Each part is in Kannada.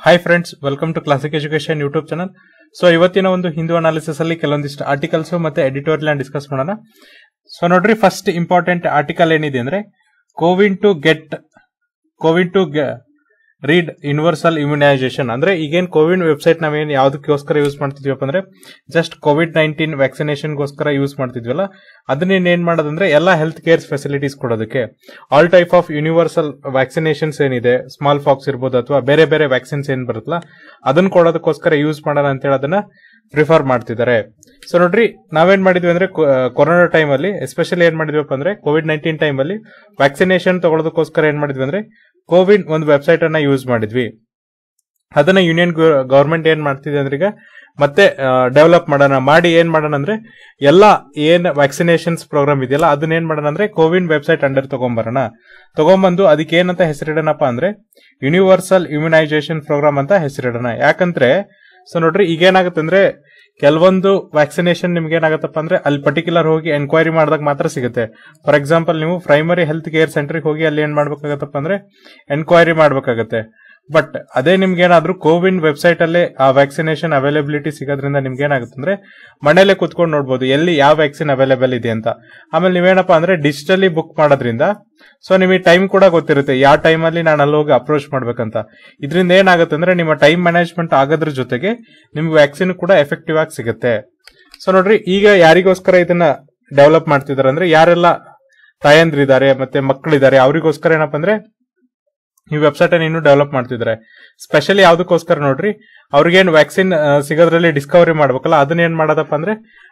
hi friends welcome to classic education YouTube channel so ಇವತ್ತಿನ ಒಂದು ಹಿಂದೂ ಅನಾಲಿಸಿಸ್ ಅಲ್ಲಿ ಕೆಲವೊಂದಿಷ್ಟು ಆರ್ಟಿಕಲ್ಸ್ ಮತ್ತೆ ಎಡಿಟೋರಿಯಲ್ ಡಿಸ್ಕಸ್ ಮಾಡೋಣ ಸೊ ನೋಡ್ರಿ ಫಸ್ಟ್ ಇಂಪಾರ್ಟೆಂಟ್ ಆರ್ಟಿಕಲ್ ಏನಿದೆ ಅಂದ್ರೆ CoWIN to get CoWIN to read universal immunisation ಅಂದ್ರೆ ಈಗೇನ್ ಕೋವಿಡ್ ವೆಬ್ಸೈಟ್ ನಾವೇನ್ ಯಾವ್ದಕ್ಕೋಸ್ಕರ ಯೂಸ್ ಮಾಡ್ತಿದ್ವಪ್ಪ ಅಂದ್ರೆ ಜಸ್ಟ್ ಕೋವಿಡ್ ನೈನ್ಟೀನ್ ವ್ಯಾಕ್ಸಿನೇಷನ್ಗೋಸ್ಕರ ಯೂಸ್ ಮಾಡ್ತಿದ್ವಲ್ಲ ಅದನ್ನ ಏನ್ ಮಾಡೋದಂದ್ರೆ ಎಲ್ಲ ಹೆಲ್ತ್ ಕೇರ್ ಫೆಸಿಲಿಟೀಸ್ ಕೊಡೋದಕ್ಕೆ all type of universal vaccinations ಏನಿದೆ ಸ್ಮಾಲ್ ಫಾಕ್ಸ್ ಇರ್ಬೋದು ಅಥವಾ ಬೇರೆ ಬೇರೆ ವ್ಯಾಕ್ಸಿನ್ಸ್ ಏನ್ ಬರುತ್ತಲ್ಲ ಅದನ್ನ ಕೊಡೋದಕ್ಕೋಸ್ಕರ ಯೂಸ್ ಮಾಡೋಣ ಅಂತೇಳಿ ಅದನ್ನ ಪ್ರಿಫರ್ ಮಾಡ್ತಿದ್ದಾರೆ ಸೊ ನೋಡ್ರಿ ನಾವೇನ್ ಮಾಡಿದ್ವಿ ಅಂದ್ರೆ ಕೊರೋನಾ ಟೈಮ್ ಅಲ್ಲಿ ಎಸ್ಪೆಷಲಿ ಏನ್ ಮಾಡಿದ್ವಪ್ಪ ಅಂದ್ರೆ ಕೋವಿಡ್ ನೈನ್ಟೀನ್ ಟೈಮ್ ಅಲ್ಲಿ ವ್ಯಾಕ್ಸಿನೇಷನ್ ತಗೊಳ್ಳೋದಕ್ಕೋಸ್ಕರ ಏನ್ ಮಾಡಿದ್ವಿ ಅಂದ್ರೆ ಕೋವಿಡ್ ಒಂದು ವೆಬ್ಸೈಟ್ ಅನ್ನ ಯೂಸ್ ಮಾಡಿದ್ವಿ ಅದನ್ನ ಯೂನಿಯನ್ ಗವರ್ಮೆಂಟ್ ಏನ್ ಮಾಡ್ತಿದೆ ಅಂದ್ರೆ ಈಗ ಮತ್ತೆ ಡೆವಲಪ್ ಮಾಡೋಣ ಮಾಡಿ ಏನ್ ಮಾಡೋಣ ಅಂದ್ರೆ ಎಲ್ಲ ಏನ್ ವ್ಯಾಕ್ಸಿನೇಷನ್ಸ್ ಪ್ರೋಗ್ರಾಮ್ ಇದೆಯಲ್ಲ ಅದನ್ನ ಏನ್ ಮಾಡೋಣ ಅಂದ್ರೆ ಕೋವಿನ್ ವೆಬ್ಸೈಟ್ ಅಂಡರ್ ತಗೊಂಬರೋಣ ತಗೊಂಬಂದು ಅದಕ್ಕೆ ಏನಂತ ಹೆಸರಿಡೋಣಪ್ಪ ಅಂದ್ರೆ ಯೂನಿವರ್ಸಲ್ ಇಮ್ಯುನೈಸೇಷನ್ ಪ್ರೋಗ್ರಾಮ್ ಅಂತ ಹೆಸರಿಡೋಣ ಯಾಕಂದ್ರೆ ಸೊ ನೋಡ್ರಿ ಈಗೇನಾಗುತ್ತೆ ಅಂದ್ರೆ ಕೆಲವೊಂದು ವ್ಯಾಕ್ಸಿನೇಷನ್ ನಿಮ್ಗೆ ಏನಾಗತ್ತಪ್ಪ ಅಂದ್ರೆ ಅಲ್ಲಿ ಪರ್ಟಿಕ್ಯುಲರ್ ಹೋಗಿ ಎನ್ಕ್ವೈರಿ ಮಾಡಿದಾಗ ಮಾತ್ರ ಸಿಗುತ್ತೆ ಫಾರ್ ಎಕ್ಸಾಂಪಲ್ ನೀವು ಪ್ರೈಮರಿ ಹೆಲ್ತ್ ಕೇರ್ ಸೆಂಟರ್ಗೆ ಹೋಗಿ ಅಲ್ಲಿ ಏನ್ ಮಾಡ್ಬೇಕಾಗತ್ತಪ್ಪ ಅಂದ್ರೆ ಎನ್ಕ್ವೈರಿ ಮಾಡ್ಬೇಕಾಗತ್ತೆ ಬಟ್ ಅದೇ ನಿಮ್ಗೆ ಏನಾದ್ರೂ ಕೋವಿನ್ ವೆಬ್ಸೈಟ್ ಅಲ್ಲೇ ಆ ವ್ಯಾಕ್ಸಿನೇಷನ್ ಅವೈಲಬಿಲಿಟಿ ಸಿಗೋದ್ರಿಂದ ನಿಮ್ಗೆ ಏನಾಗುತ್ತೆ ಅಂದ್ರೆ ಮನೇಲೆ ಕುತ್ಕೊಂಡು ನೋಡ್ಬೋದು ಎಲ್ಲಿ ಯಾವ ವ್ಯಾಕ್ಸಿನ್ ಅವೈಲೇಬಲ್ ಇದೆ ಅಂತ ಆಮೇಲೆ ನೀವೇನಪ್ಪ ಅಂದ್ರೆ ಡಿಜಿಟಲಿ ಬುಕ್ ಮಾಡೋದ್ರಿಂದ ಸೊ ನಿಮಗೆ ಟೈಮ್ ಕೂಡ ಗೊತ್ತಿರುತ್ತೆ ಯಾವ ಟೈಮಲ್ಲಿ ನಾನು ಅಲ್ಲಿ ಹೋಗಿ ಅಪ್ರೋಚ್ ಮಾಡ್ಬೇಕಂತ ಇದರಿಂದ ಏನಾಗುತ್ತೆ ಅಂದ್ರೆ ನಿಮ್ಮ ಟೈಮ್ ಮ್ಯಾನೇಜ್ಮೆಂಟ್ ಆಗೋದ್ರ ಜೊತೆಗೆ ನಿಮ್ಗೆ ವ್ಯಾಕ್ಸಿನ್ ಕೂಡ ಎಫೆಕ್ಟಿವ್ ಆಗಿ ಸಿಗುತ್ತೆ ಸೊ ನೋಡ್ರಿ ಈಗ ಯಾರಿಗೋಸ್ಕರ ಇದನ್ನ ಡೆವಲಪ್ ಮಾಡ್ತಿದ್ದಾರೆ ಅಂದ್ರೆ ಯಾರೆಲ್ಲ ತಾಯಂದ್ರಿದ್ದಾರೆ ಮತ್ತೆ ಮಕ್ಕಳಿದ್ದಾರೆ ಅವರಿಗೋಸ್ಕರ ಏನಪ್ಪ ಅಂದ್ರೆ ಈ ವೆಬ್ಸೈಟ್ ಅನ್ನು ಇನ್ನೂ ಡೆವಲಪ್ ಮಾಡ್ತಿದ್ದಾರೆ ಸ್ಪೆಷಲಿ ಯಾವ್ದಕ್ಕೋಸ್ಕರ ನೋಡ್ರಿ ಅವ್ರಿಗೇನು ವ್ಯಾಕ್ಸಿನ್ ಸಿಗೋದ್ರಲ್ಲಿ ಡಿಸ್ಕವರಿ ಮಾಡ್ಬೇಕಲ್ಲ ಅದನ್ನ ಏನ್ ಮಾಡೋದಪ್ಪ ಅಂದ್ರೆ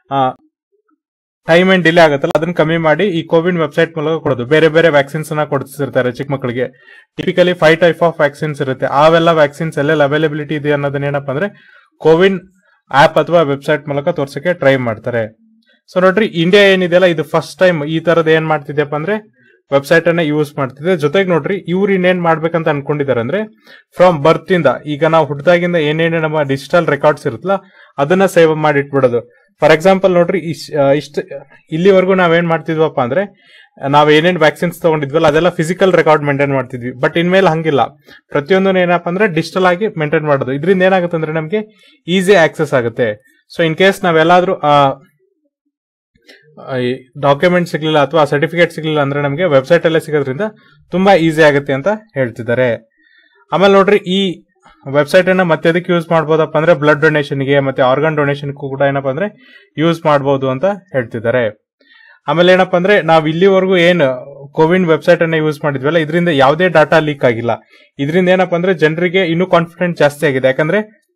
ಟೈಮ್ ಏನ್ ಡಿಲೇ ಆಗುತ್ತಲ್ಲ ಅದನ್ನ ಕಮ್ಮಿ ಮಾಡಿ ಈ ಕೋವಿಡ್ ವೆಬ್ಸೈಟ್ ಮೂಲಕ ಕೊಡೋದು ಬೇರೆ ಬೇರೆ ವ್ಯಾಕ್ಸಿನ್ಸ್ ಅನ್ನ ಕೊಡ್ತಿರ್ತಾರೆ ಚಿಕ್ಕ ಮಕ್ಕಳಿಗೆ typically five type of vaccines ಇರುತ್ತೆ ಅವೆಲ್ಲ ವ್ಯಾಕ್ಸಿನ್ಸ್ ಎಲ್ಲೆಲ್ಲ ಅವೈಲಬಿಲಿಟಿ ಇದೆ ಅನ್ನೋದನ್ನ ಏನಪ್ಪ ಅಂದ್ರೆ ಕೋವಿನ್ ಆಪ್ ಅಥವಾ ವೆಬ್ಸೈಟ್ ಮೂಲಕ ತೋರ್ಸಕ್ಕೆ ಟ್ರೈ ಮಾಡ್ತಾರೆ ಸೊ ನೋಡ್ರಿ ಇಂಡಿಯಾ ಏನಿದೆಯಲ್ಲ ಇದು ಫಸ್ಟ್ ಟೈಮ್ ಈ ತರದ್ ಏನ್ ಮಾಡ್ತಿದ್ಯಪ್ಪ ಅಂದ್ರೆ ವೆಬ್ಸೈಟ್ ಅನ್ನ ಯೂಸ್ ಮಾಡ್ತಿದೆ ಜೊತೆಗೆ ನೋಡ್ರಿ ಇವ್ರು ಇನ್ನೇನ್ ಮಾಡ್ಬೇಕಂತ ಅನ್ಕೊಂಡಿದ್ದಾರೆ ಅಂದ್ರೆ ಫ್ರಮ್ ಬರ್ತ್ ಇಂದ ಈಗ ನಾವು ಹುಟ್ಟದಾಗಿಂದ ಏನೇನು ನಮ್ಮ ಡಿಜಿಟಲ್ ರೆಕಾರ್ಡ್ಸ್ ಇರುತ್ತಲ್ಲ ಅದನ್ನ ಸೇವ್ ಮಾಡಿ ಇಟ್ಬಿಡೋದು ಫಾರ್ ಎಕ್ಸಾಂಪಲ್ ನೋಡ್ರಿ ಇಷ್ಟ ಇಲ್ಲಿವರೆಗೂ ನಾವೇನ್ ಮಾಡ್ತಿದ್ವಪ್ಪ ಅಂದ್ರೆ ನಾವ್ ಏನೇನ್ ವ್ಯಾಕ್ಸಿನ್ಸ್ ತಗೊಂಡಿದ್ವಲ್ಲ ಅದೆಲ್ಲ ಫಿಸಿಕಲ್ ರೆಕಾರ್ಡ್ ಮೇಂಟೈನ್ ಮಾಡ್ತಿದ್ವಿ ಬಟ್ ಇನ್ಮೇಲೆ ಹಂಗಿಲ್ಲ ಪ್ರತಿಯೊಂದು ಏನಪ್ಪ ಅಂದ್ರೆ ಡಿಜಿಟಲ್ ಆಗಿ ಮೇಂಟೈನ್ ಮಾಡೋದು ಇದರಿಂದ ಏನಾಗುತ್ತೆ ಅಂದ್ರೆ ನಮಗೆ ಈಸಿ ಆಕ್ಸೆಸ್ ಆಗುತ್ತೆ ಸೊ ಇನ್ ಕೇಸ್ ನಾವೆಲ್ಲಾದ್ರೂ ಡಾಕ್ಯುಮೆಂಟ್ ಸಿಗ್ಲಿಲ್ಲ ಅಥವಾ ಸರ್ಟಿಫಿಕೇಟ್ ಸಿಗ್ಲಿಲ್ಲ ಅಂದ್ರೆ ನಮಗೆ ವೆಬ್ಸೈಟ್ ಅಲ್ಲೇ ಸಿಗೋದ್ರಿಂದ ತುಂಬಾ ಈಸಿ ಆಗುತ್ತೆ ಅಂತ ಹೇಳ್ತಿದ್ದಾರೆ ಆಮೇಲೆ ನೋಡ್ರಿ ಈ ವೆಬ್ಸೈಟ್ ಅನ್ನ ಮತ್ತೆ ಅದಕ್ಕೆ ಯೂಸ್ ಮಾಡ್ಬೋದಪ್ಪ ಅಂದ್ರೆ ಬ್ಲಡ್ ಡೊನೇಷನ್ಗೆ ಮತ್ತೆ ಆರ್ಗನ್ ಡೊನೇಷನ್ ಕೂಡ ಏನಪ್ಪ ಅಂದ್ರೆ ಯೂಸ್ ಮಾಡಬಹುದು ಅಂತ ಹೇಳ್ತಿದ್ದಾರೆ ಆಮೇಲೆ ಏನಪ್ಪ ಅಂದ್ರೆ ನಾವು ಇಲ್ಲಿವರೆಗೂ ಏನು ಕೋವಿನ್ ವೆಬ್ಸೈಟ್ ಅನ್ನ ಯೂಸ್ ಮಾಡಿದ್ವಲ್ಲ ಇದರಿಂದ ಯಾವುದೇ ಡಾಟಾ ಲೀಕ್ ಆಗಿಲ್ಲ ಇದರಿಂದ ಏನಪ್ಪ ಅಂದ್ರೆ ಜನರಿಗೆ ಇನ್ನೂ ಕಾನ್ಫಿಡೆಂಟ್ ಜಾಸ್ತಿ ಆಗಿದೆ ಯಾಕಂದ್ರೆ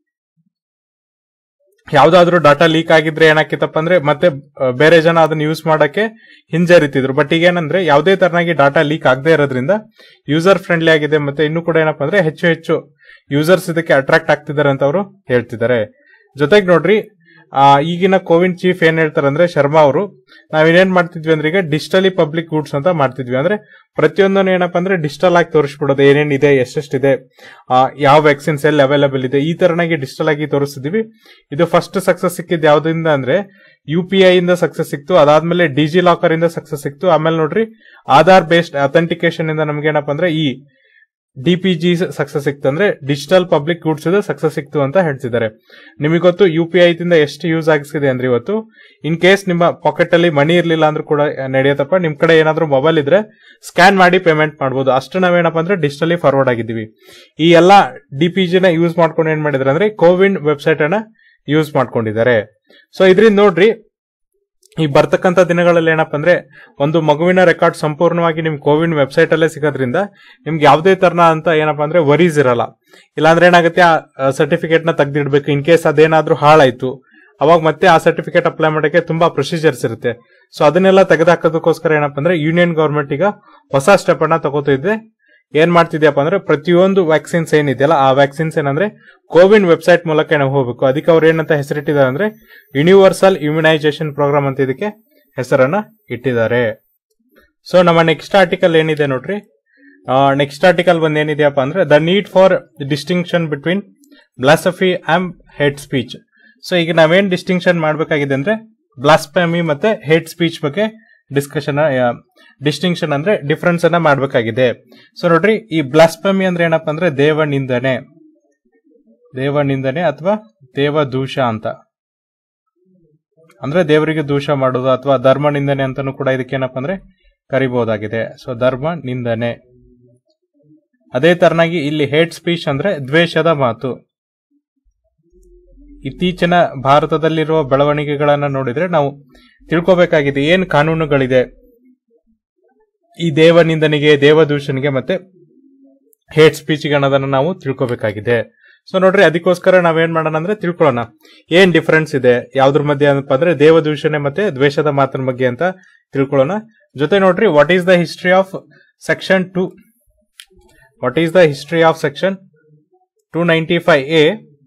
ಯಾವ್ದಾದ್ರು ಡಾಟಾ ಲೀಕ್ ಆಗಿದ್ರೆ ಏನಾಕಿತ್ತಪ್ಪ ಅಂದ್ರೆ ಮತ್ತೆ ಬೇರೆ ಜನ ಅದನ್ನ ಯೂಸ್ ಮಾಡಕ್ಕೆ ಹಿಂಜರಿತಿದ್ರು ಬಟ್ ಈಗ ಏನಂದ್ರೆ ಯಾವುದೇ ತರನಾಗಿ ಡಾಟಾ ಲೀಕ್ ಆಗದೆ ಇರೋದ್ರಿಂದ ಯೂಸರ್ ಫ್ರೆಂಡ್ಲಿ ಆಗಿದೆ ಮತ್ತೆ ಇನ್ನೂ ಕೂಡ ಏನಪ್ಪ ಅಂದ್ರೆ ಹೆಚ್ಚು ಹೆಚ್ಚು ಯೂಸರ್ಸ್ ಇದಕ್ಕೆ ಅಟ್ರಾಕ್ಟ್ ಆಗ್ತಿದ್ದಾರೆ ಅಂತ ಅವರು ಹೇಳ್ತಿದ್ದಾರೆ ಜೊತೆಗೆ ನೋಡ್ರಿ ಈಗಿನ ಕೋವಿನ್ ಚೀಫ್ ಏನ್ ಹೇಳ್ತಾರೆ ಅಂದ್ರೆ ಶರ್ಮಾ ಅವರು ನಾವೇನೇನ್ ಮಾಡ್ತಿದ್ವಿ ಅಂದ್ರೆ ಈಗ ಡಿಜಿಟಲಿ ಪಬ್ಲಿಕ್ ಗೂಡ್ಸ್ ಅಂತ ಮಾಡ್ತಿದ್ವಿ ಅಂದ್ರೆ ಪ್ರತಿಯೊಂದನ್ನು ಏನಪ್ಪಾ ಅಂದ್ರೆ ಡಿಜಿಟಲ್ ಆಗಿ ತೋರಿಸ್ಬಿಡೋದು ಏನೇನಿದೆ ಎಷ್ಟೆಷ್ಟಿದೆ ಯಾವ ವ್ಯಾಕ್ಸಿನ್ಸ್ ಎಲ್ಲಿ ಅವೈಲೇಬಲ್ ಇದೆ ಈ ತರನಾಗಿ ಡಿಜಿಟಲ್ ಆಗಿ ತೋರಿಸ್ತಿದ್ವಿ ಇದು ಫಸ್ಟ್ ಸಕ್ಸಸ್ ಸಿಕ್ಕಿದ್ ಯಾವ್ದಿಂದ ಅಂದ್ರೆ ಯು ಪಿ ಐ ಇಂದ ಸಕ್ಸಸ್ ಸಿಕ್ತು ಅದಾದ್ಮೇಲೆ ಡಿಜಿ ಲಾಕರ್ ಇಂದ ಸಕ್ಸಸ್ ಸಿಕ್ತು ಆಮೇಲೆ ನೋಡ್ರಿ ಆಧಾರ್ ಬೇಸ್ಡ್ ಅಥೆಂಟಿಕೇಶನ್ ಇಂದ ನಮ್ಗೆ ಏನಪ್ಪಾ ಅಂದ್ರೆ ಈ ಡಿ ಪಿ ಜಿ ಸಕ್ಸಸ್ ಸಿಕ್ತು ಅಂದ್ರೆ ಡಿಜಿಟಲ್ ಪಬ್ಲಿಕ್ ಗೂಡ್ಸ್ ಸಕ್ಸಸ್ ಸಿಕ್ತು ಅಂತ ಹೇಳ್ತಿದ್ದಾರೆ ನಿಮಗೆ ಗೊತ್ತು ಯು ಪಿ ಐ ದಿಂದ ಎಷ್ಟು ಯೂಸ್ ಆಗಿಸಿದೆ ಅಂದ್ರೆ ಇವತ್ತು ಇನ್ ಕೇಸ್ ನಿಮ್ಮ ಪಾಕೆಟ್ ಅಲ್ಲಿ ಮನಿ ಇರ್ಲಿಲ್ಲ ಅಂದ್ರೂ ಕೂಡ ನಡೆಯತ್ತಪ್ಪ ನಿಮ್ ಕಡೆ ಏನಾದ್ರೂ ಮೊಬೈಲ್ ಇದ್ರೆ ಸ್ಕ್ಯಾನ್ ಮಾಡಿ ಪೇಮೆಂಟ್ ಮಾಡಬಹುದು ಅಷ್ಟು ನಾವೇನಪ್ಪ ಅಂದ್ರೆ ಡಿಜಿಟಲಿ ಫಾರ್ವರ್ಡ್ ಆಗಿದ್ದೀವಿ ಈ ಎಲ್ಲಾ ಡಿ ಪಿ ಜಿನ ಯೂಸ್ ಮಾಡ್ಕೊಂಡು ಏನ್ ಮಾಡಿದ್ರೆ ಅಂದ್ರೆ ಕೋವಿನ್ ವೆಬ್ಸೈಟ್ ಅನ್ನ ಯೂಸ್ ಮಾಡ್ಕೊಂಡಿದ್ದಾರೆ ಸೊ ಇದ್ರಿಂದ ನೋಡ್ರಿ ಈ ಬರ್ತಕ್ಕಂಥ ದಿನಗಳಲ್ಲಿ ಏನಪ್ಪ ಅಂದ್ರೆ ಒಂದು ಮಗುವಿನ ರೆಕಾರ್ಡ್ ಸಂಪೂರ್ಣವಾಗಿ ನಿಮ್ ಕೋವಿನ್ ವೆಬ್ಸೈಟ್ ಅಲ್ಲೇ ಸಿಗೋದ್ರಿಂದ ನಿಮ್ಗೆ ಯಾವುದೇ ತರನ ಅಂತ ಏನಪ್ಪಾ ಅಂದ್ರೆ ವರೀಸ್ ಇರಲ್ಲ ಇಲ್ಲಾಂದ್ರೆ ಏನಾಗುತ್ತೆ ಆ ಸರ್ಟಿಫಿಕೇಟ್ ನ ತೆಗ್ದಿಡ್ಬೇಕು ಇನ್ ಕೇಸ್ ಅದೇನಾದ್ರೂ ಹಾಳಾಯ್ತು ಅವಾಗ ಮತ್ತೆ ಆ ಸರ್ಟಿಫಿಕೇಟ್ ಅಪ್ಲೈ ಮಾಡಕ್ಕೆ ತುಂಬಾ ಪ್ರೊಸೀಜರ್ಸ್ ಇರುತ್ತೆ ಸೊ ಅದನ್ನೆಲ್ಲ ತೆಗೆದಾಕೋದಕ್ಕೋಸ್ಕರ ಏನಪ್ಪ ಅಂದ್ರೆ ಯೂನಿಯನ್ ಗವರ್ಮೆಂಟ್ ಈಗ ಹೊಸ ಸ್ಟೆಪ್ ಅನ್ನ ತಗೋತಿದೆ ಏನ್ ಮಾಡ್ತಿದ್ಯಪ್ಪ ಅಂದ್ರೆ ಪ್ರತಿಯೊಂದು ವ್ಯಾಕ್ಸಿನ್ಸ್ ಏನಿದೆಯಲ್ಲ ಆ ವ್ಯಾಕ್ಸಿನ್ಸ್ ಏನಂದ್ರೆ ಕೋವಿನ್ ವೆಬ್ಸೈಟ್ ಮೂಲಕ ನಾವು ಹೋಗ್ಬೇಕು ಅದಕ್ಕೆ ಅವ್ರು ಏನಂತ ಹೆಸರಿಟ್ಟಿದ್ದಾರೆ ಅಂದ್ರೆ ಯೂನಿವರ್ಸಲ್ ಇಮ್ಯುನೈಸೇಷನ್ ಪ್ರೋಗ್ರಾಮ್ ಅಂತ ಇದಕ್ಕೆ ಹೆಸರನ್ನ ಇಟ್ಟಿದ್ದಾರೆ ಸೊ ನಮ್ಮ ನೆಕ್ಸ್ಟ್ ಆರ್ಟಿಕಲ್ ಏನಿದೆ ನೋಡ್ರಿ ನೆಕ್ಸ್ಟ್ ಆರ್ಟಿಕಲ್ ಬಂದ್ ಏನಿದೆಯಪ್ಪ ಅಂದ್ರೆ the need for distinction between blasphemy and hate speech so ಈಗ ನಾವೇನ್ ಡಿಸ್ಟಿಂಕ್ಷನ್ ಮಾಡಬೇಕಾಗಿದೆ ಅಂದ್ರೆ ಬ್ಲಾಸ್ಪೆಮಿ ಮತ್ತೆ ಹೇಟ್ ಸ್ಪೀಚ್ ಬಗ್ಗೆ ಡಿಸ್ಕಷನ್ ಡಿಸ್ಟಿಂಕ್ಷನ್ ಅಂದ್ರೆ ಡಿಫ್ರೆನ್ಸ್ ಅನ್ನ ಮಾಡಬೇಕಾಗಿದೆ ಸೊ ನೋಡ್ರಿ ಈ ಬ್ಲಾಸ್ಪೆಮಿ ಅಂದ್ರೆ ಏನಪ್ಪಾ ಅಂದ್ರೆ ದೇವ ನಿಂದನೆ ದೇವ ನಿಂದನೆ ಅಥವಾ ದೇವ ದೂಷ ಅಂತ ಅಂದ್ರೆ ದೇವರಿಗೆ ದೂಷ ಮಾಡೋದು ಅಥವಾ ಧರ್ಮ ನಿಂದನೆ ಅಂತಾನು ಕೂಡ ಇದಕ್ಕೇನಪ್ಪ ಅಂದ್ರೆ ಕರಿಬಹುದಾಗಿದೆ ಸೊ ಧರ್ಮ ನಿಂದನೆ ಅದೇ ತರನಾಗಿ ಇಲ್ಲಿ ಹೇಟ್ ಸ್ಪೀಚ್ ಅಂದ್ರೆ ದ್ವೇಷದ ಮಾತು ಇತ್ತೀಚಿನ ಭಾರತದಲ್ಲಿರುವ ಬೆಳವಣಿಗೆಗಳನ್ನ ನೋಡಿದ್ರೆ ನಾವು ತಿಳ್ಕೊಬೇಕಾಗಿದೆ ಏನ್ ಕಾನೂನುಗಳಿದೆ ಈ ದೇವ ನಿಂದನೆಗೆ ದೇವ ದೂಷಣೆಗೆ ಮತ್ತೆ ಹೇಟ್ ಸ್ಪೀಚ್ಗೆ ಅನ್ನೋದನ್ನ ನಾವು ತಿಳ್ಕೊಬೇಕಾಗಿದೆ ಸೊ ನೋಡ್ರಿ ಅದಕ್ಕೋಸ್ಕರ ನಾವೇನ್ ಮಾಡೋಣ ಅಂದ್ರೆ ತಿಳ್ಕೊಳ್ಳೋಣ ಏನ್ ಡಿಫರೆನ್ಸ್ ಇದೆ ಯಾವ್ದ್ರ ಮಧ್ಯೆ ಏನಪ್ಪ ಅಂದ್ರೆ ದೇವ ದೂಷಣೆ ಮತ್ತೆ ದ್ವೇಷದ ಮಾತಿನ ಬಗ್ಗೆ ಅಂತ ತಿಳ್ಕೊಳ್ಳೋಣ ಜೊತೆ ನೋಡ್ರಿ what is the history of section two what is the history of section two ninety five A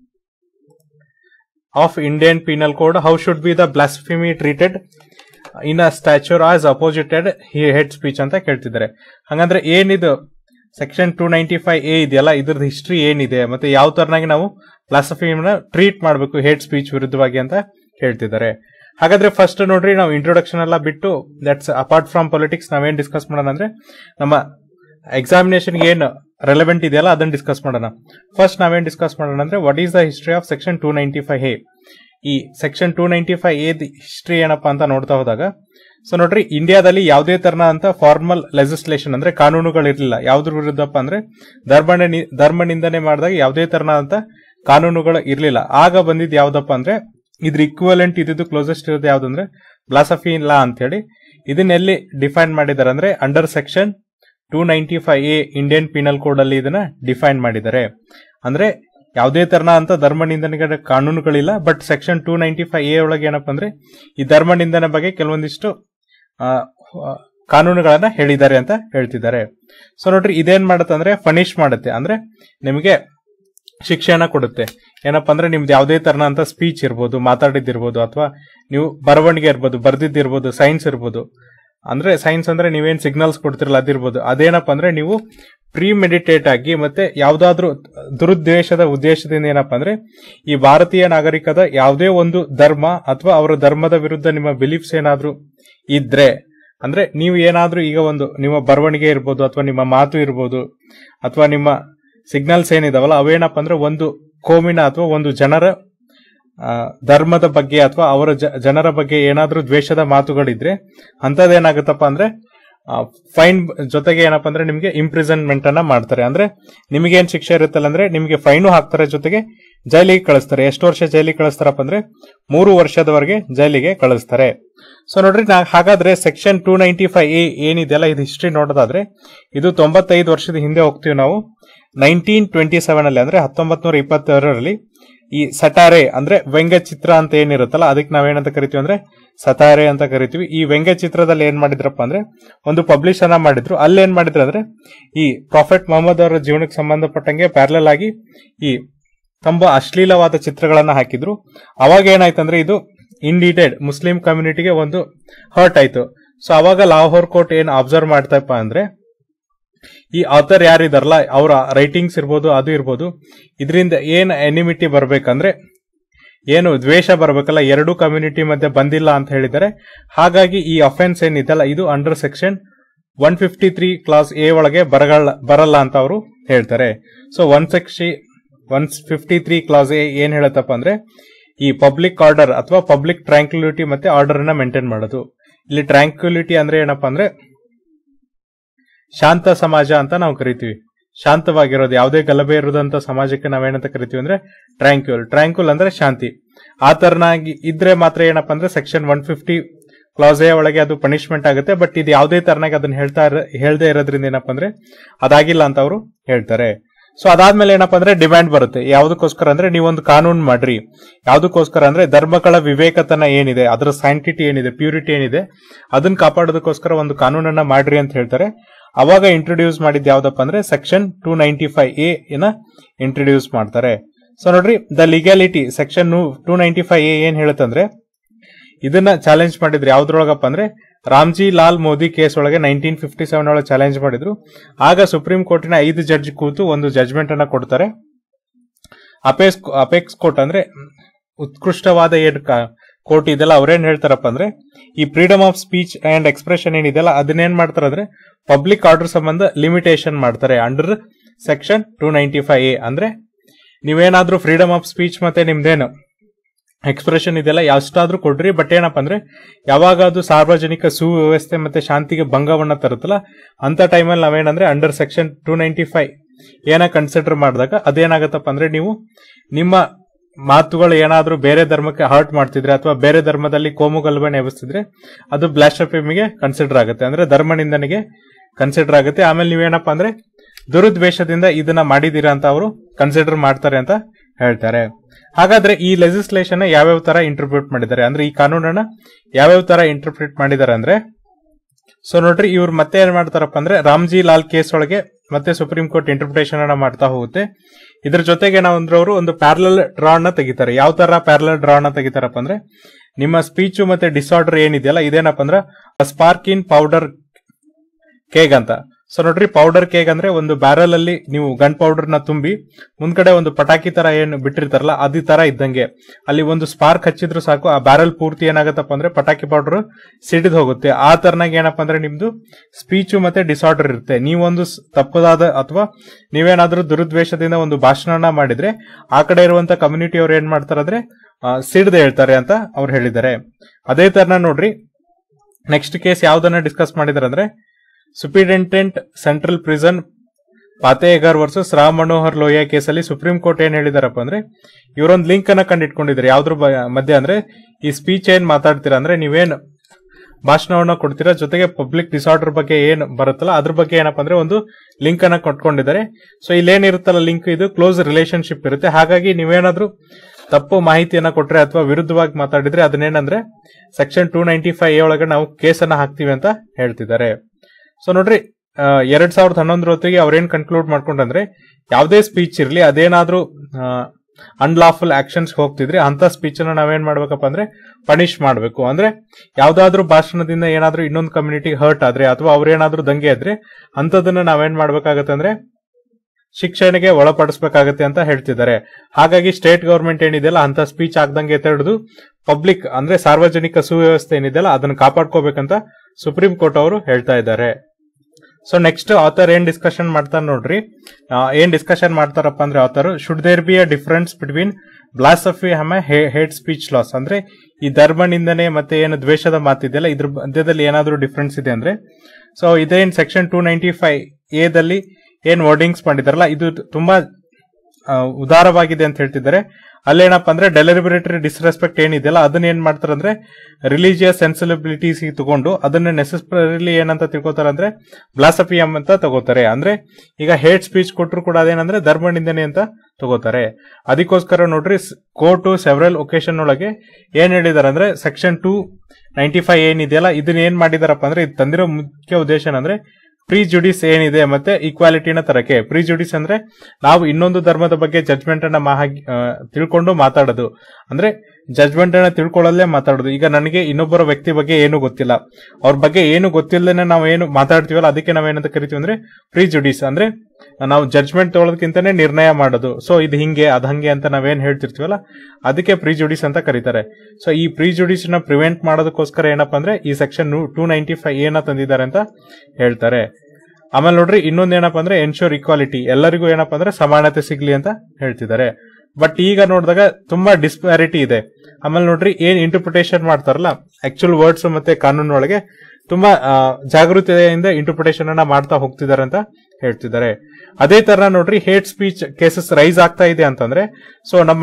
of Indian penal code how should be the blasphemy treated in a statute as opposed hate speech ಅಂತ ಕೇಳ್ತಿದ್ದಾರೆ ಹಂಗಂದ್ರೆ ಏನಿದು section two ninety five A ಇದೆಯಲ್ಲ ಇದ್ರದ್ದು ಹಿಸ್ಟ್ರಿ ಏನಿದೆ ಮತ್ತೆ ಯಾವ ತರನಾಗಿ ನಾವು ಬ್ಲಾಸ್ಫಿಮಿನ ಟ್ರೀಟ್ ಮಾಡಬೇಕು ಹೇಟ್ ಸ್ಪೀಚ್ ವಿರುದ್ಧವಾಗಿ ಅಂತ ಹೇಳ್ತಿದ್ದಾರೆ ಹಾಗಾದ್ರೆ ಫಸ್ಟ್ ನೋಡ್ರಿ ನಾವು ಇಂಟ್ರೊಡಕ್ಷನ್ ಎಲ್ಲ ಬಿಟ್ಟು ದಟ್ಸ್ ಅಪಾರ್ಟ್ ಫ್ರಮ್ ಪೊಲಿಟಿಕ್ಸ್ ನಾವೇನ್ ಡಿಸ್ಕಸ್ ಮಾಡೋಣ ಅಂದ್ರೆ ನಮ್ಮ ಎಕ್ಸಾಮಿನೇಷನ್ ಏನ್ ರೆಲೆವೆಂಟ್ ಇದೆಯಲ್ಲ ಅದನ್ನ ಡಿಸ್ಕಸ್ ಮಾಡೋಣ ಫಸ್ಟ್ ನಾವೇನ್ ಡಿಸ್ಕಸ್ ಮಾಡೋಣ ಅಂದ್ರೆ what is the history of section two ninety five A ಈ section two ninety five A history ಏನಪ್ಪಾ ಅಂತ ನೋಡ್ತಾ ಹೋದಾಗ ಸೊ ನೋಡ್ರಿ ಇಂಡಿಯಾದಲ್ಲಿ ಯಾವುದೇ ತರನ ಅಂತ ಫಾರ್ಮಲ್ ಲೆಜಿಸ್ಲೇಷನ್ ಅಂದ್ರೆ ಕಾನೂನುಗಳಿರ್ಲಿಲ್ಲ ಯಾವ್ದ್ರ ವಿರುದ್ಧಪ್ಪ ಅಂದ್ರೆ ಧರ್ಮ ಧರ್ಮ ನಿಂದನೆ ಮಾಡಿದಾಗ ಯಾವುದೇ ತರನ ಅಂತ ಕಾನೂನುಗಳು ಇರ್ಲಿಲ್ಲ ಆಗ ಬಂದಿದ್ ಯಾವ್ದಪ್ಪ ಅಂದ್ರೆ ಇದ್ರ ಇಕ್ವಲೆಂಟ್ ಇದ್ದು ಕ್ಲೋಸೆಸ್ಟ್ ಇರೋದು ಯಾವ್ದಂದ್ರೆ ಬ್ಲಾಸಫಿ ಲಾ ಅಂತ ಹೇಳಿ ಇದನ್ನೆಲ್ಲಿ ಡಿಫೈನ್ ಮಾಡಿದ್ದಾರೆ ಅಂದ್ರೆ under section two ninety five A Indian penal code ಅಲ್ಲಿ ಇದನ್ನ ಡಿಫೈನ್ ಮಾಡಿದ್ದಾರೆ ಅಂದ್ರೆ ಯಾವುದೇ ತರನ ಅಂತ ಧರ್ಮ ನಿಂದನೆಗಳ ಕಾನೂನುಗಳಿಲ್ಲ but section two ninety five A ಒಳಗೆ ಏನಪ್ಪಾ ಅಂದ್ರೆ ಈ ಧರ್ಮ ನಿಂದನೆ ಬಗ್ಗೆ ಕೆಲವೊಂದಿಷ್ಟು ಆ, ಆ, ಕಾನೂನುಗಳನ್ನ ಹೇಳಿದ್ದಾರೆ ಅಂತ ಹೇಳ್ತಿದ್ದಾರೆ ಸೊ ನೋಡ್ರಿ ಇದೇನ್ ಮಾಡುತ್ತೆ ಅಂದ್ರೆ ಫನಿಶ್ ಮಾಡುತ್ತೆ ಅಂದ್ರೆ ನಿಮಗೆ ಶಿಕ್ಷೆಯನ್ನ ಕೊಡುತ್ತೆ ಏನಪ್ಪಾ ಅಂದ್ರೆ ನಿಮ್ದು ಯಾವುದೇ ತರನ ಅಂತ ಸ್ಪೀಚ್ ಇರ್ಬೋದು ಮಾತಾಡಿದ್ದಿರ್ಬೋದು ಅಥವಾ ನೀವು ಬರವಣಿಗೆ ಇರ್ಬೋದು ಬರ್ದಿದ್ದಿರ್ಬೋದು ಸೈನ್ಸ್ ಇರ್ಬೋದು ಅಂದ್ರೆ ಸೈನ್ಸ್ ಅಂದ್ರೆ ನೀವೇನ್ ಸಿಗ್ನಲ್ಸ್ ಕೊಡ್ತಿರಲ್ಲ ಅದಿರ್ಬೋದು ಅದೇನಪ್ಪ ಅಂದ್ರೆ ನೀವು ಪ್ರೀ ಮೆಡಿಟೇಟ್ ಆಗಿ ಮತ್ತೆ ಯಾವ್ದಾದ್ರು ದುರುದ್ದೇಶದ ಉದ್ದೇಶದಿಂದ ಏನಪ್ಪಾ ಅಂದ್ರೆ ಈ ಭಾರತೀಯ ನಾಗರಿಕದ ಯಾವುದೇ ಒಂದು ಧರ್ಮ ಅಥವಾ ಅವರ ಧರ್ಮದ ವಿರುದ್ಧ ನಿಮ್ಮ ಬಿಲೀಫ್ಸ್ ಏನಾದ್ರೂ ಇದ್ರೆ ಅಂದ್ರೆ ನೀವು ಏನಾದ್ರೂ ಈಗ ಒಂದು ನಿಮ್ಮ ಬರವಣಿಗೆ ಇರ್ಬೋದು ಅಥವಾ ನಿಮ್ಮ ಮಾತು ಇರ್ಬೋದು ಅಥವಾ ನಿಮ್ಮ ಸಿಗ್ನಲ್ಸ್ ಏನಿದಾವಲ್ಲ ಅವೇನಪ್ಪ ಅಂದ್ರೆ ಒಂದು ಕೋಮಿನ ಅಥವಾ ಒಂದು ಜನರ ಆ, ಧರ್ಮದ ಬಗ್ಗೆ ಅಥವಾ ಅವರ ಜ- ಜನರ ಬಗ್ಗೆ ಏನಾದ್ರೂ ದ್ವೇಷದ ಮಾತುಗಳಿದ್ರೆ ಅಂತದೇನಾಗುತ್ತಪ್ಪ ಅಂದ್ರೆ ಫೈನ್ ಜೊತೆಗೆ ಏನಪ್ಪ ಅಂದ್ರೆ ನಿಮಗೆ ಇಂಪ್ರಿಸನ್ಮೆಂಟ್ ಅನ್ನ ಮಾಡ್ತಾರೆ ಅಂದ್ರೆ ನಿಮಗೆ ಏನ್ ಶಿಕ್ಷೆ ಇರುತ್ತಲ್ಲ ಅಂದ್ರೆ ನಿಮಗೆ ಫೈನು ಹಾಕ್ತಾರೆ ಜೊತೆಗೆ ಜೈಲಿಗೆ ಕಳಿಸ್ತಾರೆ ಎಷ್ಟು ವರ್ಷ ಜೈಲಿಗೆ ಕಳಿಸ್ತಾರಪ್ಪ ಅಂದ್ರೆ ಮೂರು ವರ್ಷದವರೆಗೆ ಜೈಲಿಗೆ ಕಳಿಸ್ತಾರೆ ಸೊ ನೋಡ್ರಿ ನಾ ಹಾಗಾದ್ರೆ section two ninety five A ಏನಿದೆಯಲ್ಲ ಇದು ಹಿಸ್ಟ್ರಿ ನೋಡೋದಾದ್ರೆ ಇದು ತೊಂಬತ್ತೈದು ವರ್ಷದ ಹಿಂದೆ ಹೋಗ್ತೀವಿ ನಾವು ನೈನ್ಟೀನ್ ಟ್ವೆಂಟಿ ಸೆವೆನ್ ಅಲ್ಲಿ ಅಂದ್ರೆ ಹತ್ತೊಂಬತ್ ನೂರ ಇಪ್ಪತ್ತೆರಡರಲ್ಲಿ ಈ ಸಟಾರೆ ಅಂದ್ರೆ ವ್ಯಂಗ್ಯಚಿತ್ರ ಅಂತ ಏನಿರುತ್ತಲ್ಲ ಅದಕ್ಕೆ ನಾವೇನಂತ ಕರಿತೀವಿ ಅಂದ್ರೆ ಸತಾರೆ ಅಂತ ಕರಿತೀವಿ ಈ ವ್ಯಂಗ್ಯಚಿತ್ರದಲ್ಲಿ ಏನ್ ಮಾಡಿದ್ರಪ್ಪ ಅಂದ್ರೆ ಒಂದು ಪಬ್ಲಿಷ್ ಅನ್ನ ಮಾಡಿದ್ರು ಅಲ್ಲಿ ಏನ್ ಮಾಡಿದ್ರು ಅಂದ್ರೆ ಈ ಪ್ರಾಫೆಟ್ ಮೊಹಮ್ಮದ್ ಅವರ ಜೀವನಕ್ಕೆ ಸಂಬಂಧಪಟ್ಟಂಗೆ ಪ್ಯಾರಲಲ್ ಆಗಿ ಈ ತುಂಬಾ ಅಶ್ಲೀಲವಾದ ಚಿತ್ರಗಳನ್ನ ಹಾಕಿದ್ರು ಅವಾಗ ಏನಾಯ್ತಂದ್ರೆ ಇದು ಇಂಡಿಟೆಡ್ ಮುಸ್ಲಿಂ ಕಮ್ಯುನಿಟಿಗೆ ಒಂದು ಹರ್ಟ್ ಆಯ್ತು ಸೊ ಅವಾಗ ಲಾಹೋರ್ ಕೋರ್ಟ್ ಏನ್ ಅಬ್ಸರ್ವ್ ಮಾಡ್ತಪ್ಪ ಅಂದ್ರೆ ಈ ಆಥರ್ ಯಾರಿದಾರಲ್ಲ ಅವರ ರೈಟಿಂಗ್ಸ್ ಇರ್ಬೋದು ಅದು ಇರ್ಬೋದು ಇದರಿಂದ ಏನ್ ಎನಿಮಿಟಿ ಬರ್ಬೇಕಂದ್ರೆ ಏನು ದ್ವೇಷ ಬರ್ಬೇಕಲ್ಲ ಎರಡು ಕಮ್ಯುನಿಟಿ ಮಧ್ಯೆ ಬಂದಿಲ್ಲ ಅಂತ ಹೇಳಿದ್ದಾರೆ ಹಾಗಾಗಿ ಈ ಅಫೆನ್ಸ್ ಏನಿದೆಲ್ಲ ಇದು under section one fifty three clause A ಒಳಗೆ ಬರಗಲ್ಲ ಬರಲ್ಲ ಅಂತ ಅವರು ಹೇಳ್ತಾರೆ so one section one fifty three clause A ಏನ್ ಹೇಳತ್ತಪ್ಪ ಅಂದ್ರೆ ಈ ಪಬ್ಲಿಕ್ ಆರ್ಡರ್ ಅಥವಾ ಪಬ್ಲಿಕ್ ಟ್ರ್ಯಾಂಕ್ಯುಲಿಟಿ ಮತ್ತೆ ಆರ್ಡರ್ ಅನ್ನ ಮೇಂಟೈನ್ ಮಾಡೋದು ಇಲ್ಲಿ ಟ್ರ್ಯಾಂಕ್ಯುಲಿಟಿ ಅಂದ್ರೆ ಏನಪ್ಪಾ ಅಂದ್ರೆ ಶಾಂತ ಸಮಾಜ ಅಂತ ನಾವು ಕರಿತೀವಿ ಶಾಂತವಾಗಿರೋದು ಯಾವುದೇ ಗಲಭೆ ಇರೋದಂತ ಸಮಾಜಕ್ಕೆ ನಾವೇನಂತ ಕರಿತೀವಿ ಅಂದ್ರೆ ಟ್ರ್ಯಾಂಕ್ಯುಲ್ ಟ್ರ್ಯಾಂಕ್ಯುಲ್ ಅಂದ್ರೆ ಶಾಂತಿ ಆ ತರನಾಗಿ ಇದ್ರೆ ಮಾತ್ರ ಏನಪ್ಪಾ ಅಂದ್ರೆ section one fifty clause A ಒಳಗೆ ಅದು ಪನಿಷ್ಮೆಂಟ್ ಆಗುತ್ತೆ ಬಟ್ ಇದು ಯಾವುದೇ ತರನಾಗಿ ಅದನ್ನ ಹೇಳ್ತಾ ಇರ ಹೇಳ್ದೆ ಇರೋದ್ರಿಂದ ಏನಪ್ಪಾ ಅಂದ್ರೆ ಅದಾಗಿಲ್ಲ ಅಂತ ಅವರು ಹೇಳ್ತಾರೆ ಸೊ ಅದಾದ್ಮೇಲೆ ಏನಪ್ಪಾ ಅಂದ್ರೆ ಡಿಮ್ಯಾಂಡ್ ಬರುತ್ತೆ ಯಾವ್ದಕ್ಕೋಸ್ಕರ ಅಂದ್ರೆ ನೀವೊಂದು ಕಾನೂನು ಮಾಡ್ರಿ ಯಾವ್ದಕ್ಕೋಸ್ಕರ ಅಂದ್ರೆ ಧರ್ಮಗಳ ವಿವೇಕತನ ಏನಿದೆ ಅದರ ಸ್ಯಾಂಟಿಟಿ ಏನಿದೆ ಪ್ಯೂರಿಟಿ ಏನಿದೆ ಅದನ್ನ ಕಾಪಾಡೋದಕ್ಕೋಸ್ಕರ ಒಂದು ಕಾನೂನನ್ನ ಮಾಡ್ರಿ ಅಂತ ಹೇಳ್ತಾರೆ ಅವಾಗ ಇಂಟ್ರೊಡ್ಯೂಸ್ ಮಾಡಿದ್ ಯಾವ್ದಪ್ಪ ಅಂದ್ರೆ section two ninety five A ನ ಇಂಟ್ರೊಡ್ಯೂಸ್ ಮಾಡ್ತಾರೆ ಸೊ ನೋಡ್ರಿ the legality section two ninety five A ಏನ್ ಹೇಳುತ್ತಂದ್ರೆ ಇದನ್ನ ಚಾಲೆಂಜ್ ಮಾಡಿದ್ರು ಯಾವ್ದ್ರೊಳಗಪ್ಪ ಅಂದ್ರೆ ರಾಮ್ಜಿ ಲಾಲ್ ಮೋದಿ ಕೇಸ್ ಒಳಗೆ ನೈನ್ಟೀನ್ ಫಿಫ್ಟಿ ಸೆವೆನ್ ಒಳಗೆ ಚಾಲೆಂಜ್ ಮಾಡಿದ್ರು ಆಗ ಸುಪ್ರೀಂ ಕೋರ್ಟಿನ ಐದು ಜಡ್ಜ್ ಕೂತು ಒಂದು ಜಡ್ಜ್ಮೆಂಟ್ ಅನ್ನ ಕೊಡ್ತಾರೆ ಅಪೇಕ್ಸ್ ಅಪೆಕ್ಸ್ ಕೋರ್ಟ್ ಅಂದ್ರೆ ಉತ್ಕೃಷ್ಟವಾದ ಏನ್ ಕೋರ್ಟ್ ಇದೆಲ್ಲ ಅವ್ರೇನ್ ಹೇಳ್ತಾರಪ್ಪ ಅಂದ್ರೆ ಈ freedom of speech and expression ಏನಿದೆಲ್ಲ ಅದನ್ನೇನ್ ಮಾಡ್ತಾರೆ ಅಂದ್ರೆ ಪಬ್ಲಿಕ್ ಆರ್ಡರ್ ಸಂಬಂಧ ಲಿಮಿಟೇಷನ್ ಮಾಡ್ತಾರೆ under section two ninety five A ಅಂದ್ರೆ ನೀವೇನಾದ್ರೂ ಫ್ರೀಡಮ್ ಆಫ್ ಸ್ಪೀಚ್ ಮತ್ತೆ ನಿಮ್ದೇನು ಎಕ್ಸ್ಪ್ರೆಷನ್ ಇದೆಲ್ಲ ಎಷ್ಟಾದ್ರೂ ಕೊಡ್ರಿ ಬಟ್ ಏನಪ್ಪಾ ಅಂದ್ರೆ ಯಾವಾಗ ಅದು ಸಾರ್ವಜನಿಕ ಸುವ್ಯವಸ್ಥೆ ಮತ್ತೆ ಶಾಂತಿಗೆ ಭಂಗವನ್ನ ತರುತ್ತಲ್ಲ ಅಂತ ಟೈಮಲ್ಲಿ ನಾವೇನಂದ್ರೆ under section two ninety five ಏನ ಕನ್ಸಿಡರ್ ಮಾಡಿದಾಗ ಅದೇನಾಗತ್ತಪ್ಪ ಅಂದ್ರೆ ನೀವು ನಿಮ್ಮ ಮಾತುಗಳು ಏನಾದ್ರೂ ಬೇರೆ ಧರ್ಮಕ್ಕೆ ಹರ್ಟ್ ಮಾಡ್ತಿದ್ರೆ ಅಥವಾ ಬೇರೆ ಧರ್ಮದಲ್ಲಿ ಕೋಮು ಗಲಭೆ ಎಬ್ಬಿಸ್ತಿದ್ರೆ ಅದು ಬ್ಲಾಸ್ಟಫಿಮಿಗೆ ಕನ್ಸಿಡರ್ ಆಗುತ್ತೆ ಅಂದ್ರೆ ಧರ್ಮ ನಿಂದನೆಗೆ ಕನ್ಸಿಡರ್ ಆಗುತ್ತೆ ಆಮೇಲೆ ನೀವೇನಪ್ಪ ಅಂದ್ರೆ ದುರುದ್ದೇಶದಿಂದ ಇದನ್ನ ಮಾಡಿದೀರಾ ಅಂತ ಅವರು ಕನ್ಸಿಡರ್ ಮಾಡ್ತಾರೆ ಅಂತ ಹೇಳ್ತಾರೆ ಹಾಗಾದ್ರೆ ಈ ಲೆಜಿಸ್ಲೇಷನ್ ಯಾವ್ಯಾವ ತರ ಇಂಟರ್ಪ್ರಿಟ್ ಮಾಡಿದ್ದಾರೆ ಅಂದ್ರೆ ಈ ಕಾನೂನನ್ನ ಯಾವ್ಯಾವ ತರ ಇಂಟರ್ಪ್ರಿಟ್ ಮಾಡಿದ್ದಾರೆ ಅಂದ್ರೆ ಸೊ ನೋಡ್ರಿ ಇವ್ರು ಮತ್ತೆ ಏನ್ ಮಾಡ್ತಾರಪ್ಪ ಅಂದ್ರೆ ರಾಮ್ಜಿ ಲಾಲ್ ಕೇಸ್ ಒಳಗೆ ಮತ್ತೆ ಸುಪ್ರೀಂ ಕೋರ್ಟ್ ಇಂಟರ್ಪ್ರಿಟೇಷನ್ ಅನ್ನ ಮಾಡ್ತಾ ಹೋಗುತ್ತೆ ಇದ್ರ ಜೊತೆಗೆ ನಾವು ಅಂದ್ರೆ ಅವರು ಒಂದು ಪ್ಯಾರಲಲ್ ಡ್ರಾ ಅನ್ನ ತೆಗಿತಾರೆ ಯಾವ ತರ ಪ್ಯಾರಲಲ್ ಡ್ರಾ ಅನ್ನ ತೆಗಿತಾರಪ್ಪ ಅಂದ್ರೆ ನಿಮ್ಮ ಸ್ಪೀಚ್ ಮತ್ತೆ ಡಿಸಾರ್ಡರ್ ಏನಿದೆಯಲ್ಲ ಇದೇನಪ್ಪ ಅಂದ್ರೆ ಸ್ಪಾರ್ಕ್ ಇನ್ ಪೌಡರ್ ಕೇಗ್ ಅಂತ ಸೊ ನೋಡ್ರಿ ಪೌಡರ್ ಕೇಕ್ ಅಂದ್ರೆ ಒಂದು ಬ್ಯಾರಲ್ ಅಲ್ಲಿ ನೀವು ಗನ್ ಪೌಡರ್ ನ ತುಂಬಿ ಮುಂದ್ಗಡೆ ಒಂದು ಪಟಾಕಿ ತರ ಏನು ಬಿಟ್ಟಿರ್ತಾರಲ್ಲ ಅದೇ ತರ ಇದ್ದಂಗೆ ಅಲ್ಲಿ ಒಂದು ಸ್ಪಾರ್ಕ್ ಹಚ್ಚಿದ್ರು ಸಾಕು ಆ ಬ್ಯಾರಲ್ ಪೂರ್ತಿ ಏನಾಗತ್ತಪ್ಪ ಅಂದ್ರೆ ಪಟಾಕಿ ಪೌಡರ್ ಸಿಡಿದು ಹೋಗುತ್ತೆ ಆ ತರನಾಗಿ ಏನಪ್ಪಾ ಅಂದ್ರೆ ನಿಮ್ದು ಸ್ಪೀಚು ಮತ್ತೆ ಡಿಸಾರ್ಡರ್ ಇರುತ್ತೆ ನೀವೊಂದು ಸ್- ತಪ್ಪದಾದ ಅಥವಾ ನೀವೇನಾದ್ರೂ ದುರುದ್ವೇಷದಿಂದ ಒಂದು ಭಾಷಣ ಮಾಡಿದ್ರೆ ಆ ಕಡೆ ಇರುವಂತ ಕಮ್ಯುನಿಟಿ ಅವ್ರು ಏನ್ ಮಾಡ್ತಾರೆ ಅಂದ್ರೆ ಸಿಡ್ದೆ ಹೇಳ್ತಾರೆ ಅಂತ ಅವ್ರು ಹೇಳಿದ್ದಾರೆ ಅದೇ ತರನ ನೋಡ್ರಿ ನೆಕ್ಸ್ಟ್ ಕೇಸ್ ಯಾವ್ದನ್ನ ಡಿಸ್ಕಸ್ ಮಾಡಿದಾರೆ ಅಂದ್ರೆ superintendent central prison Fatehgarh versus Ram Manohar Lohia ಕೇಸಲ್ಲಿ ಸುಪ್ರೀಂ ಕೋರ್ಟ್ ಏನ್ ಹೇಳಿದಾರಪ್ಪ ಅಂದ್ರೆ ಇವರೊಂದು ಲಿಂಕ್ ಅನ್ನ ಕಂಡಿಟ್ಕೊಂಡಿದ್ದಾರೆ ಯಾವ್ದ್ರ ಬ- ಮಧ್ಯೆ ಅಂದ್ರೆ ಈ ಸ್ಪೀಚ್ ಏನ್ ಮಾತಾಡ್ತೀರಾ ಅಂದ್ರೆ ನೀವೇನ್ ಭಾಷಣವನ್ನ ಕೊಡ್ತೀರಾ ಜೊತೆಗೆ ಪಬ್ಲಿಕ್ ಡಿಸಾರ್ಡರ್ ಬಗ್ಗೆ ಏನ್ ಬರುತ್ತಲ್ಲ ಅದ್ರ ಬಗ್ಗೆ ಏನಪ್ಪಾ ಅಂದ್ರೆ ಒಂದು ಲಿಂಕ್ ಅನ್ನ ಕೊಟ್ಕೊಂಡಿದ್ದಾರೆ ಸೊ ಇಲ್ಲೇನಿರುತ್ತಲ್ಲ ಲಿಂಕ್ ಇದು ಕ್ಲೋಸ್ ರಿಲೇಶನ್ಶಿಪ್ ಇರುತ್ತೆ ಹಾಗಾಗಿ ನೀವೇನಾದ್ರೂ ತಪ್ಪು ಮಾಹಿತಿಯನ್ನ ಕೊಟ್ರೆ ಅಥವಾ ವಿರುದ್ಧವಾಗಿ ಮಾತಾಡಿದ್ರೆ ಅದನ್ನೇನಂದ್ರೆ section two ninety five A ಒಳಗೆ ನಾವು ಕೇಸನ್ನ ಹಾಕ್ತೀವಿ ಅಂತ ಹೇಳ್ತಿದ್ದಾರೆ ಸೊ ನೋಡ್ರಿ ಆ, ಎರಡ್ ಸಾವಿರದ ಹನ್ನೊಂದರ ಹೊತ್ತಿಗೆ ಅವ್ರೇನ್ ಕನ್ಕ್ಲೂಡ್ ಮಾಡ್ಕೊಂಡ್ರೆ ಯಾವುದೇ ಸ್ಪೀಚ್ ಇರಲಿ ಅದೇನಾದ್ರೂ ಅನ್ಲಾಫುಲ್ ಆಕ್ಷನ್ಸ್ ಹೋಗ್ತಿದ್ರೆ ಅಂತ ಸ್ಪೀಚ್ ಅನ್ನ ನಾವೇನ್ ಮಾಡ್ಬೇಕಪ್ಪ ಅಂದ್ರೆ ಪನಿಷ್ ಮಾಡಬೇಕು ಅಂದ್ರೆ ಯಾವ್ದಾದ್ರೂ ಭಾಷಣದಿಂದ ಏನಾದ್ರೂ ಇನ್ನೊಂದು ಕಮ್ಯುನಿಟಿ ಹರ್ಟ್ ಆದ್ರೆ ಅಥವಾ ಅವ್ರೇನಾದ್ರೂ ದಂಗೆ ಆದ್ರೆ ಅಂತದನ್ನ ನಾವೇನ್ ಮಾಡ್ಬೇಕಾಗತ್ತೆ ಅಂದ್ರೆ ಶಿಕ್ಷಣೆಗೆ ಒಳಪಡಿಸಬೇಕಾಗತ್ತೆ ಅಂತ ಹೇಳ್ತಿದ್ದಾರೆ ಹಾಗಾಗಿ ಸ್ಟೇಟ್ ಗವರ್ಮೆಂಟ್ ಏನಿದೆಯಲ್ಲ ಅಂತ ಸ್ಪೀಚ್ ಆಗ್ದಂಗೆ ತಡೆದು ಪಬ್ಲಿಕ್ ಅಂದ್ರೆ ಸಾರ್ವಜನಿಕ ಸುವ್ಯವಸ್ಥೆ ಏನಿದೆಯಲ್ಲ ಅದನ್ನ ಕಾಪಾಡ್ಕೋಬೇಕಂತ ಸುಪ್ರೀಂ ಕೋರ್ಟ್ ಅವರು ಹೇಳ್ತಾ ಇದ್ದಾರೆ ಸೊ ನೆಕ್ಸ್ಟ್ ಆಥರ್ ಏನ್ ಡಿಸ್ಕಷನ್ ಮಾಡ್ತಾರೆ ನೋಡ್ರಿ ಆ, ಏನ್ ಡಿಸ್ಕಷನ್ ಮಾಡ್ತಾರಪ್ಪ ಅಂದ್ರೆ author should there be a difference between blasphemy ಹಮ ಹೇಟ್ ಸ್ಪೀಚ್ ಲಾಸ್ ಅಂದ್ರೆ ಈ ಧರ್ಮ ನಿಂದನೆ ಮತ್ತೆ ಏನು ದ್ವೇಷದ ಮಾತಿದೆಯಲ್ಲ ಇದ್ರ ಮಧ್ಯದಲ್ಲಿ ಏನಾದ್ರೂ ಡಿಫರೆನ್ಸ್ ಇದೆ ಅಂದ್ರೆ ಸೊ ಇದೇನ್ ಸೆಕ್ಷನ್ ಟೂ ನೈಂಟಿ ಫೈವ್ ಎದಲ್ಲಿ ಏನ್ ವರ್ಡಿಂಗ್ಸ್ ಮಾಡಿದಾರಲ್ಲ ಇದು ತುಂಬಾ ಆ, ಉದಾರವಾಗಿದೆ ಅಂತ ಹೇಳ್ತಿದ್ದಾರೆ ಅಲ್ಲೇನಪ್ಪ ಅಂದ್ರೆ ಡೆಲಿಬರೇಟರಿ ಡಿಸ್ರೆಸ್ಪೆಕ್ಟ್ ಏನಿದೆಯಲ್ಲ ಅದನ್ನ ಏನ್ ಮಾಡ್ತಾರೆ ಅಂದ್ರೆ ರಿಲಿಜಿಯಸ್ ಸೆನ್ಸಿಬಿಲಿಟೀಸ್ ತಗೊಂಡು ಅದನ್ನ ನೆಸೆಸರಿಲಿ ಏನಂತ ತಿಳ್ಕೊತಾರೆ ಅಂದ್ರೆ ಬ್ಲಾಸಪಿಯಂ ಅಂತ ತಗೋತಾರೆ ಅಂದ್ರೆ ಈಗ ಹೇಟ್ ಸ್ಪೀಚ್ ಕೊಟ್ಟರು ಕೂಡ ಅದೇನಂದ್ರೆ ಧರ್ಮ ನಿಂದನೆ ಅಂತ ತಗೋತಾರೆ ಅದಕ್ಕೋಸ್ಕರ ನೋಡ್ರಿ ಕೋರ್ಟು ಸೆವರಲ್ ಒಕೇಶನ್ ಒಳಗೆ ಏನ್ ಹೇಳಿದಾರೆ ಅಂದ್ರೆ ಸೆಕ್ಷನ್ ಟೂ ನೈಂಟಿ ಫೈವ್ ಏನಿದೆಯಲ್ಲ ಇದನ್ನ ಏನ್ ಮಾಡಿದಾರಪ್ಪ ಅಂದ್ರೆ ಇದು ತಂದಿರೋ ಮುಖ್ಯ ಉದ್ದೇಶ ಏನಂದ್ರೆ ಪ್ರೀ ಜುಡಿಸ್ ಏನಿದೆ ಮತ್ತೆ ಈಕ್ವಾಲಿಟಿನ ತರಕ್ಕೆ ಪ್ರೀ ಜುಡಿಸ್ ಅಂದ್ರೆ ನಾವು ಇನ್ನೊಂದು ಧರ್ಮದ ಬಗ್ಗೆ ಜಜ್ಮೆಂಟ್ ಅನ್ನ ಮಾಹಾಗಿ- ಆ, ತಿಳ್ಕೊಂಡು ಮಾತಾಡೋದು ಅಂದ್ರೆ ಜಜ್ಮೆಂಟ್ ಅನ್ನ ತಿಳ್ಕೊಳ್ಳಲ್ಲೇ ಮಾತಾಡೋದು ಈಗ ನನಗೆ ಇನ್ನೊಬ್ಬರ ವ್ಯಕ್ತಿ ಬಗ್ಗೆ ಏನು ಗೊತ್ತಿಲ್ಲ ಅವ್ರ ಬಗ್ಗೆ ಏನು ಗೊತ್ತಿಲ್ಲದೇನೆ ನಾವು ಏನು ಮಾತಾಡ್ತೀವಲ್ಲ ಅದಕ್ಕೆ ನಾವೇನಂತ ಕರಿತೀವಿ ಅಂದ್ರೆ ಪ್ರೀ ಜುಡಿಸ್ ಅಂದ್ರೆ ನಾವು ಜಡ್ಜ್ಮೆಂಟ್ ತಗೊಳ್ಳೋದಕ್ಕಿಂತನೇ ನಿರ್ಣಯ ಮಾಡೋದು ಸೊ ಇದು ಹಿಂಗೆ ಅದ್ ಹಂಗೆ ಅಂತ ನಾವೇನ್ ಹೇಳ್ತಿರ್ತೀವಲ್ಲ ಅದಕ್ಕೆ ಪ್ರೀ ಜುಡಿಸ್ ಅಂತ ಕರೀತಾರೆ ಸೊ ಈ ಪ್ರೀ ಜುಡಿಸ್ ನ ಪ್ರಿವೆಂಟ್ ಮಾಡೋದಕ್ಕೋಸ್ಕರ ಏನಪ್ಪಾ ಅಂದ್ರೆ ಈ ಸೆಕ್ಷನ್ ಟೂ ನೈಂಟಿ ಫೈವ್ ಏನ ತಂದಿದ್ದಾರೆ ಅಂತ ಹೇಳ್ತಾರೆ ಆಮೇಲೆ ನೋಡ್ರಿ ಇನ್ನೊಂದ್ ಏನಪ್ಪಾ ಅಂದ್ರೆ ಎನ್ಶೋರ್ ಇಕ್ವಾಲಿಟಿ ಎಲ್ಲರಿಗೂ ಏನಪ್ಪಾ ಅಂದ್ರೆ ಸಮಾನತೆ ಸಿಗ್ಲಿ ಅಂತ ಹೇಳ್ತಿದ್ದಾರೆ ಬಟ್ ಈಗ ನೋಡಿದಾಗ ತುಂಬಾ ಡಿಸ್ಪ್ಯಾರಿಟಿ ಇದೆ ಆಮೇಲೆ ನೋಡ್ರಿ ಏನ್ ಇಂಟರ್ಪ್ರಿಟೇಷನ್ ಮಾಡ್ತಾರಲ್ಲ ಆಕ್ಚುಲ್ ವರ್ಡ್ಸ್ ಮತ್ತೆ ಕಾನೂನು ಒಳಗೆ ತುಂಬಾ ಆ, ಜಾಗೃತಿಯಿಂದ ಇಂಟರ್ಪ್ರಿಟೇಷನ್ ಅನ್ನ ಮಾಡ್ತಾ ಹೋಗ್ತಿದ್ದಾರೆ ಅಂತ ಹೇಳ್ತಿದ್ದಾರೆ ಅದೇ ತರ ನೋಡ್ರಿ ಹೇಟ್ ಸ್ಪೀಚ್ ಕೇಸಸ್ ರೈಸ್ ಆಗ್ತಾ ಇದೆ ಅಂತಂದ್ರೆ ಸೊ ನಮ್ಮ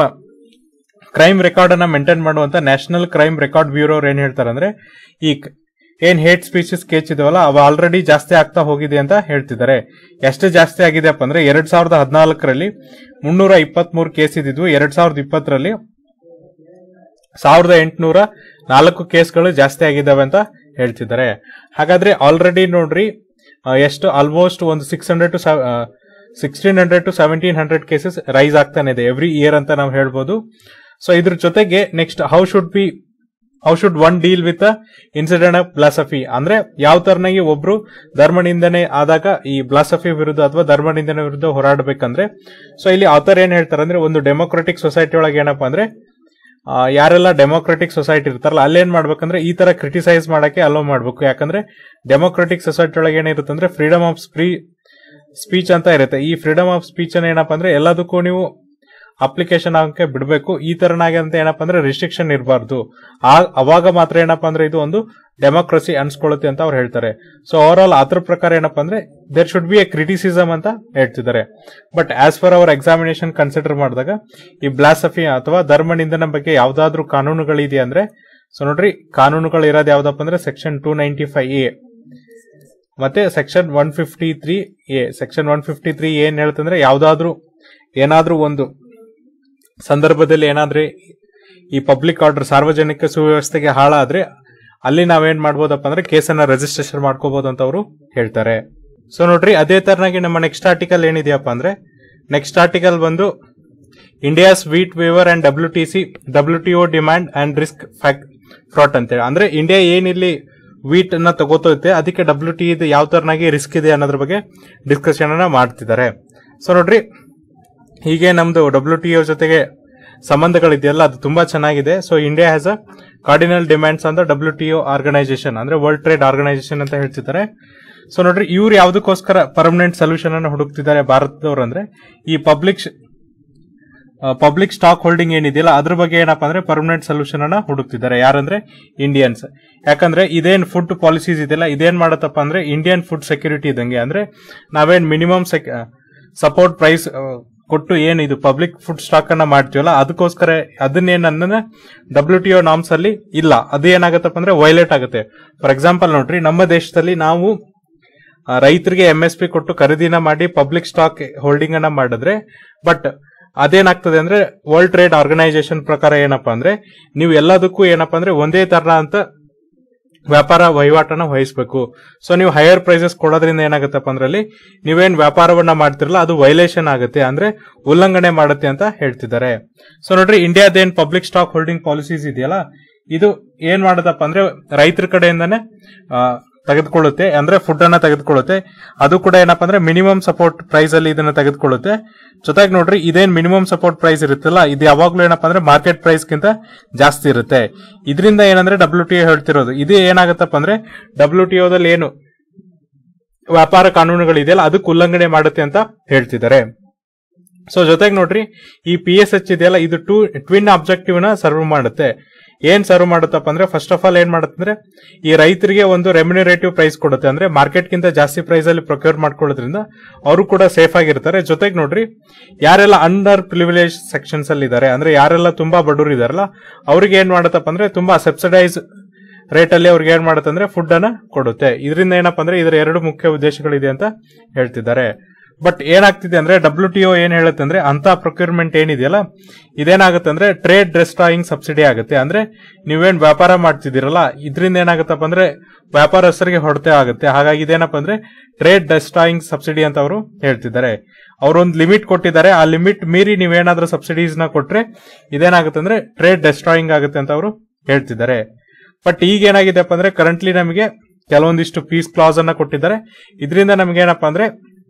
ಕ್ರೈಮ್ ರೆಕಾರ್ಡ್ ಅನ್ನ ಮೇಂಟೈನ್ ಮಾಡುವಂತ ನ್ಯಾಷನಲ್ ಕ್ರೈಮ್ ರೆಕಾರ್ಡ್ ಬ್ಯೂರೋ ಅವ್ರು ಏನ್ ಹೇಳ್ತಾರೆ ಅಂದ್ರೆ ಈ ಕ್- ಏನ್ ಹೇಟ್ ಸ್ಪೀಚಸ್ ಕೇಸ್ ಇದಾವಲ್ಲ ಅವು ಆಲ್ರೆಡಿ ಜಾಸ್ತಿ ಆಗ್ತಾ ಹೋಗಿದೆ ಅಂತ ಹೇಳ್ತಿದ್ದಾರೆ ಎಷ್ಟು ಜಾಸ್ತಿ ಆಗಿದೆಪ್ಪ ಅಂದ್ರೆ ಎರಡ್ ಸಾವಿರದ ಹದಿನಾಲ್ಕರಲ್ಲಿ ಮುನ್ನೂರ ಇಪ್ಪತ್ತ್ ಮೂರು ಕೇಸ್ ಇದ್ದಿದ್ವು ಎರಡ್ ಸಾವಿರದ ಇಪ್ಪತ್ತರಲ್ಲಿ ಸಾವಿರದ ಎಂಟುನೂರ ನಾಲ್ಕು ಕೇಸ್ಗಳು ಜಾಸ್ತಿ ಆಗಿದ್ದಾವೆ ಅಂತ ಹೇಳ್ತಿದ್ದಾರೆ ಹಾಗಾದ್ರೆ ಆಲ್ರೆಡಿ ನೋಡ್ರಿ ಆ, ಎಷ್ಟು ಆಲ್ಮೋಸ್ಟ್ ಒಂದು six hundred to sixteen hundred to seventeen hundred cases rise ಆಗ್ತಾನೆ ಇದೆ ಎವ್ರಿ ಇಯರ್ ಅಂತ ನಾವು ಹೇಳ್ಬೋದು ಸೊ ಇದ್ರ ಜೊತೆಗೆ next how should be how should one deal with incident of blasphemy ಅಂದ್ರೆ ಯಾವ ತರನಾಗಿ ಒಬ್ರು ಧರ್ಮ ನಿಂದನೆ ಆದಾಗ ಈ ಬ್ಲಾಸಫಿ ವಿರುದ್ಧ ಅಥವಾ ಧರ್ಮ ನಿಂದನೆ ವಿರುದ್ಧ ಹೋರಾಡಬೇಕಂದ್ರೆ ಸೊ ಇಲ್ಲಿ ಆಥರ್ ಏನ್ ಹೇಳ್ತಾರೆ ಅಂದ್ರೆ ಒಂದು ಡೆಮೋಕ್ರೆಟಿಕ್ ಸೊಸೈಟಿ ಒಳಗೆ ಏನಪ್ಪಾ ಅಂದ್ರೆ ಆ, ಯಾರೆಲ್ಲ ಡೆಮೋಕ್ರೆಟಿಕ್ ಸೊಸೈಟಿ ಇರ್ತಾರಲ್ಲ ಅಲ್ಲೇನ್ ಮಾಡ್ಬೇಕಂದ್ರೆ ಈ ತರ ಕ್ರಿಟಿಸೈಸ್ ಮಾಡಕ್ಕೆ ಅಲೋ ಮಾಡ್ಬೇಕು ಯಾಕಂದ್ರೆ ಡೆಮೋಕ್ರೆಟಿಕ್ ಸೊಸೈಟಿ ಒಳಗೆ ಏನಿರುತ್ತೆ ಅಂದ್ರೆ ಫ್ರೀಡಮ್ ಆಫ್ ಸ್ಪ್ರೀ ಸ್ಪೀಚ್ ಅಂತ ಇರುತ್ತೆ ಈ ಫ್ರೀಡಮ್ ಆಫ್ ಸ್ಪೀಚ್ ಅನ್ನ ಏನಪ್ಪಾ ಅಂದ್ರೆ ಎಲ್ಲದಕ್ಕೂ ನೀವು ಅಪ್ಲಿಕೇಶನ್ ಹಾಕಕ್ಕೆ ಬಿಡಬೇಕು ಈ ತರನಾಗಿ ಅಂತ ಏನಪ್ಪಾ ಅಂದ್ರೆ ರಿಸ್ಟ್ರಿಕ್ಷನ್ ಇರಬಾರ್ದು ಅವಾಗ ಮಾತ್ರ ಏನಪ್ಪಾ ಅಂದ್ರೆ ಇದು ಒಂದು ಡೆಮೋಕ್ರಸಿ ಅನ್ಸ್ಕೊಳ್ಳುತ್ತೆ ಅಂತ ಅವ್ರು ಹೇಳ್ತಾರೆ ಸೊ ಓವರ್ ಆಲ್ ಅದ್ರ ಪ್ರಕಾರ ಏನಪ್ಪಾ ಅಂದ್ರೆ there should be a criticism ಅಂತ ಹೇಳ್ತಿದ್ದಾರೆ but as far our examination consider ಮಾಡಿದಾಗ ಈ ಬ್ಲಾಸಫಿ ಅಥವಾ ಧರ್ಮ ನಿಂದನ ಬಗ್ಗೆ ಯಾವ್ದಾದ್ರು ಕಾನೂನುಗಳಿದೆ ಅಂದ್ರೆ ಸೊ ನೋಡ್ರಿ ಕಾನೂನುಗಳು ಇರೋದು ಯಾವ್ದಪ್ಪ ಅಂದ್ರೆ section two ninety five A ಮತ್ತೆ section one fifty three A section one fifty three ಏನ್ ಹೇಳ್ತಂದ್ರೆ ಯಾವ್ದಾದ್ರು ಏನಾದ್ರೂ ಒಂದು ಸಂದರ್ಭದಲ್ಲಿ ಏನಾದ್ರೆ ಈ ಪಬ್ಲಿಕ್ ಆರ್ಡರ್ ಸಾರ್ವಜನಿಕ ಸುವ್ಯವಸ್ಥೆಗೆ ಹಾಳಾದ್ರೆ ಅಲ್ಲಿ ನಾವೇನ್ ಮಾಡ್ಬೋದಪ್ಪ ಅಂದ್ರೆ ಕೇಸನ್ನ ರಿಜಿಸ್ಟ್ರೇಷನ್ ಮಾಡ್ಕೋಬಹುದು ಅಂತ ಅವರು ಹೇಳ್ತಾರೆ ಸೊ ನೋಡ್ರಿ ಅದೇ ತರನಾಗಿ ನಮ್ಮ ನೆಕ್ಸ್ಟ್ ಆರ್ಟಿಕಲ್ ಏನಿದೆಯಪ್ಪ ಅಂದ್ರೆ ನೆಕ್ಸ್ಟ್ ಆರ್ಟಿಕಲ್ ಬಂದು India's wheat waiver and W T C W T O demand and risk fraught ಅಂತೇಳಿ ಅಂದ್ರೆ ಇಂಡಿಯಾ ಏನಿಲ್ಲಿ ವೀಟ್ ಅನ್ನ ತಗೋತೈತೆ ಅದಕ್ಕೆ ಡಬ್ಲ್ಯೂ ಟಿ ಇದು ಯಾವ ತರನಾಗಿ ರಿಸ್ಕ್ ಇದೆ ಅನ್ನೋದ್ರ ಬಗ್ಗೆ ಡಿಸ್ಕಷನ್ ಅನ್ನ ಮಾಡ್ತಿದ್ದಾರೆ ಸೊ ನೋಡ್ರಿ ಹೀಗೆ ನಮ್ದು ಡಬ್ಲ್ಯೂ ಟಿ ಒ ಜೊತೆಗೆ ಸಂಬಂಧಗಳಿದೆಯಲ್ಲ ಅದು ತುಂಬಾ ಚೆನ್ನಾಗಿದೆ so India has a cardinal demands ಅಂತ ಡಬ್ಲ್ಯೂ ಟಿ ಒ ಆರ್ಗನೈಸೇಷನ್ ಅಂದ್ರೆ ವರ್ಲ್ಡ್ ಟ್ರೇಡ್ ಆರ್ಗನೈಸೇಷನ್ ಅಂತ ಹೇಳ್ತಿದ್ದಾರೆ ಸೊ ನೋಡ್ರಿ ಇವ್ರು ಯಾವ್ದಕ್ಕೋಸ್ಕರ ಪರ್ಮನೆಂಟ್ ಸೊಲ್ಯೂಷನ್ ಅನ್ನು ಹುಡುಕ್ತಿದ್ದಾರೆ ಭಾರತದವ್ರು ಅಂದ್ರೆ ಈ ಪಬ್ಲಿಕ್ ಪಬ್ಲಿಕ್ ಸ್ಟಾಕ್ ಹೋಲ್ಡಿಂಗ್ ಏನಿದೆಯಲ್ಲ ಅದ್ರ ಬಗ್ಗೆ ಏನಪ್ಪಾ ಅಂದ್ರೆ ಪರ್ಮನೆಂಟ್ ಸೊಲ್ಯೂಷನ್ ಅನ್ನ ಹುಡುಕ್ತಿದ್ದಾರೆ ಯಾರಂದ್ರೆ ಇಂಡಿಯನ್ಸ್ ಯಾಕಂದ್ರೆ ಇದೇನ್ ಫುಡ್ ಪಾಲಿಸೀಸ್ ಇದೆಯಲ್ಲ ಇದೇನ್ ಮಾಡತ್ತಪ್ಪ ಅಂದ್ರೆ ಇಂಡಿಯನ್ ಫುಡ್ ಸೆಕ್ಯೂರಿಟಿ ಇದಂಗೆ ಅಂದ್ರೆ ನಾವೇನ್ ಮಿನಿಮಮ್ ಸಪೋರ್ಟ್ ಪ್ರೈಸ್ ಕೊಟ್ಟು ಏನ್ ಇದು ಪಬ್ಲಿಕ್ ಫುಡ್ ಸ್ಟಾಕ್ ಅನ್ನ ಮಾಡ್ತೀವಲ್ಲ ಅದಕ್ಕೋಸ್ಕರ ಅದನ್ನೇನ ಡಬ್ಲ್ಯೂ ಟಿ ಒ ನಾಮ್ಸ್ ಅಲ್ಲಿ ಇಲ್ಲ ಅದು ಏನಾಗತ್ತಪ್ಪ ಅಂದ್ರೆ ವೈಲೇಟ್ ಆಗುತ್ತೆ ಫಾರ್ ಎಕ್ಸಾಂಪಲ್ ನೋಡ್ರಿ ನಮ್ಮ ದೇಶದಲ್ಲಿ ನಾವು ಆ, ರೈತರಿಗೆ ಎಂ ಎಸ್ ಪಿ ಕೊಟ್ಟು ಖರೀದಿನ ಮಾಡಿ ಪಬ್ಲಿಕ್ ಸ್ಟಾಕ್ ಹೋಲ್ಡಿಂಗ್ ಅನ್ನ ಮಾಡಿದ್ರೆ ಬಟ್ ಅದೇನಾಗ್ತದೆ ಅಂದ್ರೆ ವರ್ಲ್ಡ್ ಟ್ರೇಡ್ ಆರ್ಗನೈಸೇಷನ್ ಪ್ರಕಾರ ಏನಪ್ಪಾ ಅಂದ್ರೆ ನೀವು ಎಲ್ಲದಕ್ಕೂ ಏನಪ್ಪಾ ಅಂದ್ರೆ ಒಂದೇ ತರ ಅಂತ ವ್ಯಾಪಾರ ವಹಿವಾಟನ ವಹಿಸಬೇಕು ಸೊ ನೀವು ಹೈಯರ್ ಪ್ರೈಸಸ್ ಕೊಡೋದ್ರಿಂದ ಏನಾಗುತ್ತಪ್ಪ ಅಂದ್ರೆ ಅಲ್ಲಿ ನೀವೇನ್ ವ್ಯಾಪಾರವನ್ನ ಮಾಡ್ತಿರಲ್ಲ ಅದು ವೈಲೇಷನ್ ಆಗುತ್ತೆ ಅಂದ್ರೆ ಉಲ್ಲಂಘನೆ ಮಾಡುತ್ತೆ ಅಂತ ಹೇಳ್ತಿದ್ದಾರೆ ಸೊ ನೋಡ್ರಿ ಇಂಡಿಯಾದೇನ್ ಪಬ್ಲಿಕ್ ಸ್ಟಾಕ್ ಹೋಲ್ಡಿಂಗ್ ಪಾಲಿಸೀಸ್ ಇದೆಯಲ್ಲ ಇದು ಏನ್ ಮಾಡೋದಪ್ಪ ಅಂದ್ರೆ ರೈತರ ಕಡೆಯಿಂದಾನೆ ಆ, ತೆಗೆದುಕೊಳ್ಳುತ್ತೆ ಅಂದ್ರೆ ಫುಡ್ ಅನ್ನ ತೆಗೆದುಕೊಳ್ಳುತ್ತೆ ಅದು ಕೂಡ ಏನಪ್ಪಾ ಅಂದ್ರೆ ಮಿನಿಮಮ್ ಸಪೋರ್ಟ್ ಪ್ರೈಸ್ ಅಲ್ಲಿ ಇದನ್ನ ತೆಗೆದುಕೊಳ್ಳುತ್ತೆ ಜೊತೆಗೆ ನೋಡ್ರಿ ಇದೇನ್ ಮಿನಿಮಮ್ ಸಪೋರ್ಟ್ ಪ್ರೈಸ್ ಇರುತ್ತಲ್ಲ ಇದು ಯಾವಾಗ್ಲೂ ಏನಪ್ಪಾ ಅಂದ್ರೆ ಮಾರ್ಕೆಟ್ ಪ್ರೈಸ್ ಗಿಂತ ಜಾಸ್ತಿ ಇರುತ್ತೆ ಇದರಿಂದ ಏನಂದ್ರೆ ಡಬ್ಲ್ಯೂ ಟಿ ಹೇಳ್ತಿರೋದು ಇದು ಏನಾಗತ್ತಪ್ಪ ಅಂದ್ರೆ ಡಬ್ಲ್ಯೂ ಟಿ ಓದಲ್ಲಿ ಏನು ವ್ಯಾಪಾರ ಕಾನೂನುಗಳಿದೆಯಲ್ಲ ಅದಕ್ಕೆ ಉಲ್ಲಂಘನೆ ಮಾಡುತ್ತೆ ಅಂತ ಹೇಳ್ತಿದ್ದಾರೆ ಸೊ ಜೊತೆಗೆ ನೋಡ್ರಿ ಈ ಪಿ ಎಸ್ ಎಚ್ ಇದೆಯಲ್ಲ ಇದು ಟೂ ಟ್ವಿನ್ ಆಬ್ಜೆಕ್ಟಿವ್ ನ ಸರ್ವ್ ಮಾಡುತ್ತೆ ಏನ್ ಸರ್ವ್ ಮಾಡುತ್ತಪ್ಪ ಅಂದ್ರೆ ಫಸ್ಟ್ ಆಫ್ ಆಲ್ ಏನ್ ಮಾಡುತ್ತೆ ಅಂದ್ರೆ ಈ ರೈತರಿಗೆ ಒಂದು ರೆಮ್ಯುನರೇಟಿವ್ ಪ್ರೈಸ್ ಕೊಡುತ್ತೆ ಅಂದ್ರೆ ಮಾರ್ಕೆಟ್ ಗಿಂತ ಜಾಸ್ತಿ ಪ್ರೈಸ್ ಅಲ್ಲಿ ಪ್ರೊಕ್ಯೂರ್ ಮಾಡ್ಕೊಳ್ಳೋದ್ರಿಂದ ಅವರು ಕೂಡ ಸೇಫ್ ಆಗಿರ್ತಾರೆ ಜೊತೆಗೆ ನೋಡ್ರಿ ಯಾರೆಲ್ಲ ಅಂಡರ್ ಪ್ರಿವಿಲೇಜ್ ಸೆಕ್ಷನ್ಸ್ ಅಲ್ಲಿ ಇದಾರೆ ಅಂದ್ರೆ ಯಾರೆಲ್ಲ ತುಂಬಾ ಬಡವರು ಇದಾರಲ್ಲ ಅವ್ರಿಗೆ ಏನ್ ಮಾಡುತ್ತಪ್ಪ ಅಂದ್ರೆ ತುಂಬಾ ಸಬ್ಸಿಡೈಸ್ ರೇಟ್ ಅಲ್ಲಿ ಅವ್ರಿಗೆ ಏನ್ ಮಾಡುತ್ತೆ ಅಂದ್ರೆ ಫುಡ್ ಅನ್ನ ಕೊಡುತ್ತೆ ಇದರಿಂದ ಏನಪ್ಪಾ ಅಂದ್ರೆ ಇದರ ಎರಡು ಮುಖ್ಯ ಉದ್ದೇಶಗಳಿದೆ ಅಂತ ಹೇಳ್ತಿದ್ದಾರೆ ಬಟ್ ಏನಾಗ್ತಿದೆ ಅಂದ್ರೆ ಡಬ್ಲ್ಯೂ ಟಿ ಒ ಏನ್ ಹೇಳುತ್ತೆ ಅಂದ್ರೆ ಅಂತ ಪ್ರೊಕ್ಯೂರ್ಮೆಂಟ್ ಏನಿದೆಯಲ್ಲ ಇದೇನಾಗುತ್ತೆ ಅಂದ್ರೆ ಟ್ರೇಡ್ ಡೆಸ್ಟ್ರಾಯಿಂಗ್ ಸಬ್ಸಿಡಿ ಆಗುತ್ತೆ ಅಂದ್ರೆ ನೀವೇನ್ ವ್ಯಾಪಾರ ಮಾಡ್ತಿದ್ದೀರಲ್ಲ ಇದರಿಂದ ಏನಾಗುತ್ತಪ್ಪ ಅಂದ್ರೆ ವ್ಯಾಪಾರಸ್ಥರಿಗೆ ಹೊಡೆತ ಆಗುತ್ತೆ ಹಾಗಾಗಿ ಇದೇನಪ್ಪ ಅಂದ್ರೆ ಟ್ರೇಡ್ ಡೆಸ್ಟ್ರಾಯಿಂಗ್ ಸಬ್ಸಿಡಿ ಅಂತ ಅವರು ಹೇಳ್ತಿದ್ದಾರೆ ಅವರೊಂದು ಲಿಮಿಟ್ ಕೊಟ್ಟಿದ್ದಾರೆ ಆ ಲಿಮಿಟ್ ಮೀರಿ ನೀವೇನಾದ್ರೂ ಸಬ್ಸಿಡೀಸ್ ನ ಕೊಟ್ರೆ ಇದೇನಾಗುತ್ತೆ ಅಂದ್ರೆ ಟ್ರೇಡ್ ಡೆಸ್ಟ್ರಾಯಿಂಗ್ ಆಗುತ್ತೆ ಅಂತ ಅವರು ಹೇಳ್ತಿದ್ದಾರೆ ಬಟ್ ಈಗ ಏನಾಗಿದೆಪ್ಪ ಅಂದ್ರೆ ಕರೆಂಟ್ಲಿ ನಮಗೆ ಕೆಲವೊಂದಿಷ್ಟು ಪೀಸ್ ಕ್ಲಾಸ್ ಅನ್ನ ಕೊಟ್ಟಿದ್ದಾರೆ ಇದರಿಂದ ನಮ್ಗೆ ಏನಪ್ಪಾ ಅಂದ್ರೆ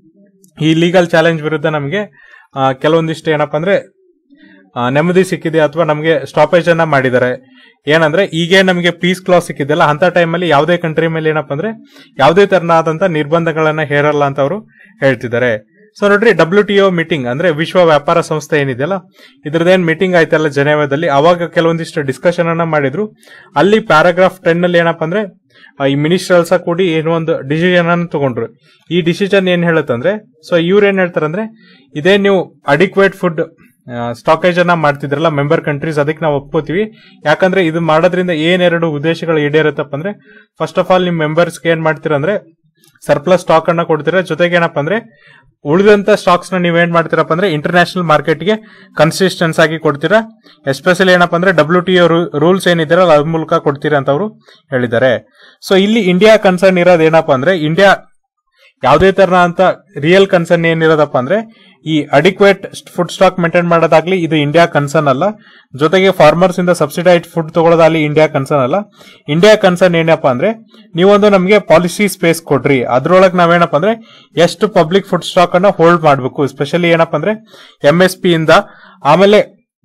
ಈ ಲೀಗಲ್ ಚಾಲೆಂಜ್ ವಿರುದ್ಧ ನಮಗೆ ಆ, ಕೆಲವೊಂದಿಷ್ಟು ಏನಪ್ಪಾ ಅಂದ್ರೆ ಆ, ನೆಮ್ಮದಿ ಸಿಕ್ಕಿದೆ ಅಥವಾ ನಮಗೆ ಸ್ಟಾಪೇಜ್ ಅನ್ನ ಮಾಡಿದ್ದಾರೆ ಏನಂದ್ರೆ ಈಗ ನಮಗೆ ಪೀಸ್ ಕ್ಲಾಸ್ ಸಿಕ್ಕಿದೆಲ್ಲ ಅಂತ ಟೈಮಲ್ಲಿ ಯಾವುದೇ ಕಂಟ್ರಿ ಮೇಲೆ ಏನಪ್ಪಾ ಅಂದ್ರೆ ಯಾವುದೇ ತರನಾದಂತ ನಿರ್ಬಂಧಗಳನ್ನ ಹೇರಲ್ಲ ಅಂತ ಅವರು ಹೇಳ್ತಿದ್ದಾರೆ ಸೊ ನೋಡ್ರಿ ಡಬ್ಲ್ಯೂ ಟಿ ಒ ಮೀಟಿಂಗ್ ಅಂದ್ರೆ ವಿಶ್ವ ವ್ಯಾಪಾರ ಸಂಸ್ಥೆ ಏನಿದೆಯಲ್ಲ ಇದ್ರದ್ದೇನ್ ಮೀಟಿಂಗ್ ಆಯ್ತಲ್ಲ ಜನೇವಾದಲ್ಲಿ ಅವಾಗ ಕೆಲವೊಂದಿಷ್ಟು ಡಿಸ್ಕಷನ್ ಅನ್ನ ಮಾಡಿದ್ರು ಅಲ್ಲಿ ಪ್ಯಾರಾಗ್ರಾಫ್ ಟೆನ್ ಅಲ್ಲಿ ಏನಪ್ಪಾ ಅಂದ್ರೆ ಆ, ಈ ಮಿನಿಸ್ಟ್ರಲ್ಸ ಕೂಡಿ ಏನೋ ಒಂದು ಡಿಸಿಷನ್ ಅನ್ನು ತಗೊಂಡ್ರು ಈ ಡಿಸಿಷನ್ ಏನ್ ಹೇಳುತ್ತಂದ್ರೆ ಸೊ ಇವ್ರು ಏನ್ ಹೇಳ್ತಾರಂದ್ರೆ ಇದೇ ನೀವು ಅಡಿಕ್ವೇಟ್ ಫುಡ್ ಸ್ಟಾಕೇಜ್ ಅನ್ನ ಮಾಡ್ತಿದ್ರಲ್ಲ ಮೆಂಬರ್ ಕಂಟ್ರೀಸ್ ಅದಕ್ಕೆ ನಾವು ಒಪ್ಕೋತೀವಿ ಯಾಕಂದ್ರೆ ಇದು ಮಾಡೋದ್ರಿಂದ ಏನೆರಡು ಉದ್ದೇಶಗಳು ಈಡೇರುತ್ತಪ್ಪ ಅಂದ್ರೆ ಫಸ್ಟ್ ಆಫ್ ಆಲ್ ನಿಮ್ ಮೆಂಬರ್ಸ್ಗೆ ಏನ್ ಮಾಡ್ತೀರಾ ಅಂದ್ರೆ ಸರ್ಪ್ಲಸ್ ಸ್ಟಾಕ್ ಅನ್ನ ಕೊಡ್ತೀರಾ ಜೊತೆಗೆ ಏನಪ್ಪಾ ಅಂದ್ರೆ ಉಳಿದಂತ ಸ್ಟಾಕ್ಸ್ ನ ನೀವೇನ್ ಮಾಡ್ತೀರಪ್ಪ ಅಂದ್ರೆ ಇಂಟರ್ನ್ಯಾಷನಲ್ ಮಾರ್ಕೆಟ್ಗೆ ಕನ್ಸಿಸ್ಟೆನ್ಸ್ ಆಗಿ ಕೊಡ್ತೀರಾ ಎಸ್ಪೆಷಲಿ ಏನಪ್ಪಾ ಅಂದ್ರೆ ಡಬ್ಲ್ಯೂ ಟಿ ರೂಲ್ಸ್ ಏನಿದಾರಲ್ಲ ಅದ್ರ ಮೂಲಕ ಕೊಡ್ತೀರಾ ಅಂತ ಅವರು ಹೇಳಿದ್ದಾರೆ ಸೊ ಇಲ್ಲಿ ಇಂಡಿಯಾ ಕನ್ಸರ್ನ್ ಇರೋದು ಏನಪ್ಪಾ ಅಂದ್ರೆ ಇಂಡಿಯಾ ಯಾವುದೇ ತರ ಅಂತ ರಿಯಲ್ ಕನ್ಸರ್ನ್ ಏನಿರೋದಪ್ಪ ಅಂದ್ರೆ ಈ ಅಡಿಕ್ವೇಟ್ ಫುಡ್ ಸ್ಟಾಕ್ ಮೇಂಟೈನ್ ಮಾಡೋದಾಗ್ಲಿ ಇದು ಇಂಡಿಯಾ ಕನ್ಸರ್ನ್ ಅಲ್ಲ ಜೊತೆಗೆ ಫಾರ್ಮರ್ಸ್ ಇಂದ ಸಬ್ಸಿಡೈಡ್ ಫುಡ್ ತಗೊಳ್ಳೋದಾಗ್ಲಿ ಇಂಡಿಯಾ ಕನ್ಸರ್ನ್ ಅಲ್ಲ ಇಂಡಿಯಾ ಕನ್ಸರ್ನ್ ಏನಪ್ಪಾ ಅಂದ್ರೆ ನೀವೊಂದು ನಮಗೆ ಪಾಲಿಸಿ ಸ್ಪೇಸ್ ಕೊಡ್ರಿ ಅದ್ರೊಳಗೆ ನಾವೇನಪ್ಪ ಅಂದ್ರೆ ಎಷ್ಟು ಪಬ್ಲಿಕ್ ಫುಡ್ ಸ್ಟಾಕ್ ಅನ್ನ ಹೋಲ್ಡ್ ಮಾಡಬೇಕು ಸ್ಪೆಷಲಿ ಏನಪ್ಪಾ ಅಂದ್ರೆ ಎಂ ಎಸ್ ಪಿ ಇಂದ ಆಮೇಲೆ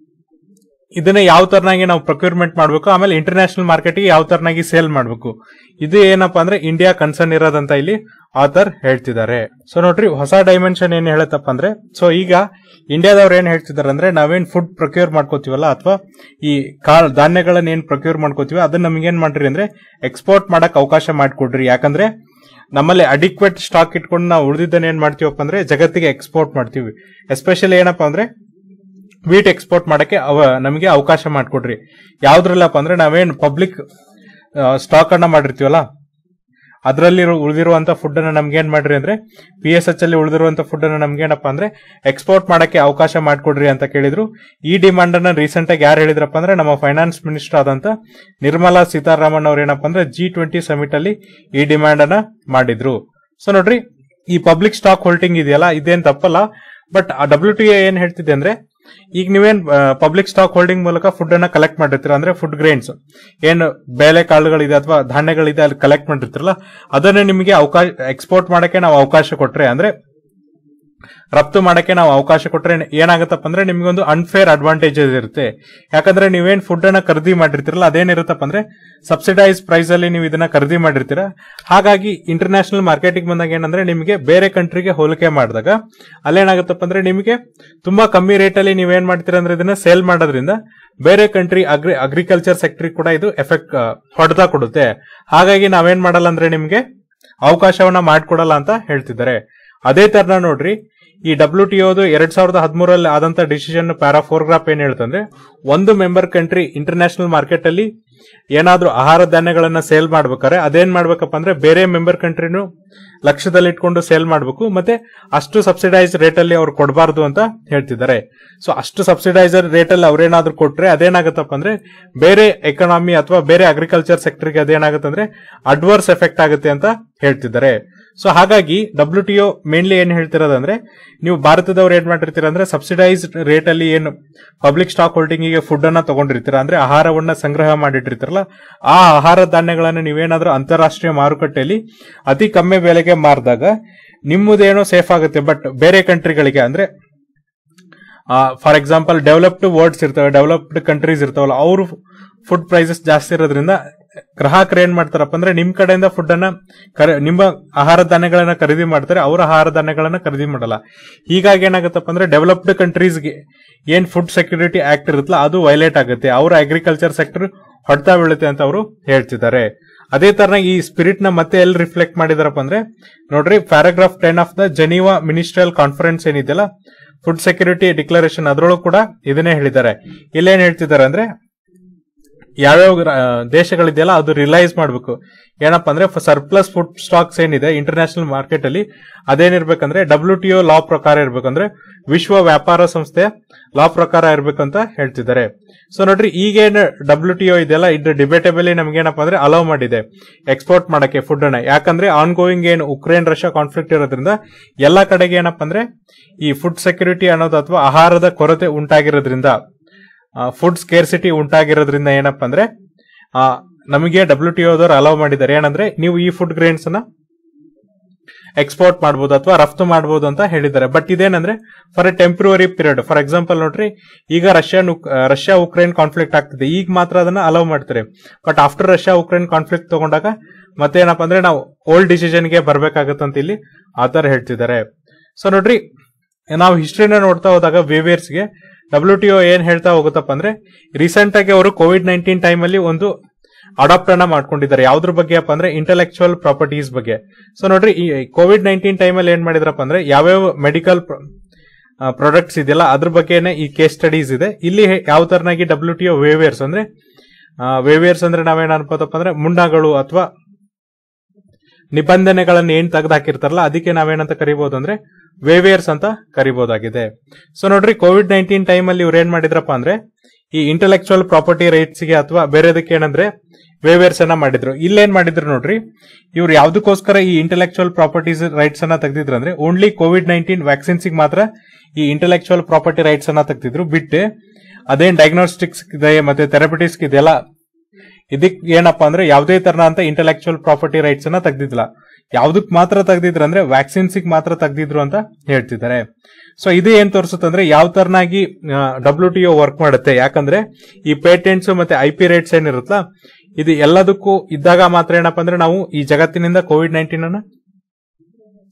ಇದನ್ನ ಯಾವ ತರನಾಗಿ ನಾವು ಪ್ರೊಕ್ಯೂರ್ಮೆಂಟ್ ಮಾಡಬೇಕು ಆಮೇಲೆ ಇಂಟರ್ನ್ಯಾಷನಲ್ ಮಾರ್ಕೆಟ್ಗೆ ಯಾವ ತರನಾಗಿ ಸೇಲ್ ಮಾಡಬೇಕು ಇದು ಏನಪ್ಪಾ ಅಂದ್ರೆ ಇಂಡಿಯಾ ಕನ್ಸರ್ನ್ ಇರೋದಂತ ಇಲ್ಲಿ ಆಥರ್ ಹೇಳ್ತಿದ್ದಾರೆ ಸೊ ನೋಡ್ರಿ ಹೊಸ ಡೈಮೆನ್ಷನ್ ಏನ್ ಹೇಳತ್ತಪ್ಪ ಅಂದ್ರೆ ಸೊ ಈಗ ಇಂಡಿಯಾದವ್ರು ಏನ್ ಹೇಳ್ತಿದಾರೆ ಅಂದ್ರೆ ನಾವೇನ್ ಫುಡ್ ಪ್ರೊಕ್ಯೂರ್ ಮಾಡ್ಕೋತೀವಲ್ಲ ಅಥವಾ ಈ ಕಾಳ್ ಧಾನ್ಯಗಳನ್ನ ಏನ್ ಪ್ರೊಕ್ಯೂರ್ ಮಾಡ್ಕೋತೀವಿ ಅದನ್ನ ನಮ್ಗೆ ಏನ್ ಮಾಡ್ರಿ ಅಂದ್ರೆ ಎಕ್ಸ್ಪೋರ್ಟ್ ಮಾಡಕ್ ಅವಕಾಶ ಮಾಡ್ಕೊಡ್ರಿ ಯಾಕಂದ್ರೆ ನಮ್ಮಲ್ಲಿ ಅಡಿಕ್ವೇಟ್ ಸ್ಟಾಕ್ ಇಟ್ಕೊಂಡು ನಾವು ಉಳಿದಿದ್ದನ್ನ ಏನ್ ಮಾಡ್ತೀವಪ್ಪ ಅಂದ್ರೆ ಜಗತ್ತಿಗೆ ಎಕ್ಸ್ಪೋರ್ಟ್ ಮಾಡ್ತೀವಿ ಎಸ್ಪೆಷಲಿ ಏನಪ್ಪಾ ಅಂದ್ರೆ ವೀಟ್ ಎಕ್ಸ್ಪೋರ್ಟ್ ಮಾಡಕ್ಕೆ ಅವ ನಮಗೆ ಅವಕಾಶ ಮಾಡಿಕೊಡ್ರಿ ಯಾವ್ದ್ರಲ್ಲಪ್ಪ ಅಂದ್ರೆ ನಾವೇನ್ ಪಬ್ಲಿಕ್ ಸ್ಟಾಕ್ ಅನ್ನ ಮಾಡಿರ್ತೀವಲ್ಲ ಅದರಲ್ಲಿ ಉಳಿದಿರುವಂತ ಫುಡ್ ಅನ್ನ ನಮ್ಗೆ ಏನ್ ಮಾಡ್ರಿ ಅಂದ್ರೆ ಪಿ ಎಸ್ ಎಚ್ ಅಲ್ಲಿ ಉಳಿದಿರುವಂತ ಫುಡ್ ಅನ್ನ ನಮ್ಗೆ ಏನಪ್ಪಾ ಅಂದ್ರೆ ಎಕ್ಸ್ಪೋರ್ಟ್ ಮಾಡಕ್ಕೆ ಅವಕಾಶ ಮಾಡಿಕೊಡ್ರಿ ಅಂತ ಕೇಳಿದ್ರು ಈ ಡಿಮಾಂಡ್ ಅನ್ನ ರೀಸೆಂಟ್ ಆಗಿ ಯಾರು ಹೇಳಿದ್ರಪ್ಪ ಅಂದ್ರೆ ನಮ್ಮ ಫೈನಾನ್ಸ್ ಮಿನಿಸ್ಟರ್ ಆದಂತ ನಿರ್ಮಲಾ ಸೀತಾರಾಮನ್ ಅವ್ರು ಏನಪ್ಪಾ ಅಂದ್ರೆ ಜಿ ಟ್ವೆಂಟಿ ಸಮಿಟ್ ಅಲ್ಲಿ ಈ ಡಿಮಾಂಡ್ ಅನ್ನ ಮಾಡಿದ್ರು ಸೊ ನೋಡ್ರಿ ಈ ಪಬ್ಲಿಕ್ ಸ್ಟಾಕ್ ಹೋಲ್ಡಿಂಗ್ ಇದೆಯಲ್ಲ ಇದೇನ್ ತಪ್ಪಲ್ಲ ಬಟ್ ಡಬ್ಲ್ಯೂ ಟಿ ಏನ್ ಹೇಳ್ತಿದೆ ಅಂದ್ರೆ ಈಗ ನೀವೇನ್ ಪಬ್ಲಿಕ್ ಸ್ಟಾಕ್ ಹೋಲ್ಡಿಂಗ್ ಮೂಲಕ ಫುಡ್ ಅನ್ನ ಕಲೆಕ್ಟ್ ಮಾಡಿರ್ತೀರ ಅಂದ್ರೆ ಫುಡ್ ಗ್ರೈನ್ಸ್ ಏನು ಬೇಳೆ ಕಾಳುಗಳಿದೆ ಅಥವಾ ಧಾನ್ಯಗಳಿದೆ ಅಲ್ಲಿ ಕಲೆಕ್ಟ್ ಮಾಡಿರ್ತಿರಲ್ಲ ಅದನ್ನ ನಿಮಗೆ ಅವಕಾಶ ಎಕ್ಸ್ಪೋರ್ಟ್ ಮಾಡಕ್ಕೆ ನಾವು ಅವಕಾಶ ಕೊಟ್ರೆ ಅಂದ್ರೆ ರಫ್ತು ಮಾಡಕ್ಕೆ ನಾವು ಅವಕಾಶ ಕೊಟ್ರೆ ಏನಾಗತ್ತಪ್ಪ ಅಂದ್ರೆ ನಿಮ್ಗೊಂದು ಅನ್ಫೇರ್ ಅಡ್ವಾಂಟೇಜಸ್ ಇರುತ್ತೆ ಯಾಕಂದ್ರೆ ನೀವೇನ್ ಫುಡ್ ಅನ್ನ ಖರೀದಿ ಮಾಡಿರ್ತೀರಲ್ಲ ಅದೇನಿರುತ್ತಪ್ಪ ಅಂದ್ರೆ ಸಬ್ಸಿಡೈಸ್ ಪ್ರೈಸ್ ಅಲ್ಲಿ ನೀವು ಇದನ್ನ ಖರೀದಿ ಮಾಡಿರ್ತೀರ ಹಾಗಾಗಿ ಇಂಟರ್ನ್ಯಾಷನಲ್ ಮಾರ್ಕೆಟಿಂಗ್ ಬಂದಾಗ ಏನಂದ್ರೆ ನಿಮಗೆ ಬೇರೆ ಕಂಟ್ರಿಗೆ ಹೋಲಿಕೆ ಮಾಡಿದಾಗ ಅಲ್ಲೇನಾಗುತ್ತಪ್ಪ ಅಂದ್ರೆ ನಿಮಗೆ ತುಂಬಾ ಕಮ್ಮಿ ರೇಟ್ ಅಲ್ಲಿ ನೀವೇನ್ ಮಾಡ್ತೀರಾ ಅಂದ್ರೆ ಇದನ್ನ ಸೇಲ್ ಮಾಡೋದ್ರಿಂದ ಬೇರೆ ಕಂಟ್ರಿ ಅಗ್ರಿ ಅಗ್ರಿಕಲ್ಚರ್ ಸೆಕ್ಟರ್ ಕೂಡ ಇದು ಎಫೆಕ್ಟ್ ಹೊಡೆತ ಕೊಡುತ್ತೆ ಹಾಗಾಗಿ ನಾವೇನ್ ಮಾಡಲ್ಲ ಅಂದ್ರೆ ನಿಮ್ಗೆ ಅವಕಾಶವನ್ನ ಮಾಡ್ಕೊಡಲ್ಲ ಅಂತ ಹೇಳ್ತಿದ್ದಾರೆ ಅದೇ ತರನ ನೋಡ್ರಿ ಈ ಡಬ್ಲ್ಯೂ ಟಿ ಓದು ಎರಡ್ ಸಾವಿರದ ಹದಿಮೂರಲ್ಲಿ ಆದಂತ ಡಿಸಿಷನ್ ಪ್ಯಾರಾ ಫೋರ್ಗ್ರಾಫ್ ಏನ್ ಹೇಳ್ತಂದ್ರೆ ಒಂದು ಮೆಂಬರ್ ಕಂಟ್ರಿ ಇಂಟರ್ನ್ಯಾಷನಲ್ ಮಾರ್ಕೆಟ್ ಅಲ್ಲಿ ಏನಾದ್ರೂ ಆಹಾರ ಧಾನ್ಯಗಳನ್ನ ಸೇಲ್ ಮಾಡ್ಬೇಕಾದ್ರೆ ಅದೇನ್ ಮಾಡ್ಬೇಕಪ್ಪ ಅಂದ್ರೆ ಬೇರೆ ಮೆಂಬರ್ ಕಂಟ್ರಿನು ಲಕ್ಷ್ಯದಲ್ಲಿ ಇಟ್ಕೊಂಡು ಸೇಲ್ ಮಾಡಬೇಕು ಮತ್ತೆ ಅಷ್ಟು ಸಬ್ಸಿಡೈಸ್ ರೇಟ್ ಅಲ್ಲಿ ಅವ್ರು ಕೊಡಬಾರ್ದು ಅಂತ ಹೇಳ್ತಿದ್ದಾರೆ ಸೊ ಅಷ್ಟು ಸಬ್ಸಿಡೈಸರ್ ರೇಟ್ ಅಲ್ಲಿ ಅವ್ರೇನಾದ್ರೂ ಕೊಟ್ರೆ ಅದೇನಾಗುತ್ತಪ್ಪ ಅಂದ್ರೆ ಬೇರೆ ಎಕನಾಮಿ ಅಥವಾ ಬೇರೆ ಅಗ್ರಿಕಲ್ಚರ್ ಸೆಕ್ಟರ್ಗೆ ಅದೇನಾಗುತ್ತೆ ಅಂದ್ರೆ ಅಡ್ವರ್ಸ್ ಎಫೆಕ್ಟ್ ಆಗುತ್ತೆ ಅಂತ ಹೇಳ್ತಿದ್ದಾರೆ ಸೊ ಹಾಗಾಗಿ ಡಬ್ಲ್ಯೂ ಟಿ ಒ ಮೇನ್ಲಿ ಏನ್ ಹೇಳ್ತಿರೋದಂದ್ರೆ ನೀವು ಭಾರತದವ್ರು ಏನ್ ಮಾಡಿರ್ತೀರ ಅಂದ್ರೆ ಸಬ್ಸಿಡೈಸ್ಡ್ ರೇಟ್ ಅಲ್ಲಿ ಏನು ಪಬ್ಲಿಕ್ ಸ್ಟಾಕ್ ಹೋಲ್ಡಿಂಗ್ ಗೆ ಫುಡ್ ಅನ್ನ ತಗೊಂಡಿರ್ತೀರ ಅಂದ್ರೆ ಆಹಾರವನ್ನ ಸಂಗ್ರಹ ಮಾಡಿಟ್ಟಿರ್ತೀರಲ್ಲ ಆ ಆಹಾರ ಧಾನ್ಯಗಳನ್ನ ನೀವೇನಾದ್ರೂ ಅಂತಾರಾಷ್ಟ್ರೀಯ ಮಾರುಕಟ್ಟೆಯಲ್ಲಿ ಅತಿ ಕಮ್ಮಿ ಬೆಲೆಗೆ ಮಾರಿದಾಗ ನಿಮ್ಮದೇನೋ ಸೇಫ್ ಆಗುತ್ತೆ ಬಟ್ ಬೇರೆ ಕಂಟ್ರಿಗಳಿಗೆ ಅಂದ್ರೆ ಫಾರ್ ಎಕ್ಸಾಂಪಲ್ ಡೆವಲಪ್ಡ್ ವರ್ಡ್ಸ್ ಇರ್ತವೆ ಡೆವಲಪ್ಡ್ ಕಂಟ್ರೀಸ್ ಇರ್ತಾವಲ್ಲ ಅವರು ಫುಡ್ ಪ್ರೈಸಸ್ ಜಾಸ್ತಿ ಇರೋದ್ರಿಂದ ಗ್ರಾಹಕರು ಏನ್ ಮಾಡ್ತಾರಪ್ಪ ಅಂದ್ರೆ ನಿಮ್ ಕಡೆಯಿಂದ ಫುಡ್ ಅನ್ನ ಕರೆ- ನಿಮ್ಮ ಆಹಾರ ಧಾನ್ಯಗಳನ್ನ ಖರೀದಿ ಮಾಡ್ತಾರೆ ಅವರ ಆಹಾರ ಧಾನ್ಯಗಳನ್ನ ಖರೀದಿ ಮಾಡಲ್ಲ ಹೀಗಾಗಿ ಏನಾಗುತ್ತಪ್ಪ ಅಂದ್ರೆ ಡೆವಲಪ್ಡ್ ಕಂಟ್ರೀಸ್ಗೆ ಏನ್ ಫುಡ್ ಸೆಕ್ಯೂರಿಟಿ ಆಕ್ಟ್ ಇರುತ್ತಲ್ಲ ಅದು ವೈಲೇಟ್ ಆಗುತ್ತೆ ಅವರ ಅಗ್ರಿಕಲ್ಚರ್ ಸೆಕ್ಟರ್ ಹೊಡ್ತಾ ಬೀಳುತ್ತೆ ಅಂತ ಅವರು ಹೇಳ್ತಿದ್ದಾರೆ ಅದೇ ತರ ಈ ಸ್ಪಿರಿಟ್ ನ ಮತ್ತೆ ಎಲ್ಲಿ ರಿಫ್ಲೆಕ್ಟ್ ಮಾಡಿದಾರಪ್ಪ ಅಂದ್ರೆ ನೋಡ್ರಿ paragraph ten of the Geneva ministerial conference ಏನಿದೆಯಲ್ಲ ಫುಡ್ ಸೆಕ್ಯೂರಿಟಿ ಡಿಕ್ಲರೇಷನ್ ಅದರೊಳಗೆ ಕೂಡ ಇದನ್ನೇ ಹೇಳಿದ್ದಾರೆ ಇಲ್ಲೇನ್ ಹೇಳ್ತಿದ್ದಾರೆ ಅಂದ್ರೆ ಯಾವ್ಯಾವ ರ- ದೇಶಗಳಿದೆಯಲ್ಲ ಅದು ರಿಲೈಸ್ ಮಾಡಬೇಕು ಏನಪ್ಪಾ ಅಂದ್ರೆ ಸರ್ಪ್ಲಸ್ ಫುಡ್ ಸ್ಟಾಕ್ಸ್ ಏನಿದೆ ಇಂಟರ್ನ್ಯಾಷನಲ್ ಮಾರ್ಕೆಟ್ ಅಲ್ಲಿ ಅದೇನಿರ್ಬೇಕಂದ್ರೆ ಡಬ್ಲ್ಯೂ ಟಿ ಲಾ ಪ್ರಕಾರ ಇರ್ಬೇಕಂದ್ರೆ ವಿಶ್ವ ವ್ಯಾಪಾರ ಸಂಸ್ಥೆಯ ಲಾ ಪ್ರಕಾರ ಇರ್ಬೇಕಂತ ಹೇಳ್ತಿದ್ದಾರೆ ಸೊ ನೋಡ್ರಿ ಈಗೇನು ಡಬ್ಲ್ಯೂ ಟಿ ಇದೆಯಲ್ಲ ಇದು ಡಿಬೇಟೇಬಲಿ ನಮ್ಗೆ ಏನಪ್ಪಾ ಅಂದ್ರೆ ಅಲೌ ಮಾಡಿದೆ ಎಕ್ಸ್ಪೋರ್ಟ್ ಮಾಡಕ್ಕೆ ಫುಡ್ ಅನ್ನ ಯಾಕಂದ್ರೆ ಆನ್ ಗೋಯಿಂಗ್ ಏನು ಉಕ್ರೇನ್ ರಷ್ಯಾ ಕಾನ್ಫ್ಲಿಕ್ಟ್ ಇರೋದ್ರಿಂದ ಎಲ್ಲಾ ಕಡೆಗೆ ಏನಪ್ಪಾ ಅಂದ್ರೆ ಈ ಫುಡ್ ಸೆಕ್ಯೂರಿಟಿ ಅನ್ನೋದು ಅಥವಾ ಆಹಾರದ ಕೊರತೆ ಉಂಟಾಗಿರೋದ್ರಿಂದ ಫುಡ್ ಸ್ಕೇರ್ಸಿಟಿ ಉಂಟಾಗಿರೋದ್ರಿಂದ ಏನಪ್ಪಾ ಅಂದ್ರೆ ಆ, ನಮಗೆ ಡಬ್ಲ್ಯೂ ಟಿ ಓದವ್ರು ಅಲೌ ಮಾಡಿದ್ದಾರೆ ಏನಂದ್ರೆ ನೀವು ಈ ಫುಡ್ ಗ್ರೇನ್ಸ್ ಅನ್ನ ಎಕ್ಸ್ಪೋರ್ಟ್ ಮಾಡಬಹುದು ಅಥವಾ ರಫ್ತು ಮಾಡಬಹುದು ಅಂತ ಹೇಳಿದ್ದಾರೆ ಬಟ್ ಇದೇನಂದ್ರೆ for a temporary period for example ನೋಡ್ರಿ ಈಗ ರಷ್ಯಾ ರಷ್ಯಾ ಉಕ್ರೇನ್ ಕಾನ್ಫ್ಲಿಕ್ಟ್ ಆಗ್ತಿದೆ ಈಗ ಮಾತ್ರ ಅದನ್ನ ಅಲೌ ಮಾಡ್ತಾರೆ but after Russia Ukraine conflict ತಗೊಂಡಾಗ ಮತ್ತೇನಪ್ಪ ಅಂದ್ರೆ ನಾವು ಓಲ್ಡ್ ಡಿಸಿಷನ್ಗೆ ಬರ್ಬೇಕಾಗತ್ತಂತ ಇಲ್ಲಿ ಆತರ ಹೇಳ್ತಿದ್ದಾರೆ ಸೊ ನೋಡ್ರಿ ನಾವು ಹಿಸ್ಟ್ರಿನ ನೋಡ್ತಾ ಹೋದಾಗ ವೇವಿಯರ್ಸ್ಗೆ ಡಬ್ಲ್ಯೂ ಟಿ ಏನ್ ಹೇಳ್ತಾ ಹೋಗುತ್ತಪ್ಪ ಅಂದ್ರೆ ರೀಸೆಂಟ್ ಆಗಿ ಅವರು ಕೋವಿಡ್ ನೈನ್ಟೀನ್ ಟೈಮ್ ಅಲ್ಲಿ ಒಂದು ಅಡಾಪ್ಟ್ ಅನ್ನ ಮಾಡ್ಕೊಂಡಿದ್ದಾರೆ ಯಾವ್ದ್ರ ಬಗ್ಗೆ ಅಪ್ಪ ಅಂದ್ರೆ ಇಂಟೆಲೆಕ್ಚುಯಲ್ ಪ್ರಾಪರ್ಟೀಸ್ ಬಗ್ಗೆ ಸೊ ನೋಡ್ರಿ ಈ ಕೋವಿಡ್ ನೈನ್ಟೀನ್ ಟೈಮ್ ಅಲ್ಲಿ ಏನ್ ಮಾಡಿದ್ರಪ್ಪ ಅಂದ್ರೆ ಯಾವ್ಯಾವ ಮೆಡಿಕಲ್ ಪ್ರಾಡಕ್ಟ್ಸ್ ಇದೆಯಲ್ಲ ಅದ್ರ ಬಗ್ಗೆನೇ ಈ ಕೇಸ್ ಸ್ಟಡೀಸ್ ಇದೆ ಇಲ್ಲಿ ಹೇ- ಯಾವ ತರನಾಗಿ ಡಬ್ಲ್ಯೂ ಟಿ ವೇವಿಯರ್ಸ್ ಅಂದ್ರೆ ವೇವಿಯರ್ಸ್ ಅಂದ್ರೆ ನಾವೇನ್ ಅನ್ಕೋತಪ್ಪ ಅಂದ್ರೆ ಮುಂಡಗಳು ಅಥವಾ ನಿಬಂಧನೆಗಳನ್ನ ಏನ್ ತೆಗೆದು ಹಾಕಿರ್ತಾರಲ್ಲ ಅದಕ್ಕೆ ನಾವೇನಂತ ಕರಿಬಹುದು ಅಂದ್ರೆ ವೇವಿಯರ್ಸ್ ಅಂತ ಕರಿಬಹುದಾಗಿದೆ ಸೊ ನೋಡ್ರಿ ಕೋವಿಡ್ ನೈನ್ಟೀನ್ ಟೈಮ್ ಅಲ್ಲಿ ಇವ್ರು ಏನ್ ಮಾಡಿದ್ರಪ್ಪ ಅಂದ್ರೆ ಈ ಇಂಟೆಲೆಕ್ಚುಯಲ್ ಪ್ರಾಪರ್ಟಿ ರೈಟ್ಸ್ ಗೆ ಅಥವಾ ಬೇರೆದಕ್ಕೆ ಏನಂದ್ರೆ ವೇವಿಯರ್ಸ್ ಅನ್ನ ಮಾಡಿದ್ರು ಇಲ್ಲೇನ್ ಮಾಡಿದ್ರು ನೋಡ್ರಿ ಇವ್ರು ಯಾವ್ದಕ್ಕೋಸ್ಕರ ಈ ಇಂಟೆಲೆಕ್ಚುಯಲ್ ಪ್ರಾಪರ್ಟೀಸ್ ರೈಟ್ಸ್ ಅನ್ನ ತೆಗೆದಿದ್ರು ಅಂದ್ರೆ ಓನ್ಲಿ ಕೋವಿಡ್ ನೈನ್ಟೀನ್ ವ್ಯಾಕ್ಸಿನ್ಸ್ ಮಾತ್ರ ಈ ಇಂಟೆಲೆಕ್ಚುಯಲ್ ಪ್ರಾಪರ್ಟಿ ರೈಟ್ಸ್ ಅನ್ನ ತೆಗೆದಿದ್ರು ಬಿಟ್ಟು ಅದೇನ್ ಡಯಾಗ್ನೋಸ್ಟಿಕ್ಸ್ ಇದೆ ಮತ್ತೆ ಥೆರಪಿಟಿಕ್ಸ್ ಇದೆಲ್ಲ ಇದಕ್ ಏನಪ್ಪಾ ಅಂದ್ರೆ ಯಾವುದೇ ತರನ ಅಂತ ಇಂಟೆಲೆಕ್ಚುಯಲ್ ಪ್ರಾಪರ್ಟಿ ರೈಟ್ಸ್ ಅನ್ನ ತೆಗ್ದಿದ್ಲ ಯಾವ್ದಕ್ ಮಾತ್ರ ತೆಗ್ದಿದ್ರು ಅಂದ್ರೆ ವ್ಯಾಕ್ಸಿನ್ಸ್ ಮಾತ್ರ ತೆಗ್ದಿದ್ರು ಅಂತ ಹೇಳ್ತಿದ್ದಾರೆ ಸೊ ಇದು ಏನ್ ತೋರಿಸುತ್ತಂದ್ರೆ ಯಾವ ತರನಾಗಿ ಡಬ್ಲ್ಯೂ ಟಿ ವರ್ಕ್ ಮಾಡುತ್ತೆ ಯಾಕಂದ್ರೆ ಈ ಪೇಟೆಂಟ್ಸ್ ಮತ್ತೆ ಐ ಪಿ ರೇಟ್ಸ್ ಏನಿರುತ್ತಲ್ಲ ಇದು ಎಲ್ಲದಕ್ಕೂ ಇದ್ದಾಗ ಮಾತ್ರ ಏನಪ್ಪಾ ಅಂದ್ರೆ ನಾವು ಈ ಜಗತ್ತಿನಿಂದ ಕೋವಿಡ್ ನೈನ್ಟೀನ್ ಅನ್ನ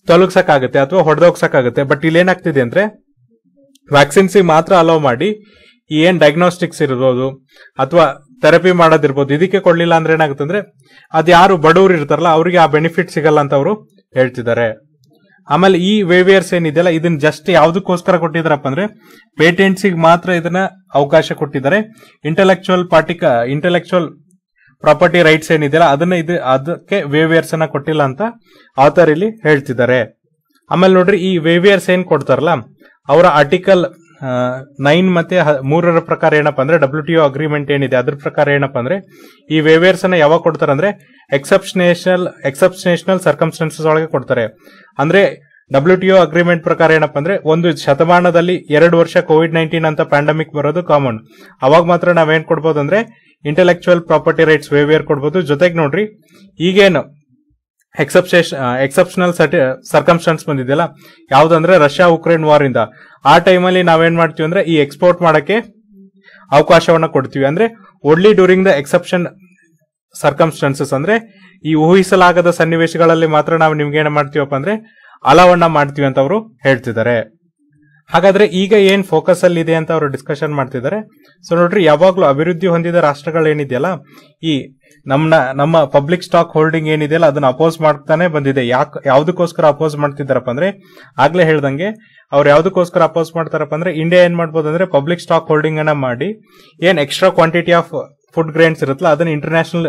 ತೊಲಗ್ಸಕ್ಕಾಗತ್ತೆ ಅಥವಾ ಹೊಡೆದೋಗ್ಸಕ್ಕಾಗತ್ತೆ ಬಟ್ ಇಲ್ಲಿ ಏನಾಗ್ತಿದೆ ಅಂದ್ರೆ ವ್ಯಾಕ್ಸಿನ್ಸ್ ಮಾತ್ರ ಅಲೋ ಮಾಡಿ ಈ ಏನ್ ಡಯಾಗ್ನೋಸ್ಟಿಕ್ಸ್ ಇರ್ಬೋದು ಅಥವಾ ಥೆರಪಿ ಮಾಡೋದಿರ್ಬೋದು ಇದಕ್ಕೆ ಕೊಡ್ಲಿಲ್ಲ ಅಂದ್ರೆ ಏನಾಗುತ್ತೆ ಅಂದ್ರೆ ಅದ್ ಯಾರು ಬಡವರು ಇರ್ತಾರಲ್ಲ ಅವರಿಗೆ ಆ ಬೆನಿಫಿಟ್ ಸಿಗಲ್ಲ ಅಂತ ಅವರು ಹೇಳ್ತಿದ್ದಾರೆ ಆಮೇಲೆ ಈ ವೇವಿಯರ್ಸ್ ಏನಿದೆಯಲ್ಲ ಇದನ್ನ ಜಸ್ಟ್ ಯಾವ್ದಕ್ಕೋಸ್ಕರ ಕೊಟ್ಟಿದಾರಪ್ಪ ಅಂದ್ರೆ ಪೇಟೆಂಟ್ಸಿಗೆ ಮಾತ್ರ ಇದನ್ನ ಅವಕಾಶ ಕೊಟ್ಟಿದ್ದಾರೆ intellectual party intellectual property rights ಏನಿದೆಯಲ್ಲ ಅದನ್ನ ಇದು ಅದಕ್ಕೆ ವೇವಿಯರ್ಸ್ ಅನ್ನ ಕೊಟ್ಟಿಲ್ಲ ಅಂತ ಆಥರ್ ಇಲ್ಲಿ ಹೇಳ್ತಿದ್ದಾರೆ ಆಮೇಲೆ ನೋಡ್ರಿ ಈ ವೇವಿಯರ್ಸ್ ಏನ್ ಕೊಡ್ತಾರಲ್ಲ ಅವರ ಆರ್ಟಿಕಲ್ ನೈನ್ ಮತ್ತೆ ಹ- ಮೂರರ ಪ್ರಕಾರ ಏನಪ್ಪಾ ಅಂದ್ರೆ ಡಬ್ಲ್ಯೂ ಟಿ ಅಗ್ರಿಮೆಂಟ್ ಏನಿದೆ ಅದ್ರ ಪ್ರಕಾರ ಏನಪ್ಪಾ ಅಂದ್ರೆ ಈ ವೇವಿಯರ್ಸ್ ಅನ್ನ ಯಾವಾಗ ಕೊಡ್ತಾರೆ ಅಂದ್ರೆ ಎಕ್ಸೆಪ್ಷನೇಷನಲ್ ಎಕ್ಸೆಪ್ಷನೇಷನಲ್ ಸರ್ಕಮ್ಸ್ಟೆನ್ಸಸ್ ಒಳಗೆ ಕೊಡ್ತಾರೆ ಅಂದ್ರೆ ಡಬ್ಲ್ಯೂ ಟಿ ಅಗ್ರಿಮೆಂಟ್ ಪ್ರಕಾರ ಏನಪ್ಪಾ ಅಂದ್ರೆ ಒಂದು ಶತಮಾನದಲ್ಲಿ ಎರಡು ವರ್ಷ ಕೋವಿಡ್ ನೈನ್ಟೀನ್ ಅಂತ ಪ್ಯಾಂಡಮಿಕ್ ಬರೋದು ಕಾಮನ್ ಅವಾಗ ಮಾತ್ರ ನಾವೇನ್ ಕೊಡ್ಬೋದು ಅಂದ್ರೆ ಇಂಟೆಲೆಕ್ಚುಯಲ್ ಪ್ರಾಪರ್ಟಿ ರೈಟ್ಸ್ ವೇವಿಯರ್ ಕೊಡ್ಬೋದು ಜೊತೆಗೆ ನೋಡ್ರಿ ಈಗೇನು ಎಕ್ಸೆಪ್ಷನ್ ಎಕ್ಸೆಪ್ಷನಲ್ ಸರ್ಕಮ್ಸ್ಟೆನ್ಸ್ ಬಂದಿದೆಯಲ್ಲ ಯಾವ್ದಂದ್ರೆ ರಷ್ಯಾ ಉಕ್ರೇನ್ ವಾರ್ ಇಂದ ಆ ಟೈಮಲ್ಲಿ ನಾವೇನ್ ಮಾಡ್ತೀವಿ ಅಂದ್ರೆ ಈ ಎಕ್ಸ್ಪೋರ್ಟ್ ಮಾಡಕ್ಕೆ ಅವಕಾಶವನ್ನ ಕೊಡ್ತೀವಿ ಅಂದ್ರೆ only during the exception circumstances ಅಂದ್ರೆ ಈ ಊಹಿಸಲಾಗದ ಸನ್ನಿವೇಶಗಳಲ್ಲಿ ಮಾತ್ರ ನಾವು ನಿಮ್ಗೆ ಏನ್ ಮಾಡ್ತೀವಪ್ಪ ಅಂದ್ರೆ ಅಲವನ್ನ ಮಾಡ್ತೀವಿ ಅಂತ ಅವರು ಹೇಳ್ತಿದ್ದಾರೆ ಹಾಗಾದ್ರೆ ಈಗ ಏನ್ ಫೋಕಸ್ ಅಲ್ಲಿ ಇದೆ ಅಂತ ಅವರು ಡಿಸ್ಕಷನ್ ಮಾಡ್ತಿದ್ದಾರೆ ಸೊ ನೋಡ್ರಿ ಯಾವಾಗ್ಲೂ ಅಭಿವೃದ್ಧಿ ಹೊಂದಿದ ರಾಷ್ಟ್ರಗಳು ಏನಿದೆಯಲ್ಲ ಈ ನಮ್ಮ ನಮ್ಮ ಪಬ್ಲಿಕ್ ಸ್ಟಾಕ್ ಹೋಲ್ಡಿಂಗ್ ಏನಿದೆಯಲ್ಲ ಅದನ್ನ ಅಪೋಸ್ ಮಾಡ್ತಾನೆ ಬಂದಿದೆ ಯಾಕೆ ಯಾವ್ದಕ್ಕೋಸ್ಕರ ಅಪೋಸ್ ಮಾಡ್ತಿದ್ದಾರಪ್ಪ ಅಂದ್ರೆ ಆಗ್ಲೇ ಹೇಳ್ದಂಗೆ ಅವ್ರು ಯಾವ್ದಕ್ಕೋಸ್ಕರ ಅಪೋಸ್ ಮಾಡ್ತಾರಪ್ಪ ಅಂದ್ರೆ ಇಂಡಿಯಾ ಏನ್ ಮಾಡ್ಬೋದು ಅಂದ್ರೆ ಪಬ್ಲಿಕ್ ಸ್ಟಾಕ್ ಹೋಲ್ಡಿಂಗ್ ಅನ್ನ ಮಾಡಿ ಏನ್ extra quantity of food grains ಇರುತ್ತಲ್ಲ ಅದನ್ನ ಇಂಟರ್ನ್ಯಾಷನಲ್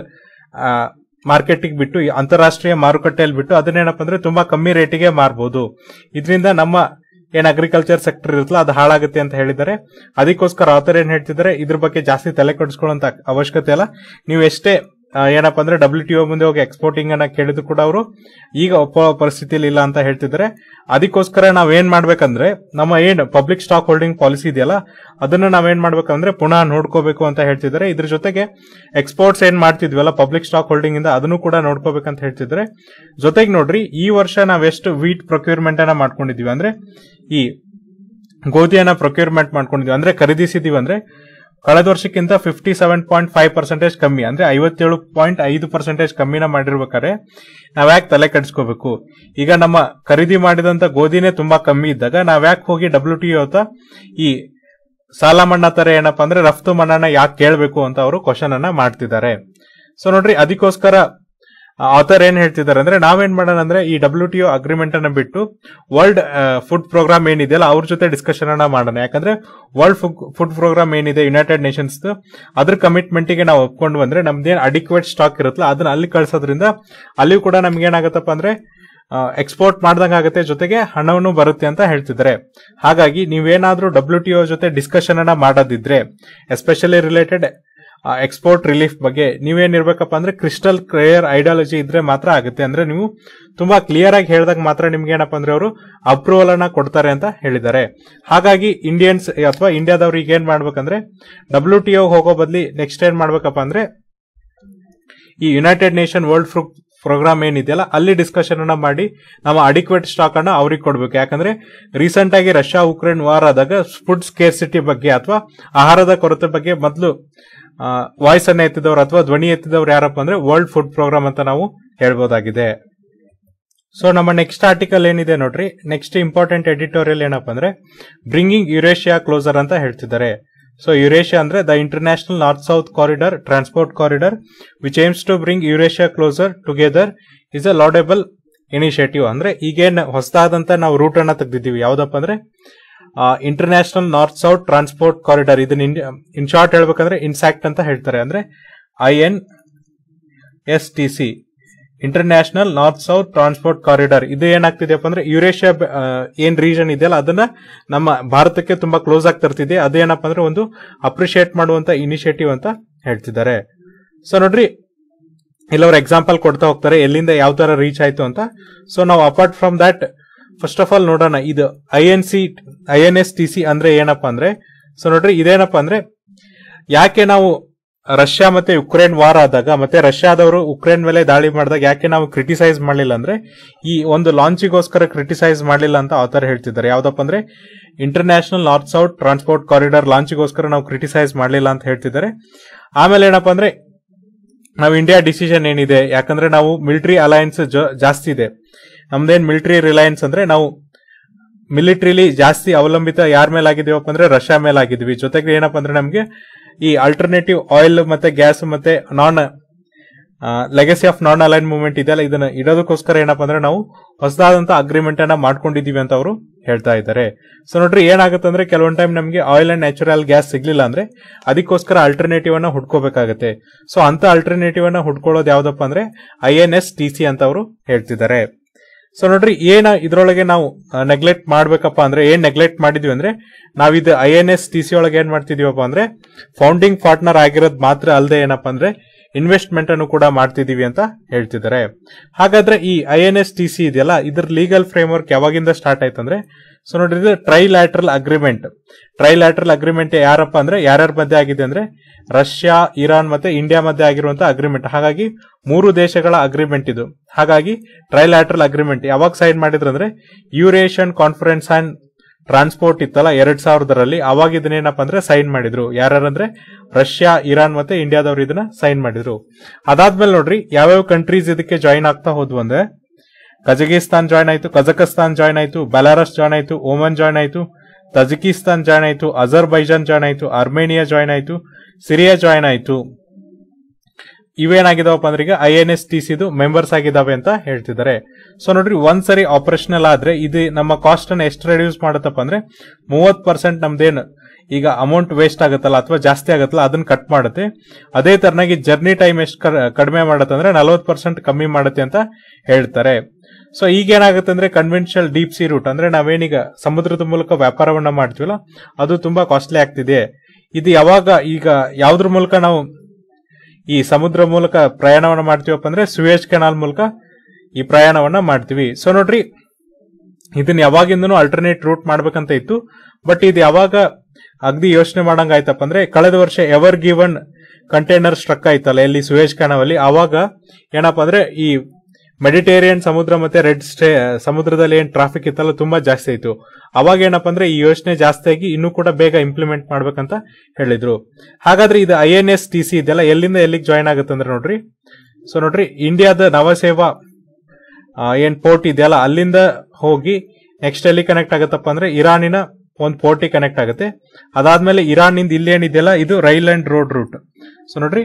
ಮಾರ್ಕೆಟಿಗೆ ಬಿಟ್ಟು ಈ ಅಂತಾರಾಷ್ಟ್ರೀಯ ಮಾರುಕಟ್ಟೆಯಲ್ಲಿ ಬಿಟ್ಟು ಅದನ್ನೇನಪ್ಪ ಅಂದ್ರೆ ತುಂಬಾ ಕಮ್ಮಿ ರೇಟಿಗೆ ಮಾರ್ಬೋದು ಇದರಿಂದ ನಮ್ಮ ಏನ್ ಅಗ್ರಿಕಲ್ಚರ್ ಸೆಕ್ಟರ್ ಇರುತ್ತಲ್ಲ ಅದು ಹಾಳಾಗುತ್ತೆ ಅಂತ ಹೇಳಿದ್ದಾರೆ ಅದಕ್ಕೋಸ್ಕರ ಆಥರ್ ಏನ್ ಹೇಳ್ತಿದ್ದಾರೆ ಇದ್ರ ಬಗ್ಗೆ ಜಾಸ್ತಿ ತಲೆ ಕೆಡಿಸ್ಕೊಳ್ಳೋಂತ ಅವಶ್ಯಕತೆ ಇಲ್ಲ ನೀವು ಎಷ್ಟೇ ಆ, ಏನಪ್ಪಾ ಅಂದ್ರೆ ಡಬ್ಲ್ಯೂ ಟಿ ಮುಂದೆ ಹೋಗಿ ಎಕ್ಸ್ಪೋರ್ಟಿಂಗ್ ಅನ್ನ ಕೇಳಿದ್ರು ಕೂಡ ಅವರು ಈಗ ಒಪ್ಪೋ ಪರಿಸ್ಥಿತಿಯಲ್ಲಿ ಇಲ್ಲ ಅಂತ ಹೇಳ್ತಿದ್ದಾರೆ ಅದಕ್ಕೋಸ್ಕರ ನಾವ್ ಏನ್ ಮಾಡ್ಬೇಕಂದ್ರೆ ನಮ್ಮ ಏನ್ ಪಬ್ಲಿಕ್ ಸ್ಟಾಕ್ ಹೋಲ್ಡಿಂಗ್ ಪಾಲಿಸಿ ಇದೆಯಲ್ಲ ಅದನ್ನ ನಾವೇನ್ ಮಾಡ್ಬೇಕಂದ್ರೆ ಪುನಃ ನೋಡ್ಕೋಬೇಕು ಅಂತ ಹೇಳ್ತಿದ್ದಾರೆ ಇದ್ರ ಜೊತೆಗೆ ಎಕ್ಸ್ಪೋರ್ಟ್ಸ್ ಏನ್ ಮಾಡ್ತಿದ್ವಲ್ಲ ಪಬ್ಲಿಕ್ ಸ್ಟಾಕ್ ಹೋಲ್ಡಿಂಗ್ ಇಂದ ಅದನ್ನು ಕೂಡ ನೋಡ್ಕೋಬೇಕಂತ ಹೇಳ್ತಿದ್ದಾರೆ ಜೊತೆಗೆ ನೋಡ್ರಿ ಈ ವರ್ಷ ನಾವೆಷ್ಟು ವೀಟ್ ಪ್ರೊಕ್ಯೂರ್ಮೆಂಟ್ ಅನ್ನ ಮಾಡ್ಕೊಂಡಿದೀವಿ ಅಂದ್ರೆ ಈ ಗೋಧಿಯನ್ನ ಪ್ರೊಕ್ಯೂರ್ಮೆಂಟ್ ಮಾಡ್ಕೊಂಡಿದೀವಿ ಅಂದ್ರೆ ಖರೀದಿಸಿದೀವಿ ಅಂದ್ರೆ ಕಳೆದ ವರ್ಷಕ್ಕಿಂತ fifty seven point five percentage ಕಮ್ಮಿ ಅಂದ್ರೆ ಐವತ್ತೇಳು ಪಾಯಿಂಟ್ ಐದು ಪರ್ಸೆಂಟೇಜ್ ಕಮ್ಮಿನ ಮಾಡಿರ್ಬೇಕಾದ್ರೆ ನಾವ್ಯಾಕೆ ತಲೆ ಕೆಡಿಸ್ಕೋಬೇಕು ಈಗ ನಮ್ಮ ಖರೀದಿ ಮಾಡಿದಂತ ಗೋಧಿನೇ ತುಂಬಾ ಕಮ್ಮಿ ಇದ್ದಾಗ ನಾವ್ಯಾಕೆ ಹೋಗಿ ಡಬ್ಲ್ಯೂ ಟಿ ಈ ಸಾಲ ಮನ್ನಾ ತರ ಏನಪ್ಪಾ ಅಂದ್ರೆ ರಫ್ತು ಮನ್ನಾನ ಯಾಕೆ ಕೇಳಬೇಕು ಅಂತ ಅವರು ಕ್ವಶನ್ ಅನ್ನ ಮಾಡ್ತಿದ್ದಾರೆ ಸೊ ನೋಡ್ರಿ ಅದಕ್ಕೋಸ್ಕರ ಆಥರ್ ಏನ್ ಹೇಳ್ತಿದ್ದಾರೆ ಅಂದ್ರೆ ನಾವೇನ್ ಮಾಡೋಣ ಅಂದ್ರೆ ಈ ಡಬ್ಲ್ಯೂ ಟಿ ಅಗ್ರಿಮೆಂಟ್ ಅನ್ನ ಬಿಟ್ಟು ವರ್ಲ್ಡ್ ಫುಡ್ ಪ್ರೋಗ್ರಾಮ್ ಏನಿದೆಯಲ್ಲ ಅವ್ರ ಜೊತೆ ಡಿಸ್ಕಷನ್ ಅನ್ನ ಮಾಡೋಣ ಯಾಕಂದ್ರೆ ವರ್ಲ್ಡ್ ಫುಡ್ ಪ್ರೋಗ್ರಾಮ್ ಏನಿದೆ ಯುನೈಟೆಡ್ ನೇಷನ್ಸ್ ಅದ್ರ ಕಮಿಟ್ಮೆಂಟ್ ಗೆ ನಾವು ಒಪ್ಕೊಂಡು ಬಂದ್ರೆ ನಮ್ದೇನ್ ಅಡಿಕ್ವೇಟ್ ಸ್ಟಾಕ್ ಇರುತ್ತಲ್ಲ ಅದನ್ನ ಅಲ್ಲಿ ಕಳ್ಸೋದ್ರಿಂದ ಅಲ್ಲಿಯೂ ಕೂಡ ನಮ್ಗೆ ಏನಾಗತ್ತಪ್ಪ ಅಂದ್ರೆ ಎಕ್ಸ್ಪೋರ್ಟ್ ಮಾಡ್ದಂಗ ಆಗುತ್ತೆ ಜೊತೆಗೆ ಹಣವನ್ನು ಬರುತ್ತೆ ಅಂತ ಹೇಳ್ತಿದ್ದಾರೆ ಹಾಗಾಗಿ ನೀವೇನಾದ್ರೂ ಡಬ್ಲ್ಯೂ ಟಿ ಜೊತೆ ಡಿಸ್ಕಷನ್ ಅನ್ನ ಮಾಡೋದಿದ್ರೆ ಎಸ್ಪೆಷಲಿ ರಿಲೇಟೆಡ್ ಎಕ್ಸ್ಪೋರ್ಟ್ ರಿಲೀಫ್ ಬಗ್ಗೆ ನೀವೇನಿರ್ಬೇಕಪ್ಪ ಅಂದ್ರೆ ಕ್ರಿಸ್ಟಲ್ ಕ್ಲಿಯರ್ ಐಡಿಯಾಲಜಿ ಇದ್ರೆ ಮಾತ್ರ ಆಗುತ್ತೆ ಅಂದ್ರೆ ನೀವು ತುಂಬಾ ಕ್ಲಿಯರ್ ಆಗಿ ಹೇಳಿದಾಗ ಮಾತ್ರ ನಿಮ್ಗೆ ಏನಪ್ಪಾ ಅಂದ್ರೆ ಅವರು ಅಪ್ರೂವಲ್ ಅನ್ನ ಕೊಡ್ತಾರೆ ಅಂತ ಹೇಳಿದ್ದಾರೆ ಹಾಗಾಗಿ ಇಂಡಿಯನ್ಸ್ ಅಥವಾ ಇಂಡಿಯಾದವ್ರಿಗೆ ಏನ್ ಮಾಡ್ಬೇಕಂದ್ರೆ ಡಬ್ಲ್ಯೂ ಟಿ ಹೋಗೋ ಬದ್ಲಿ ನೆಕ್ಸ್ಟ್ ಏನ್ ಮಾಡ್ಬೇಕಪ್ಪ ಅಂದ್ರೆ ಈ United Nation world fruit programme ಏನಿದೆಯಲ್ಲ ಅಲ್ಲಿ ಡಿಸ್ಕಷನ್ ಅನ್ನ ಮಾಡಿ ನಮ್ಮ ಅಡಿಕ್ವೇಟ್ ಸ್ಟಾಕ್ ಅನ್ನ ಅವ್ರಿಗೆ ಕೊಡ್ಬೇಕು ಯಾಕಂದ್ರೆ ರೀಸೆಂಟ್ ಆಗಿ ರಷ್ಯಾ ಉಕ್ರೇನ್ ವಾರ್ ಆದಾಗ ಫುಡ್ ಸ್ಕೇರ್ಸಿಟಿ ಬಗ್ಗೆ ಅಥವಾ ಆಹಾರದ ಕೊರತೆ ಬಗ್ಗೆ ಮೊದಲು ವಾಯ್ಸ್ ಅನ್ನ ಎತ್ತಿದವರು ಅಥವಾ ಧ್ವನಿ ಎತ್ತಿದವರು ಯಾರಪ್ಪ ಅಂದ್ರೆ ವರ್ಲ್ಡ್ ಫುಡ್ ಪ್ರೋಗ್ರಾಮ್ ಅಂತ ನಾವು ಹೇಳ್ಬೋದಾಗಿದೆ ಸೊ ನಮ್ಮ ನೆಕ್ಸ್ಟ್ ಆರ್ಟಿಕಲ್ ಏನಿದೆ ನೋಡ್ರಿ ನೆಕ್ಸ್ಟ್ ಇಂಪಾರ್ಟೆಂಟ್ ಎಡಿಟೋರಿಯಲ್ ಏನಪ್ಪ ಅಂದ್ರೆ ಬ್ರಿಂಗಿಂಗ್ ಯುರೇಷಿಯಾ ಕ್ಲೋಸರ್ ಅಂತ ಹೇಳ್ತಿದ್ದಾರೆ ಸೊ ಯುರೇಷಿಯಾ ಅಂದ್ರೆ the international north south corridor transport corridor which aims to bring Eurasia closer together is a laudable initiative ಅಂದ್ರೆ ಈಗೇನ್ ಹೊಸದಾದಂತ ನಾವು ರೂಟ್ ಅನ್ನ ತೆಗೆದಿದ್ದೀವಿ ಯಾವ್ದಪ್ಪ ಅಂದ್ರೆ ಇಂಟರ್ನ್ಯಾಷನಲ್ ನಾರ್ತ್ ಸೌತ್ ಟ್ರಾನ್ಸ್ಪೋರ್ಟ್ ಕಾರಿಡಾರ್ ಇದನ್ನ ಇನ್ ಶಾರ್ಟ್ ಹೇಳ್ಬೇಕಂದ್ರೆ ಇನ್ಸ್ಯಾಕ್ಟ್ ಅಂತ ಹೇಳ್ತಾರೆ ಅಂದ್ರೆ I N S T C international north south transport corridor ಇದು ಏನಾಗ್ತಿದೆಯಪ್ಪ ಅಂದ್ರೆ ಯುರೇಷಿಯಾ ಬ- ಆ, ಏನ್ ರೀಜನ್ ಇದೆಯಲ್ಲ ಅದನ್ನ ನಮ್ಮ ಭಾರತಕ್ಕೆ ತುಂಬಾ ಕ್ಲೋಸ್ ಆಗಿ ತರ್ತಿದೆ ಅದೇನಪ್ಪ ಅಂದ್ರೆ ಒಂದು ಅಪ್ರಿಶಿಯೇಟ್ ಮಾಡುವಂತ ಇನಿಷಿಯೇಟಿವ್ ಅಂತ ಹೇಳ್ತಿದ್ದಾರೆ ಸೊ ನೋಡ್ರಿ ಇಲ್ಲವ್ರು ಎಕ್ಸಾಂಪಲ್ ಕೊಡ್ತಾ ಹೋಗ್ತಾರೆ ಎಲ್ಲಿಂದ ಯಾವ ತರ ರೀಚ್ ಆಯ್ತು ಅಂತ ಸೊ ನಾವು apart from that first of all ನೋಡೋಣ ಇದು I N C I N S T C ಅಂದ್ರೆ ಏನಪ್ಪಾ ಅಂದ್ರೆ ಸೊ ನೋಡ್ರಿ ಇದೇನಪ್ಪ ಅಂದ್ರೆ ಯಾಕೆ ನಾವು ರಷ್ಯಾ ಮತ್ತೆ ಯುಕ್ರೇನ್ ವಾರ್ ಆದಾಗ ಮತ್ತೆ ರಷ್ಯಾದವರು ಉಕ್ರೇನ್ ಮೇಲೆ ದಾಳಿ ಮಾಡಿದಾಗ ಯಾಕೆ ನಾವು ಕ್ರಿಟಿಸೈಸ್ ಮಾಡಲಿಲ್ಲ ಅಂದ್ರೆ ಈ ಒಂದು ಲಾಂಚಿಗೋಸ್ಕರ ಕ್ರಿಟಿಸೈಸ್ ಮಾಡಲಿಲ್ಲ ಅಂತ ಆತರ ಹೇಳ್ತಿದ್ದಾರೆ ಯಾವ್ದಪ್ಪ ಅಂದ್ರೆ international north south transport corridor ಲಾಂಚಿಗೋಸ್ಕರ ನಾವು ಕ್ರಿಟಿಸೈಸ್ ಮಾಡಲಿಲ್ಲ ಅಂತ ಹೇಳ್ತಿದ್ದಾರೆ ಆಮೇಲೆ ಏನಪ್ಪಾ ಅಂದ್ರೆ ನಾವು ಇಂಡಿಯಾ ಡಿಸಿಷನ್ ಏನಿದೆ ಯಾಕಂದ್ರೆ ನಾವು ಮಿಲಿಟರಿ ಅಲಯನ್ಸ್ ಜಾಸ್ತಿ ಇದೆ ನಮ್ದೇನ್ ಮಿಲಿಟರಿ ರಿಲಯನ್ಸ್ ಅಂದ್ರೆ ನಾವು ಮಿಲಿಟರಿಲಿ ಜಾಸ್ತಿ ಅವಲಂಬಿತ ಯಾರ ಮೇಲೆ ಆಗಿದೀವಪ್ಪ ಅಂದ್ರೆ ರಷ್ಯಾ ಮೇಲೆ ಆಗಿದ್ವಿ ಜೊತೆಗೆ ಏನಪ್ಪಾ ಅಂದ್ರೆ ನಮಗೆ ಈ ಆಲ್ಟರ್ನೇಟಿವ್ ಆಯಿಲ್ ಮತ್ತೆ ಗ್ಯಾಸ್ ಮತ್ತೆ non legacy of non align movement ಇದೆಯಲ್ಲ ಇದನ್ನ ಇಡೋದಕ್ಕೋಸ್ಕರ ಏನಪ್ಪಾ ಅಂದ್ರೆ ನಾವು ಹೊಸದಾದಂತ ಅಗ್ರಿಮೆಂಟ್ ಅನ್ನ ಮಾಡ್ಕೊಂಡಿದೀವಿ ಅಂತ ಅವರು ಹೇಳ್ತಾ ಇದ್ದಾರೆ ಸೊ ನೋಡ್ರಿ ಏನಾಗುತ್ತೆ ಅಂದ್ರೆ ಕೆಲವೊಂದ್ ಟೈಮ್ ನಮಗೆ ಆಯಿಲ್ ಅಂಡ್ ನ್ಯಾಚುರಲ್ ಗ್ಯಾಸ್ ಸಿಗ್ಲಿಲ್ಲ ಅಂದ್ರೆ ಅದಕ್ಕೋಸ್ಕರ ಆಲ್ಟರ್ನೇಟಿವ್ ಅನ್ನ ಹುಡ್ಕೋಬೇಕಾಗತ್ತೆ ಸೊ ಅಂತ ಆಲ್ಟರ್ನೇಟಿವ್ ಅನ್ನ ಹುಡ್ಕೊಳ್ಳೋದು ಯಾವ್ದಪ್ಪ ಅಂದ್ರೆ I N S T C ಅಂತ ಅವರು ಹೇಳ್ತಿದ್ದಾರೆ ಸೊ ನೋಡ್ರಿ ಏನ ಇದ್ರೊಳಗೆ ನಾವು ನೆಗ್ಲೆಕ್ಟ್ ಮಾಡ್ಬೇಕಪ್ಪ ಅಂದ್ರೆ ಏನ್ ನೆಗ್ಲೆಕ್ಟ್ ಮಾಡಿದ್ವಿ ಅಂದ್ರೆ ನಾವಿದು I N S T C ಒಳಗೆ ಏನ್ ಮಾಡ್ತಿದೀವಪ್ಪ ಅಂದ್ರೆ ಫೌಂಡಿಂಗ್ ಪಾರ್ಟ್ನರ್ ಆಗಿರೋದು ಮಾತ್ರ ಅಲ್ಲದೆ ಏನಪ್ಪ ಅಂದ್ರೆ ಇನ್ವೆಸ್ಟ್ಮೆಂಟ್ ಅನ್ನು ಕೂಡ ಮಾಡ್ತಿದೀವಿ ಅಂತ ಹೇಳ್ತಿದ್ದಾರೆ ಹಾಗಾದ್ರೆ ಈ I N S T C ಇದೆಯಲ್ಲ ಇದ್ರ ಲೀಗಲ್ ಫ್ರೇಮ್ವರ್ಕ್ ಯಾವಾಗಿಂದ ಸ್ಟಾರ್ಟ್ ಆಯ್ತಂದ್ರೆ ಸೊ ನೋಡ್ರಿ ಇದು ಟ್ರೈಲ್ಯಾಟ್ರಲ್ ಅಗ್ರಿಮೆಂಟ್ ಟ್ರೈಲ್ಯಾಟ್ರಲ್ ಅಗ್ರಿಮೆಂಟ್ ಯಾರಪ್ಪ ಅಂದ್ರೆ ಯಾರ್ಯಾರ ಮಧ್ಯೆ ಆಗಿದೆ ಅಂದ್ರೆ ರಷ್ಯಾ ಇರಾನ್ ಮತ್ತೆ ಇಂಡಿಯಾ ಮಧ್ಯೆ ಆಗಿರುವಂತಹ ಅಗ್ರಿಮೆಂಟ್ ಹಾಗಾಗಿ ಮೂರು ದೇಶಗಳ ಅಗ್ರಿಮೆಂಟ್ ಇದು ಹಾಗಾಗಿ ಟ್ರೈಲ್ಯಾಟ್ರಲ್ ಅಗ್ರಿಮೆಂಟ್ ಯಾವಾಗ ಸೈನ್ ಮಾಡಿದ್ರು ಯೂರೇಷಿಯನ್ ಕಾನ್ಫರೆನ್ಸ್ ಅಂಡ್ ಟ್ರಾನ್ಸ್ಪೋರ್ಟ್ ಇತ್ತಲ್ಲ ಎರಡ್ ಸಾವಿರದರಲ್ಲಿ ಅವಾಗ ಇದನ್ನೇನಪ್ಪ ಅಂದ್ರೆ ಸೈನ್ ಮಾಡಿದ್ರು ಯಾರ್ಯಾರಂದ್ರೆ ರಷ್ಯಾ ಇರಾನ್ ಮತ್ತೆ ಇಂಡಿಯಾದವ್ರು ಇದನ್ನ ಸೈನ್ ಮಾಡಿದ್ರು ಅದಾದ್ಮೇಲೆ ನೋಡ್ರಿ ಯಾವ್ಯಾವ ಕಂಟ್ರೀಸ್ ಇದಕ್ಕೆ ಜಾಯಿನ್ ಆಗ್ತಾ ಹೋದ್ವು ಅಂದ್ರೆ ಕಜಕಿಸ್ತಾನ್ ಜಾಯ್ನ್ ಆಯ್ತು ಕಜಕಸ್ತಾನ್ ಜಾಯ್ನ್ ಆಯ್ತು ಬೆಲಾರಸ್ ಜಾಯ್ನ್ ಆಯ್ತು ಓಮನ್ ಜಾಯ್ನ್ ಆಯ್ತು ತಜಿಕಿಸ್ತಾನ್ ಜಾಯ್ನ್ ಆಯ್ತು ಅಜರ್ಬೈಜಾನ್ ಜಾಯ್ನ್ ಆಯ್ತು ಅರ್ಮೇನಿಯಾ ಜಾಯ್ನ್ ಆಯ್ತು ಸಿರಿಯಾ ಜಾಯ್ನ್ ಆಯ್ತು ಇವೇನಾಗಿದಾವಪ್ಪ ಅಂದ್ರೆ ಈಗ ಐ ಎನ್ ಎಸ್ ಟಿ ಸಿದು ಮೆಂಬರ್ಸ್ ಆಗಿದಾವೆ ಅಂತ ಹೇಳ್ತಿದ್ದಾರೆ ಸೊ ನೋಡ್ರಿ ಒಂದ್ ಸರಿ ಆಪರೇಷನಲ್ ಆದ್ರೆ ಇದು ನಮ್ಮ ಕಾಸ್ಟ್ ಅನ್ನ ಎಷ್ಟು ರೆಡ್ಯೂಸ್ ಮಾಡುತ್ತಪ್ಪ ಅಂದ್ರೆ ಮೂವತ್ ಪರ್ಸೆಂಟ್ ನಮ್ದೇನು ಈಗ ಅಮೌಂಟ್ ವೇಸ್ಟ್ ಆಗುತ್ತಲ್ಲ ಅಥವಾ ಜಾಸ್ತಿ ಆಗುತ್ತಲ್ಲ ಅದನ್ನ ಕಟ್ ಮಾಡುತ್ತೆ ಅದೇ ತರನಾಗಿ ಜರ್ನಿ ಟೈಮ್ ಎಷ್ಟು ಕಡಿಮೆ ಮಾಡುತ್ತೆ ಅಂದ್ರೆ ನಲವತ್ತು ಪರ್ಸೆಂಟ್ ಕಮ್ಮಿ ಮಾಡುತ್ತೆ ಅಂತ ಹೇಳ್ತಾರೆ ಸೊ ಈಗ ಏನಾಗುತ್ತೆ ಅಂದ್ರೆ ಕನ್ವೆನ್ಷನಲ್ ಡೀಪ್ ಸಿ ರೂಟ್ ಅಂದ್ರೆ ನಾವೇನೀಗ ಸಮುದ್ರದ ಮೂಲಕ ವ್ಯಾಪಾರವನ್ನ ಮಾಡ್ತೀವಲ್ಲ ಅದು ತುಂಬಾ ಕಾಸ್ಟ್ಲಿ ಆಗ್ತಿದೆ ಇದು ಯಾವಾಗ ಈಗ ಯಾವ್ದ್ರ ಮೂಲಕ ನಾವು ಈ ಸಮುದ್ರ ಮೂಲಕ ಪ್ರಯಾಣವನ್ನ ಮಾಡ್ತೀವಪ್ಪ ಅಂದ್ರೆ ಸುಯೇಜ್ ಕೆನಾಲ್ ಮೂಲಕ ಈ ಪ್ರಯಾಣವನ್ನ ಮಾಡ್ತೀವಿ ಸೊ ನೋಡ್ರಿ ಇದನ್ನ ಯಾವಾಗಿಂದನೂ ಅಲ್ಟರ್ನೇಟ್ ರೂಟ್ ಮಾಡ್ಬೇಕಂತ ಇತ್ತು ಬಟ್ ಇದು ಯಾವಾಗ ಅಗ್ದಿ ಯೋಚನೆ ಮಾಡಂಗ ಆಯ್ತಪ್ಪ ಅಂದ್ರೆ ಕಳೆದ ವರ್ಷ ಎವರ್ ಗಿವನ್ ಕಂಟೈನರ್ ಸ್ಟ್ರಕ್ ಆಯ್ತಲ್ಲ ಎಲ್ಲಿ ಸುಯೇಜ್ ಕೆನಾಲ್ ಅಲ್ಲಿ ಅವಾಗ ಏನಪ್ಪಾ ಅಂದ್ರೆ ಈ ಮೆಡಿಟೇರಿಯನ್ ಸಮುದ್ರ ಮತ್ತೆ ರೆಡ್ ಸ್ಟೇ ಸಮುದ್ರದಲ್ಲಿ ಏನ್ ಟ್ರಾಫಿಕ್ ಇತ್ತಲ್ಲ ತುಂಬಾ ಜಾಸ್ತಿ ಆಯ್ತು ಅವಾಗ ಏನಪ್ಪಾ ಅಂದ್ರೆ ಈ ಯೋಜನೆ ಜಾಸ್ತಿ ಆಗಿ ಇನ್ನೂ ಕೂಡ ಬೇಗ ಇಂಪ್ಲಿಮೆಂಟ್ ಮಾಡ್ಬೇಕಂತ ಹೇಳಿದ್ರು ಹಾಗಾದ್ರೆ ಇದು I N S T C ಇದೆಲ್ಲ ಎಲ್ಲಿಂದ ಎಲ್ಲಿಗೆ ಜಾಯಿನ್ ಆಗುತ್ತೆ ಅಂದ್ರೆ ನೋಡ್ರಿ ಸೊ ನೋಡ್ರಿ ಇಂಡಿಯಾದ ನವಸೇವಾ ಆ, ಏನ್ ಪೋರ್ಟ್ ಇದೆಯಲ್ಲ ಅಲ್ಲಿಂದ ಹೋಗಿ ನೆಕ್ಸ್ಟ್ ಎಲ್ಲಿ ಕನೆಕ್ಟ್ ಆಗುತ್ತಪ್ಪ ಅಂದ್ರೆ ಇರಾನಿನ ಒಂದು ಪೋರ್ಟಿಗೆ ಕನೆಕ್ಟ್ ಆಗುತ್ತೆ ಅದಾದ್ಮೇಲೆ ಇರಾನ್ ನಿಂದ ಇಲ್ಲಿ ಏನಿದೆಯಲ್ಲ ಇದು rail and road route so ನೋಡ್ರಿ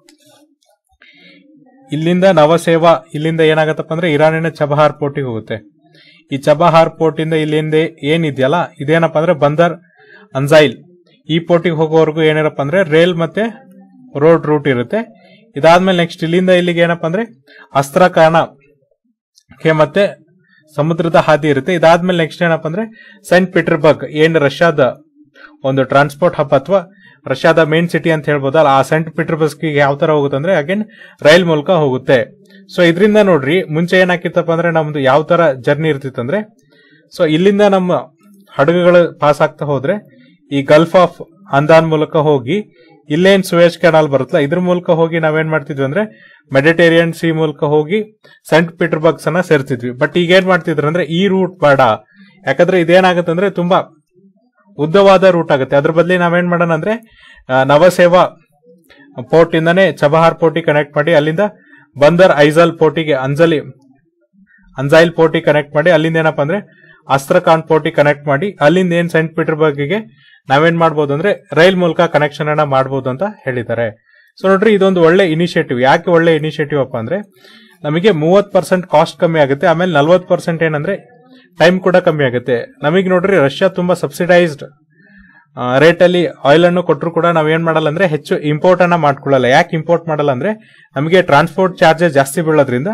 ಇಲ್ಲಿಂದ ನವಸೇವಾ ಇಲ್ಲಿಂದ ಏನಾಗತ್ತಪ್ಪ ಅಂದ್ರೆ ಇರಾನಿನ ಚಬಹಾರ್ ಪೋರ್ಟಿಗೆ ಹೋಗುತ್ತೆ ಈ ಚಬಹಾರ್ ಪೋರ್ಟ್ ಇಂದ ಇಲ್ಲಿಂದ ಏನಿದೆಯಲ್ಲ ಇದೇನಪ್ಪ ಅಂದ್ರೆ ಬಂದರ್ ಅನ್ಸೈಲ್ ಈ ಪೋರ್ಟಿಗೆ ಹೋಗೋವರೆಗೂ ಏನಿರಪ್ಪ ಅಂದ್ರೆ ರೈಲ್ ಮತ್ತೆ ರೋಡ್ ರೂಟ್ ಇರುತ್ತೆ ಇದಾದ್ಮೇಲೆ ನೆಕ್ಸ್ಟ್ ಇಲ್ಲಿಂದ ಇಲ್ಲಿಗೆ ಏನಪ್ಪ ಅಂದ್ರೆ ಅಸ್ತ್ರಕಾಣ ಕೆ ಮತ್ತೆ ಸಮುದ್ರದ ಹಾದಿ ಇರುತ್ತೆ ಇದಾದ್ಮೇಲೆ ನೆಕ್ಸ್ಟ್ ಏನಪ್ಪ ಅಂದ್ರೆ ಸೈಂಟ್ ಪೀಟರ್ಬರ್ಗ್ ಏನ್ ರಷ್ಯಾದ ಒಂದು ಟ್ರಾನ್ಸ್ಪೋರ್ಟ್ ಹಬ್ ಅಥವಾ ರಷ್ಯಾದ ಮೇನ್ ಸಿಟಿ ಅಂತ ಹೇಳ್ಬೋದಲ್ಲ ಆ ಸೆಂಟ್ ಪೀಟರ್ಬರ್ಗ್ ಯಾವ ತರ ಹೋಗುತ್ತೆ ಅಂದ್ರೆ ಅಗೇನ್ ರೈಲ್ ಮೂಲಕ ಹೋಗುತ್ತೆ ಸೊ ಇದರಿಂದ ನೋಡ್ರಿ ಮುಂಚೆ ಏನಾಕಿತ್ತಪ್ಪ ಅಂದ್ರೆ ನಮ್ದು ಯಾವ ತರ ಜರ್ನಿ ಇರ್ತಿತ್ತಂದ್ರೆ ಸೊ ಇಲ್ಲಿಂದ ನಮ್ಮ ಹಡಗುಗಳು ಪಾಸ್ ಆಗ್ತಾ ಹೋದ್ರೆ ಈ ಗಲ್ಫ್ ಆಫ್ ಅಂದಾನ್ ಮೂಲಕ ಹೋಗಿ ಇಲ್ಲೇನ್ ಸುಯೇಜ್ ಕೆನಾಲ್ ಬರುತ್ತಲ್ಲ ಇದ್ರ ಮೂಲಕ ಹೋಗಿ ನಾವೇನ್ ಮಾಡ್ತಿದ್ವಿ ಅಂದ್ರೆ ಮೆಡಿಟೇರಿಯನ್ ಸಿ ಮೂಲಕ ಹೋಗಿ ಸೆಂಟ್ ಪೀಟರ್ಬರ್ಗ್ಸ್ ಅನ್ನ ಸೇರ್ತಿದ್ವಿ ಬಟ್ ಈಗ ಏನ್ ಮಾಡ್ತಿದ್ರು ಅಂದ್ರೆ ಈ ರೂಟ್ ಬೇಡ ಯಾಕಂದ್ರೆ ಇದೇನಾಗುತ್ತೆ ಅಂದ್ರೆ ತುಂಬಾ ಉದ್ದವಾದ ರೂಟ್ ಆಗುತ್ತೆ ಅದ್ರ ಬದಲಿ ನಾವೇನ್ ಮಾಡೋಣ ಅಂದ್ರೆ ಆ, ನವಸೇವಾ ಪೋರ್ಟ್ ಇಂದಾನೆ ಚಬಹಾರ್ ಪೋರ್ಟಿಗೆ ಕನೆಕ್ಟ್ ಮಾಡಿ ಅಲ್ಲಿಂದ ಬಂದರ್ ಐಜಲ್ ಪೋರ್ಟಿಗೆ ಅಂಜಲಿ ಅಂಜೈಲ್ ಪೋರ್ಟಿಗೆ ಕನೆಕ್ಟ್ ಮಾಡಿ ಅಲ್ಲಿಂದ ಏನಪ್ಪಾ ಅಂದ್ರೆ ಅಸ್ತ್ರಖಾನ್ ಪೋರ್ಟಿಗೆ ಕನೆಕ್ಟ್ ಮಾಡಿ ಅಲ್ಲಿಂದ ಏನ್ ಸೆಂಟ್ ಪೀಟರ್ಬರ್ಗ್ಗೆ ನಾವೇನ್ ಮಾಡ್ಬೋದು ಅಂದ್ರೆ ರೈಲ್ ಮೂಲಕ ಕನೆಕ್ಷನ್ ಅನ್ನ ಮಾಡ್ಬೋದು ಅಂತ ಹೇಳಿದ್ದಾರೆ ಸೊ ನೋಡ್ರಿ ಇದೊಂದು ಒಳ್ಳೆ ಇನಿಷಿಯೇಟಿವ್ ಯಾಕೆ ಒಳ್ಳೆ ಇನಿಷಿಯೇಟಿವ್ ಅಪ್ಪ ಅಂದ್ರೆ ನಮಗೆ ಮೂವತ್ ಪರ್ಸೆಂಟ್ ಕಾಸ್ಟ್ ಕಮ್ಮಿ ಆಗುತ್ತೆ ಆಮೇಲೆ ನಲ್ವತ್ ಪರ್ಸೆಂಟ್ ಏನಂದ್ರೆ ಟೈಮ್ ಕೂಡ ಕಮ್ಮಿ ಆಗುತ್ತೆ ನಮಗೆ ನೋಡ್ರಿ ರಷ್ಯಾ ತುಂಬಾ ಸಬ್ಸಿಡೈಸ್ಡ್ ರೇಟ್ ಅಲ್ಲಿ ಆಯಿಲ್ ಅನ್ನು ಕೊಟ್ಟರು ಕೂಡ ನಾವ್ ಏನ್ ಮಾಡಲ್ಲ ಅಂದ್ರೆ ಹೆಚ್ಚು ಇಂಪೋರ್ಟ್ ಅನ್ನ ಮಾಡ್ಕೊಳ್ಳಲ್ಲ ಯಾಕೆ ಇಂಪೋರ್ಟ್ ಮಾಡಲ್ಲ ಅಂದ್ರೆ ನಮಗೆ ಟ್ರಾನ್ಸ್ಪೋರ್ಟ್ ಚಾರ್ಜಸ್ ಜಾಸ್ತಿ ಬೀಳೋದ್ರಿಂದ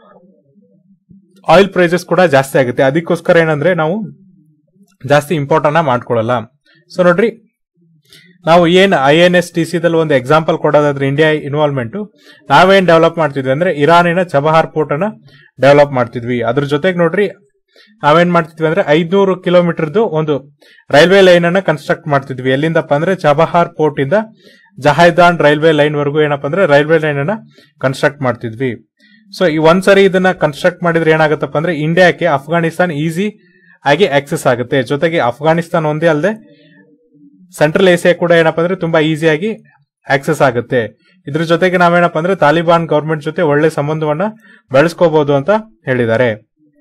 ಆಯಿಲ್ ಪ್ರೈಸಸ್ ಕೂಡ ಜಾಸ್ತಿ ಆಗುತ್ತೆ ಅದಕ್ಕೋಸ್ಕರ ಏನಂದ್ರೆ ನಾವು ಜಾಸ್ತಿ ಇಂಪೋರ್ಟ್ ಅನ್ನ ಮಾಡ್ಕೊಳ್ಳಲ್ಲ ಸೊ ನೋಡ್ರಿ ನಾವು ಏನ್ ಐ ಎನ್ ಎಸ್ ಟಿ ಸಿದಲ್ಲಿ ಒಂದು ಎಕ್ಸಾಂಪಲ್ ಕೊಡೋದಾದ್ರೆ ಇಂಡಿಯಾ ಇನ್ವಾಲ್ವ್ಮೆಂಟ್ ನಾವೇನ್ ಡೆವಲಪ್ ಮಾಡ್ತಿದ್ವಿ ಅಂದ್ರೆ ಇರಾನಿನ ಚಬಹಾರ್ ಪೋರ್ಟ್ ಅನ್ನ ಡೆವಲಪ್ ಮಾಡ್ತಿದ್ವಿ ಅದ್ರ ಜೊತೆಗೆ ನೋಡ್ರಿ ನಾವೇನ್ ಮಾಡ್ತಿದ್ವಿ ಅಂದ್ರೆ ಐದ್ನೂರು ಕಿಲೋಮೀಟರ್ದು ಒಂದು ರೈಲ್ವೆ ಲೈನ್ ಅನ್ನ ಕನ್ಸ್ಟ್ರಕ್ಟ್ ಮಾಡ್ತಿದ್ವಿ ಎಲ್ಲಿಂದಪ್ಪ ಅಂದ್ರೆ ಚಬಹಾರ್ ಪೋರ್ಟ್ ಇಂದ ಜಹೈದಾನ್ ರೈಲ್ವೆ ಲೈನ್ ವರೆಗೂ ಏನಪ್ಪ ಅಂದ್ರೆ ರೈಲ್ವೆ ಲೈನ್ ಅನ್ನ ಕನ್ಸ್ಟ್ರಕ್ಟ್ ಮಾಡ್ತಿದ್ವಿ ಸೊ ಈ ಒಂದ್ಸರಿ ಇದನ್ನ ಕನ್ಸ್ಟ್ರಕ್ಟ್ ಮಾಡಿದ್ರೆ ಏನಾಗುತ್ತಪ್ಪ ಅಂದ್ರೆ ಇಂಡಿಯಾಕ್ಕೆ ಅಫ್ಘಾನಿಸ್ತಾನ್ ಈಸಿ ಆಗಿ ಆಕ್ಸೆಸ್ ಆಗುತ್ತೆ ಜೊತೆಗೆ ಅಫ್ಘಾನಿಸ್ತಾನ್ ಒಂದೇ ಅಲ್ಲದೆ ಸೆಂಟ್ರಲ್ ಏಷ್ಯಾ ಕೂಡ ಏನಪ್ಪಾ ಅಂದ್ರೆ ತುಂಬಾ ಈಸಿಯಾಗಿ ಆಕ್ಸೆಸ್ ಆಗುತ್ತೆ ಇದ್ರ ಜೊತೆಗೆ ನಾವೇನಪ್ಪ ಅಂದ್ರೆ ತಾಲಿಬಾನ್ ಗವರ್ಮೆಂಟ್ ಜೊತೆ ಒಳ್ಳೆ ಸಂಬಂಧವನ್ನ ಬೆಳೆಸ್ಕೋಬಹುದು ಅಂತ ಹೇಳಿದ್ದಾರೆ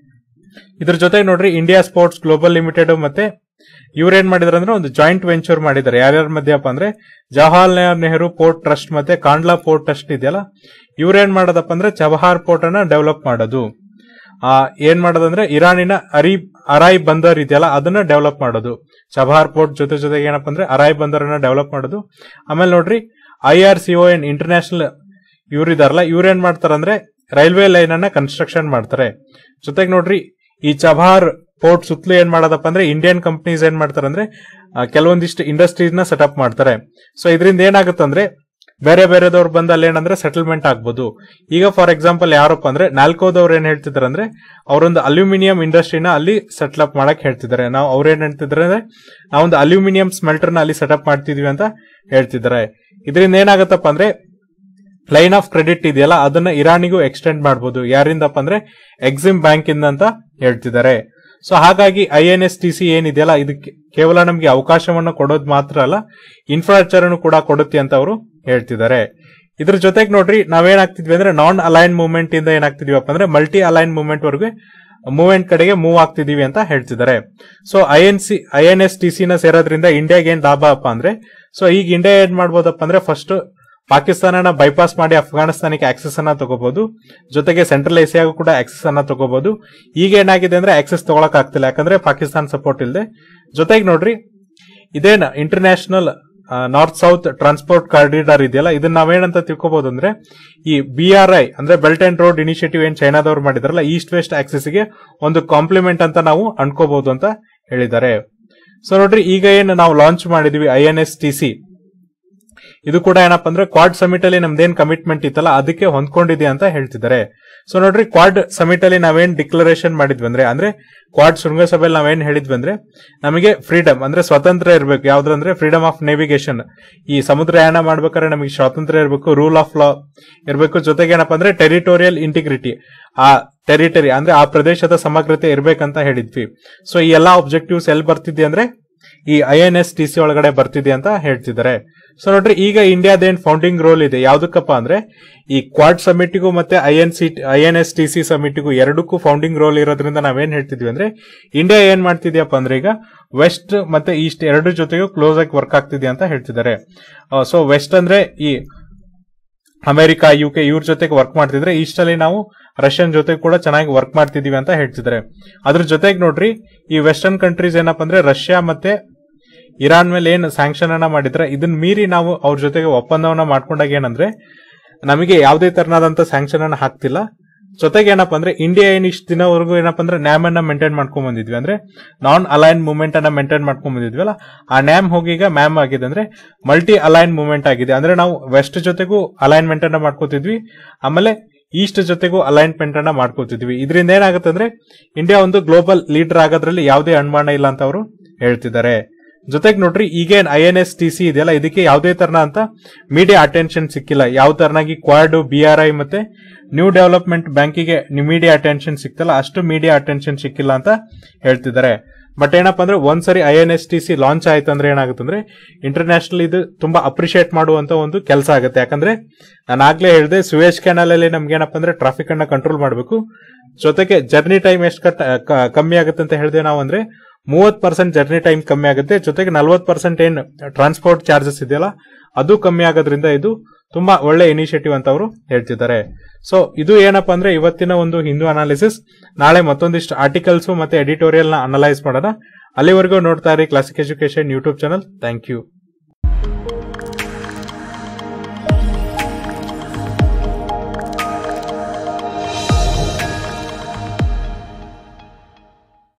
ಇದ್ರ ಜೊತೆಗೆ ನೋಡ್ರಿ ಇಂಡಿಯಾ ಸ್ಪೋರ್ಟ್ಸ್ ಗ್ಲೋಬಲ್ ಲಿಮಿಟೆಡ್ ಮತ್ತೆ ಇವ್ರು ಏನ್ ಮಾಡಿದಾರೆ ಅಂದ್ರೆ ಒಂದು ಜಾಯಿಂಟ್ ವೆಂಚರ್ ಮಾಡಿದ್ದಾರೆ ಯಾರ್ಯಾರ ಮಧ್ಯಪ್ಪ ಅಂದ್ರೆ ಜವಾಹರ್ಲಾಲ್ ನೆಹರು ಪೋರ್ಟ್ ಟ್ರಸ್ಟ್ ಮತ್ತೆ ಕಾಂಡ್ಲಾ ಪೋರ್ಟ್ ಟ್ರಸ್ಟ್ ಇದೆಯಲ್ಲ ಇವ್ರು ಏನ್ ಮಾಡೋದಪ್ಪ ಅಂದ್ರೆ ಚಬಹಾರ್ ಪೋರ್ಟ್ ಅನ್ನ ಡೆವಲಪ್ ಮಾಡೋದು ಆ ಏನ್ ಮಾಡೋದಂದ್ರೆ ಇರಾನಿನ ಅರಿ ಅರಾಯ್ ಬಂದರ್ ಇದೆಯಲ್ಲ ಅದನ್ನ ಡೆವಲಪ್ ಮಾಡೋದು ಚಬಹಾರ್ ಪೋರ್ಟ್ ಜೊತೆ ಜೊತೆಗೆ ಏನಪ್ಪ ಅಂದ್ರೆ ಅರಾಯ್ ಬಂದರ್ ಅನ್ನ ಡೆವಲಪ್ ಮಾಡೋದು ಆಮೇಲೆ ನೋಡ್ರಿ I R C N international ಇವ್ರು ಇದಾರಲ್ಲ ಇವ್ರು ಏನ್ ಮಾಡ್ತಾರಂದ್ರೆ ರೈಲ್ವೆ ಲೈನ್ ಅನ್ನ ಕನ್ಸ್ಟ್ರಕ್ಷನ್ ಮಾಡ್ತಾರೆ ಜೊತೆಗೆ ನೋಡ್ರಿ ಈ ಚಬಹಾರ್ ಪೋರ್ಟ್ ಸುತ್ತಲೂ ಏನ್ ಮಾಡೋದಪ್ಪ ಅಂದ್ರೆ ಇಂಡಿಯನ್ ಕಂಪನೀಸ್ ಏನ್ ಮಾಡ್ತಾರೆ ಅಂದ್ರೆ ಆ, ಕೆಲವೊಂದಿಷ್ಟು ಇಂಡಸ್ಟ್ರೀಸ್ ನ ಸೆಟಪ್ ಮಾಡ್ತಾರೆ ಸೊ ಇದರಿಂದ ಏನಾಗುತ್ತಂದ್ರೆ ಬೇರೆ ಬೇರೆದವ್ರು ಬಂದು ಅಲ್ಲಿ ಏನಂದ್ರೆ ಸೆಟಲ್ಮೆಂಟ್ ಆಗ್ಬೋದು ಈಗ ಫಾರ್ ಎಕ್ಸಾಂಪಲ್ ಯಾರಪ್ಪ ಅಂದ್ರೆ ನಾಲ್ಕೋದವ್ರು ಏನ್ ಹೇಳ್ತಿದಾರೆ ಅಂದ್ರೆ ಅವರೊಂದು ಅಲ್ಯೂಮಿನಿಯಂ ಇಂಡಸ್ಟ್ರಿನ ಅಲ್ಲಿ ಸೆಟಲ್ ಅಪ್ ಮಾಡಕ್ ಹೇಳ್ತಿದ್ದಾರೆ ನಾವು ಅವ್ರು ಏನ್ ಹೇಳ್ತಿದ್ರೆ ಅಂದ್ರೆ ನಾವೊಂದು ಅಲ್ಯೂಮಿನಿಯಂ ಸ್ಮೆಲ್ಟರ್ ನ ಅಲ್ಲಿ ಸೆಟಪ್ ಮಾಡ್ತಿದೀವಿ ಅಂತ ಹೇಳ್ತಿದ್ದಾರೆ ಇದರಿಂದ ಏನಾಗತ್ತಪ್ಪ ಅಂದ್ರೆ ಲೈನ್ ಆಫ್ ಕ್ರೆಡಿಟ್ ಇದೆಯಲ್ಲ ಅದನ್ನ ಇರಾನಿಗೂ ಎಕ್ಸ್ಟೆಂಡ್ ಮಾಡಬಹುದು ಯಾರಿಂದಪ್ಪ ಅಂದ್ರೆ ಎಕ್ಸಿಮ್ ಬ್ಯಾಂಕ್ ಇಂದ ಅಂತ ಹೇಳ್ತಿದ್ದಾರೆ ಸೊ ಹಾಗಾಗಿ I N S T C ಏನಿದೆಯಲ್ಲ ಇದಕ್ಕೆ ಕೇವಲ ನಮಗೆ ಅವಕಾಶವನ್ನು ಕೊಡೋದು ಮಾತ್ರ ಅಲ್ಲ ಇನ್ಫ್ರಾಸ್ಟ್ರಕ್ಚರ್ ಅನ್ನು ಕೂಡ ಕೊಡುತ್ತೆ ಅಂತ ಅವರು ಹೇಳ್ತಿದ್ದಾರೆ ಇದ್ರ ಜೊತೆಗೆ ನೋಡ್ರಿ ನಾವೇನಾಗ್ತಿದ್ವಿ ಅಂದ್ರೆ ನಾನ್ ಅಲೈನ್ ಮೂವ್ಮೆಂಟ್ ಇಂದ ಏನಾಗ್ತಿದೀವಪ್ಪ ಅಂದ್ರೆ ಮಲ್ಟಿ ಅಲೈನ್ ಮೂವ್ಮೆಂಟ್ ವರೆಗೆ ಮೂವ್ಮೆಂಟ್ ಕಡೆಗೆ ಮೂವ್ ಆಗ್ತಿದೀವಿ ಅಂತ ಹೇಳ್ತಿದ್ದಾರೆ so I N C I N S T C ನ ಸೇರೋದ್ರಿಂದ ಇಂಡಿಯಾಗೆ ಏನ್ ಲಾಭ ಅಪ್ಪ ಅಂದ್ರೆ ಸೊ ಈಗ ಇಂಡಿಯಾ ಏನ್ ಮಾಡ್ಬೋದಪ್ಪ ಅಂದ್ರೆ ಫಸ್ಟ್ ಪಾಕಿಸ್ತಾನನ ಬೈಪಾಸ್ ಮಾಡಿ ಅಫ್ಘಾನಿಸ್ತಾನಕ್ಕೆ ಆಕ್ಸೆಸ್ ಅನ್ನ ತಗೋಬಹುದು ಜೊತೆಗೆ ಸೆಂಟ್ರಲ್ ಏಷ್ಯಾಗೂ ಕೂಡ ಆಕ್ಸೆಸ್ ಅನ್ನ ತಗೋಬಹುದು ಈಗ ಏನಾಗಿದೆ ಅಂದ್ರೆ ಆಕ್ಸೆಸ್ ತಗೊಳಕ್ ಆಗ್ತಿಲ್ಲ ಯಾಕಂದ್ರೆ ಪಾಕಿಸ್ತಾನ ಸಪೋರ್ಟ್ ಇಲ್ಲದೆ ಜೊತೆಗೆ ನೋಡ್ರಿ ಇದೇನ international north south transport corridor ಇದೆಯಲ್ಲ ಇದನ್ನ ನಾವೇನಂತ ತಿಳ್ಕೊಬಹುದು ಅಂದ್ರೆ ಈ ಬಿ ಆರ್ ಐ ಅಂದ್ರೆ ಬೆಲ್ಟ್ ಅಂಡ್ ರೋಡ್ ಇನಿಷಿಯೇಟಿವ್ ಏನ್ ಚೈನಾದವ್ರು ಮಾಡಿದಾರಲ್ಲ ಈಸ್ಟ್ ವೆಸ್ಟ್ ಆಕ್ಸೆಸ್ ಗೆ ಒಂದು ಕಾಂಪ್ಲಿಮೆಂಟ್ ಅಂತ ನಾವು ಅನ್ಕೋಬಹುದು ಅಂತ ಹೇಳಿದ್ದಾರೆ ಸೊ ನೋಡ್ರಿ ಈಗ ಏನು ನಾವು ಲಾಂಚ್ ಮಾಡಿದೀವಿ I N S T C ಇದು ಕೂಡ ಏನಪ್ಪಾ ಅಂದ್ರೆ ಕ್ವಾಡ್ ಸಮಿಟ್ ಅಲ್ಲಿ ನಮ್ದೇನ್ ಕಮಿಟ್ಮೆಂಟ್ ಇತ್ತಲ್ಲ ಅದಕ್ಕೆ ಹೊಂದ್ಕೊಂಡಿದೆ ಅಂತ ಹೇಳ್ತಿದ್ದಾರೆ ಸೊ ನೋಡ್ರಿ ಕ್ವಾಡ್ ಸಮಿಟ್ ಅಲ್ಲಿ ನಾವೇನ್ ಡಿಕ್ಲರೇಷನ್ ಮಾಡಿದ್ವಿ ಅಂದ್ರೆ ಅಂದ್ರೆ ಕ್ವಾಡ್ ಶೃಂಗಸಭೆಯಲ್ಲಿ ನಾವೇನ್ ಹೇಳಿದ್ವಿ ಅಂದ್ರೆ ನಮಗೆ ಫ್ರೀಡಮ್ ಅಂದ್ರೆ ಸ್ವಾತಂತ್ರ್ಯ ಇರಬೇಕು ಯಾವ್ದಂದ್ರೆ ಫ್ರೀಡಮ್ ಆಫ್ ನೇವಿಗೇಷನ್ ಈ ಸಮುದ್ರಯಾನ ಮಾಡ್ಬೇಕಾದ್ರೆ ನಮಗೆ ಸ್ವಾತಂತ್ರ್ಯ ಇರಬೇಕು ರೂಲ್ ಆಫ್ ಲಾ ಇರಬೇಕು ಜೊತೆಗೆ ಏನಪ್ಪಾ ಅಂದ್ರೆ ಟೆರಿಟೋರಿಯಲ್ ಇಂಟಿಗ್ರಿಟಿ ಆ ಟೆರಿಟರಿ ಅಂದ್ರೆ ಆ ಪ್ರದೇಶದ ಸಮಗ್ರತೆ ಇರ್ಬೇಕಂತ ಹೇಳಿದ್ವಿ ಸೊ ಈ ಎಲ್ಲಾ ಒಬ್ಜೆಕ್ಟಿವ್ಸ್ ಎಲ್ಲಿ ಬರ್ತಿದೆ ಅಂದ್ರೆ ಈ I N S T C ಒಳಗಡೆ ಬರ್ತಿದೆ ಅಂತ ಹೇಳ್ತಿದ್ದಾರೆ ಸೊ ನೋಡ್ರಿ ಈಗ ಇಂಡಿಯಾದೇನ್ ಫೌಂಡಿಂಗ್ ರೋಲ್ ಇದೆ ಯಾವ್ದಕ್ಕಪ್ಪ ಅಂದ್ರೆ ಈ ಕ್ವಾಡ್ ಸಮಿಟಿಗೂ ಮತ್ತೆ I N C I N S T C ಸಮಿಟಿಗೂ ಎರಡಕ್ಕೂ ಫೌಂಡಿಂಗ್ ರೋಲ್ ಇರೋದ್ರಿಂದ ನಾವೇನ್ ಹೇಳ್ತಿದ್ವಿ ಅಂದ್ರೆ ಇಂಡಿಯಾ ಏನ್ ಮಾಡ್ತಿದ್ಯಪ್ಪ ಅಂದ್ರೆ ಈಗ ವೆಸ್ಟ್ ಮತ್ತೆ ಈಸ್ಟ್ ಎರಡು ಜೊತೆಗೂ ಕ್ಲೋಸ್ ಆಗಿ ವರ್ಕ್ ಆಗ್ತಿದೆ ಅಂತ ಹೇಳ್ತಿದ್ದಾರೆ ಸೊ ವೆಸ್ಟ್ ಅಂದ್ರೆ ಈ ಅಮೆರಿಕ ಯು ಕೆ ಇವ್ರ ಜೊತೆಗೆ ವರ್ಕ್ ಮಾಡ್ತಿದ್ರೆ ಈಸ್ಟ್ ಅಲ್ಲಿ ನಾವು ರಷ್ಯನ್ ಜೊತೆ ಕೂಡ ಚೆನ್ನಾಗಿ ವರ್ಕ್ ಮಾಡ್ತಿದೀವಿ ಅಂತ ಹೇಳ್ತಿದ್ದಾರೆ ಅದ್ರ ಜೊತೆಗೆ ನೋಡ್ರಿ ಈ ವೆಸ್ಟರ್ನ್ ಕಂಟ್ರೀಸ್ ಏನಪ್ಪಾ ಅಂದ್ರೆ ರಷ್ಯಾ ಮತ್ತೆ ಇರಾನ್ ಮೇಲೆ ಏನ್ ಸ್ಯಾಂಕ್ಷನ್ ಅನ್ನ ಮಾಡಿದ್ರೆ ಇದನ್ನ ಮೀರಿ ನಾವು ಅವ್ರ ಜೊತೆಗೆ ಒಪ್ಪಂದವನ್ನ ಮಾಡ್ಕೊಂಡಾಗ ಏನಂದ್ರೆ ನಮಗೆ ಯಾವುದೇ ತರನಾದಂತ ಸ್ಯಾಂಕ್ಷನ್ ಅನ್ನ ಹಾಕ್ತಿಲ್ಲ ಜೊತೆಗೆ ಏನಪ್ಪಾ ಅಂದ್ರೆ ಇಂಡಿಯಾ ಏನ್ ಇಷ್ಟ ದಿನವರೆಗೂ ಏನಪ್ಪಾ ಅಂದ್ರೆ ನ್ಯಾಮ್ ಅನ್ನ ಮೇಂಟೈನ್ ಮಾಡ್ಕೊಂಡ್ ಬಂದಿದ್ವಿ ಅಂದ್ರೆ ನಾನ್ ಅಲೈನ್ ಮೂವ್ಮೆಂಟ್ ಅನ್ನ ಮೇಂಟೈನ್ ಮಾಡ್ಕೊಂಡ್ ಬಂದಿದ್ವಿ ಆ ನ್ಯಾಮ್ ಹೋಗಿ ಈಗ ಮ್ಯಾಮ್ ಆಗಿದೆ ಅಂದ್ರೆ ಮಲ್ಟಿ ಅಲೈನ್ ಮೂವ್ಮೆಂಟ್ ಆಗಿದೆ ಅಂದ್ರೆ ನಾವು ವೆಸ್ಟ್ ಜೊತೆಗೂ ಅಲೈನ್ಮೆಂಟ್ ಅನ್ನ ಮಾಡ್ಕೋತಿದ್ವಿ ಆಮೇಲೆ ಈಸ್ಟ್ ಜೊತೆಗೂ ಅಲೈನ್ಮೆಂಟ್ ಅನ್ನ ಮಾಡ್ಕೋತಿದ್ವಿ ಇದರಿಂದ ಏನಾಗುತ್ತೆ ಅಂದ್ರೆ ಇಂಡಿಯಾ ಒಂದು ಗ್ಲೋಬಲ್ ಲೀಡರ್ ಆಗೋದ್ರಲ್ಲಿ ಯಾವುದೇ ಅನುಮಾನ ಇಲ್ಲ ಅಂತ ಅವರು ಹೇಳ್ತಿದ್ದಾರೆ ಜೊತೆಗೆ ನೋಡ್ರಿ ಈಗೇನ್ I N S T C ಇದೆಯಲ್ಲ ಇದಕ್ಕೆ ಯಾವುದೇ ತರನ ಅಂತ ಮೀಡಿಯಾ ಅಟೆನ್ಷನ್ ಸಿಕ್ಕಿಲ್ಲ ಯಾವ ತರನಾಗಿ ಕ್ವಾಡ್ ಬಿ ಆರ್ ಐ ಮತ್ತೆ ನ್ಯೂ ಡೆವಲಪ್ಮೆಂಟ್ ಬ್ಯಾಂಕಿಗೆ ಮೀಡಿಯಾ ಅಟೆನ್ಷನ್ ಸಿಕ್ತಲ್ಲ ಅಷ್ಟು ಮೀಡಿಯಾ ಅಟೆನ್ಷನ್ ಸಿಕ್ಕಿಲ್ಲ ಅಂತ ಹೇಳ್ತಿದ್ದಾರೆ ಬಟ್ ಏನಪ್ಪಾ ಅಂದ್ರೆ ಒಂದ್ಸರಿ I N S T C launch ಆಯ್ತು ಅಂದ್ರೆ ಏನಾಗುತ್ತೆ ಅಂದ್ರೆ ಇಂಟರ್ನ್ಯಾಷನಲ್ ಇದು ತುಂಬಾ ಅಪ್ರಿಶಿಯೇಟ್ ಮಾಡುವಂತ ಒಂದು ಕೆಲಸ ಆಗುತ್ತೆ ಯಾಕಂದ್ರೆ ನಾನು ಆಗ್ಲೇ ಹೇಳಿದೆ ಸುವೇಜ್ ಕೆನಾಲ್ ಅಲ್ಲಿ ನಮ್ಗೆ ಏನಪ್ಪಾ ಅಂದ್ರೆ ಟ್ರಾಫಿಕ್ ಅನ್ನ ಕಂಟ್ರೋಲ್ ಮಾಡಬೇಕು ಜೊತೆಗೆ ಜರ್ನಿ ಟೈಮ್ ಎಷ್ಟು ಕಟ್ ಕ- ಕಮ್ಮಿ ಆಗುತ್ತೆ ಅಂತ ಹೇಳಿದೆ ನಾವು ಅಂದ್ರೆ ಮೂವತ್ ಪರ್ಸೆಂಟ್ ಜರ್ನಿ ಟೈಮ್ ಕಮ್ಮಿ ಆಗುತ್ತೆ ಜೊತೆಗೆ ನಲ್ವತ್ ಪರ್ಸೆಂಟ್ ಏನ್ ಟ್ರಾನ್ಸ್ಪೋರ್ಟ್ ಚಾರ್ಜಸ್ ಇದೆಯಲ್ಲ ಅದು ಕಮ್ಮಿ ಆಗೋದ್ರಿಂದ ಇದು ತುಂಬಾ ಒಳ್ಳೆ ಇನಿಷಿಯೇಟಿವ್ ಅಂತ ಅವರು ಹೇಳ್ತಿದ್ದಾರೆ ಸೊ ಇದು ಏನಪ್ಪಾ ಅಂದ್ರೆ ಇವತ್ತಿನ ಒಂದು ಹಿಂದೂ ಅನಾಲಿಸಿಸ್ ನಾಳೆ ಮತ್ತೊಂದಿಷ್ಟು ಆರ್ಟಿಕಲ್ಸ್ ಮತ್ತೆ ಎಡಿಟೋರಿಯಲ್ ನ ಅನಲೈಸ್ ಮಾಡೋಣ ಅಲ್ಲಿವರೆಗೂ ನೋಡ್ತಾ ಇರಿ classic education YouTube channel thank you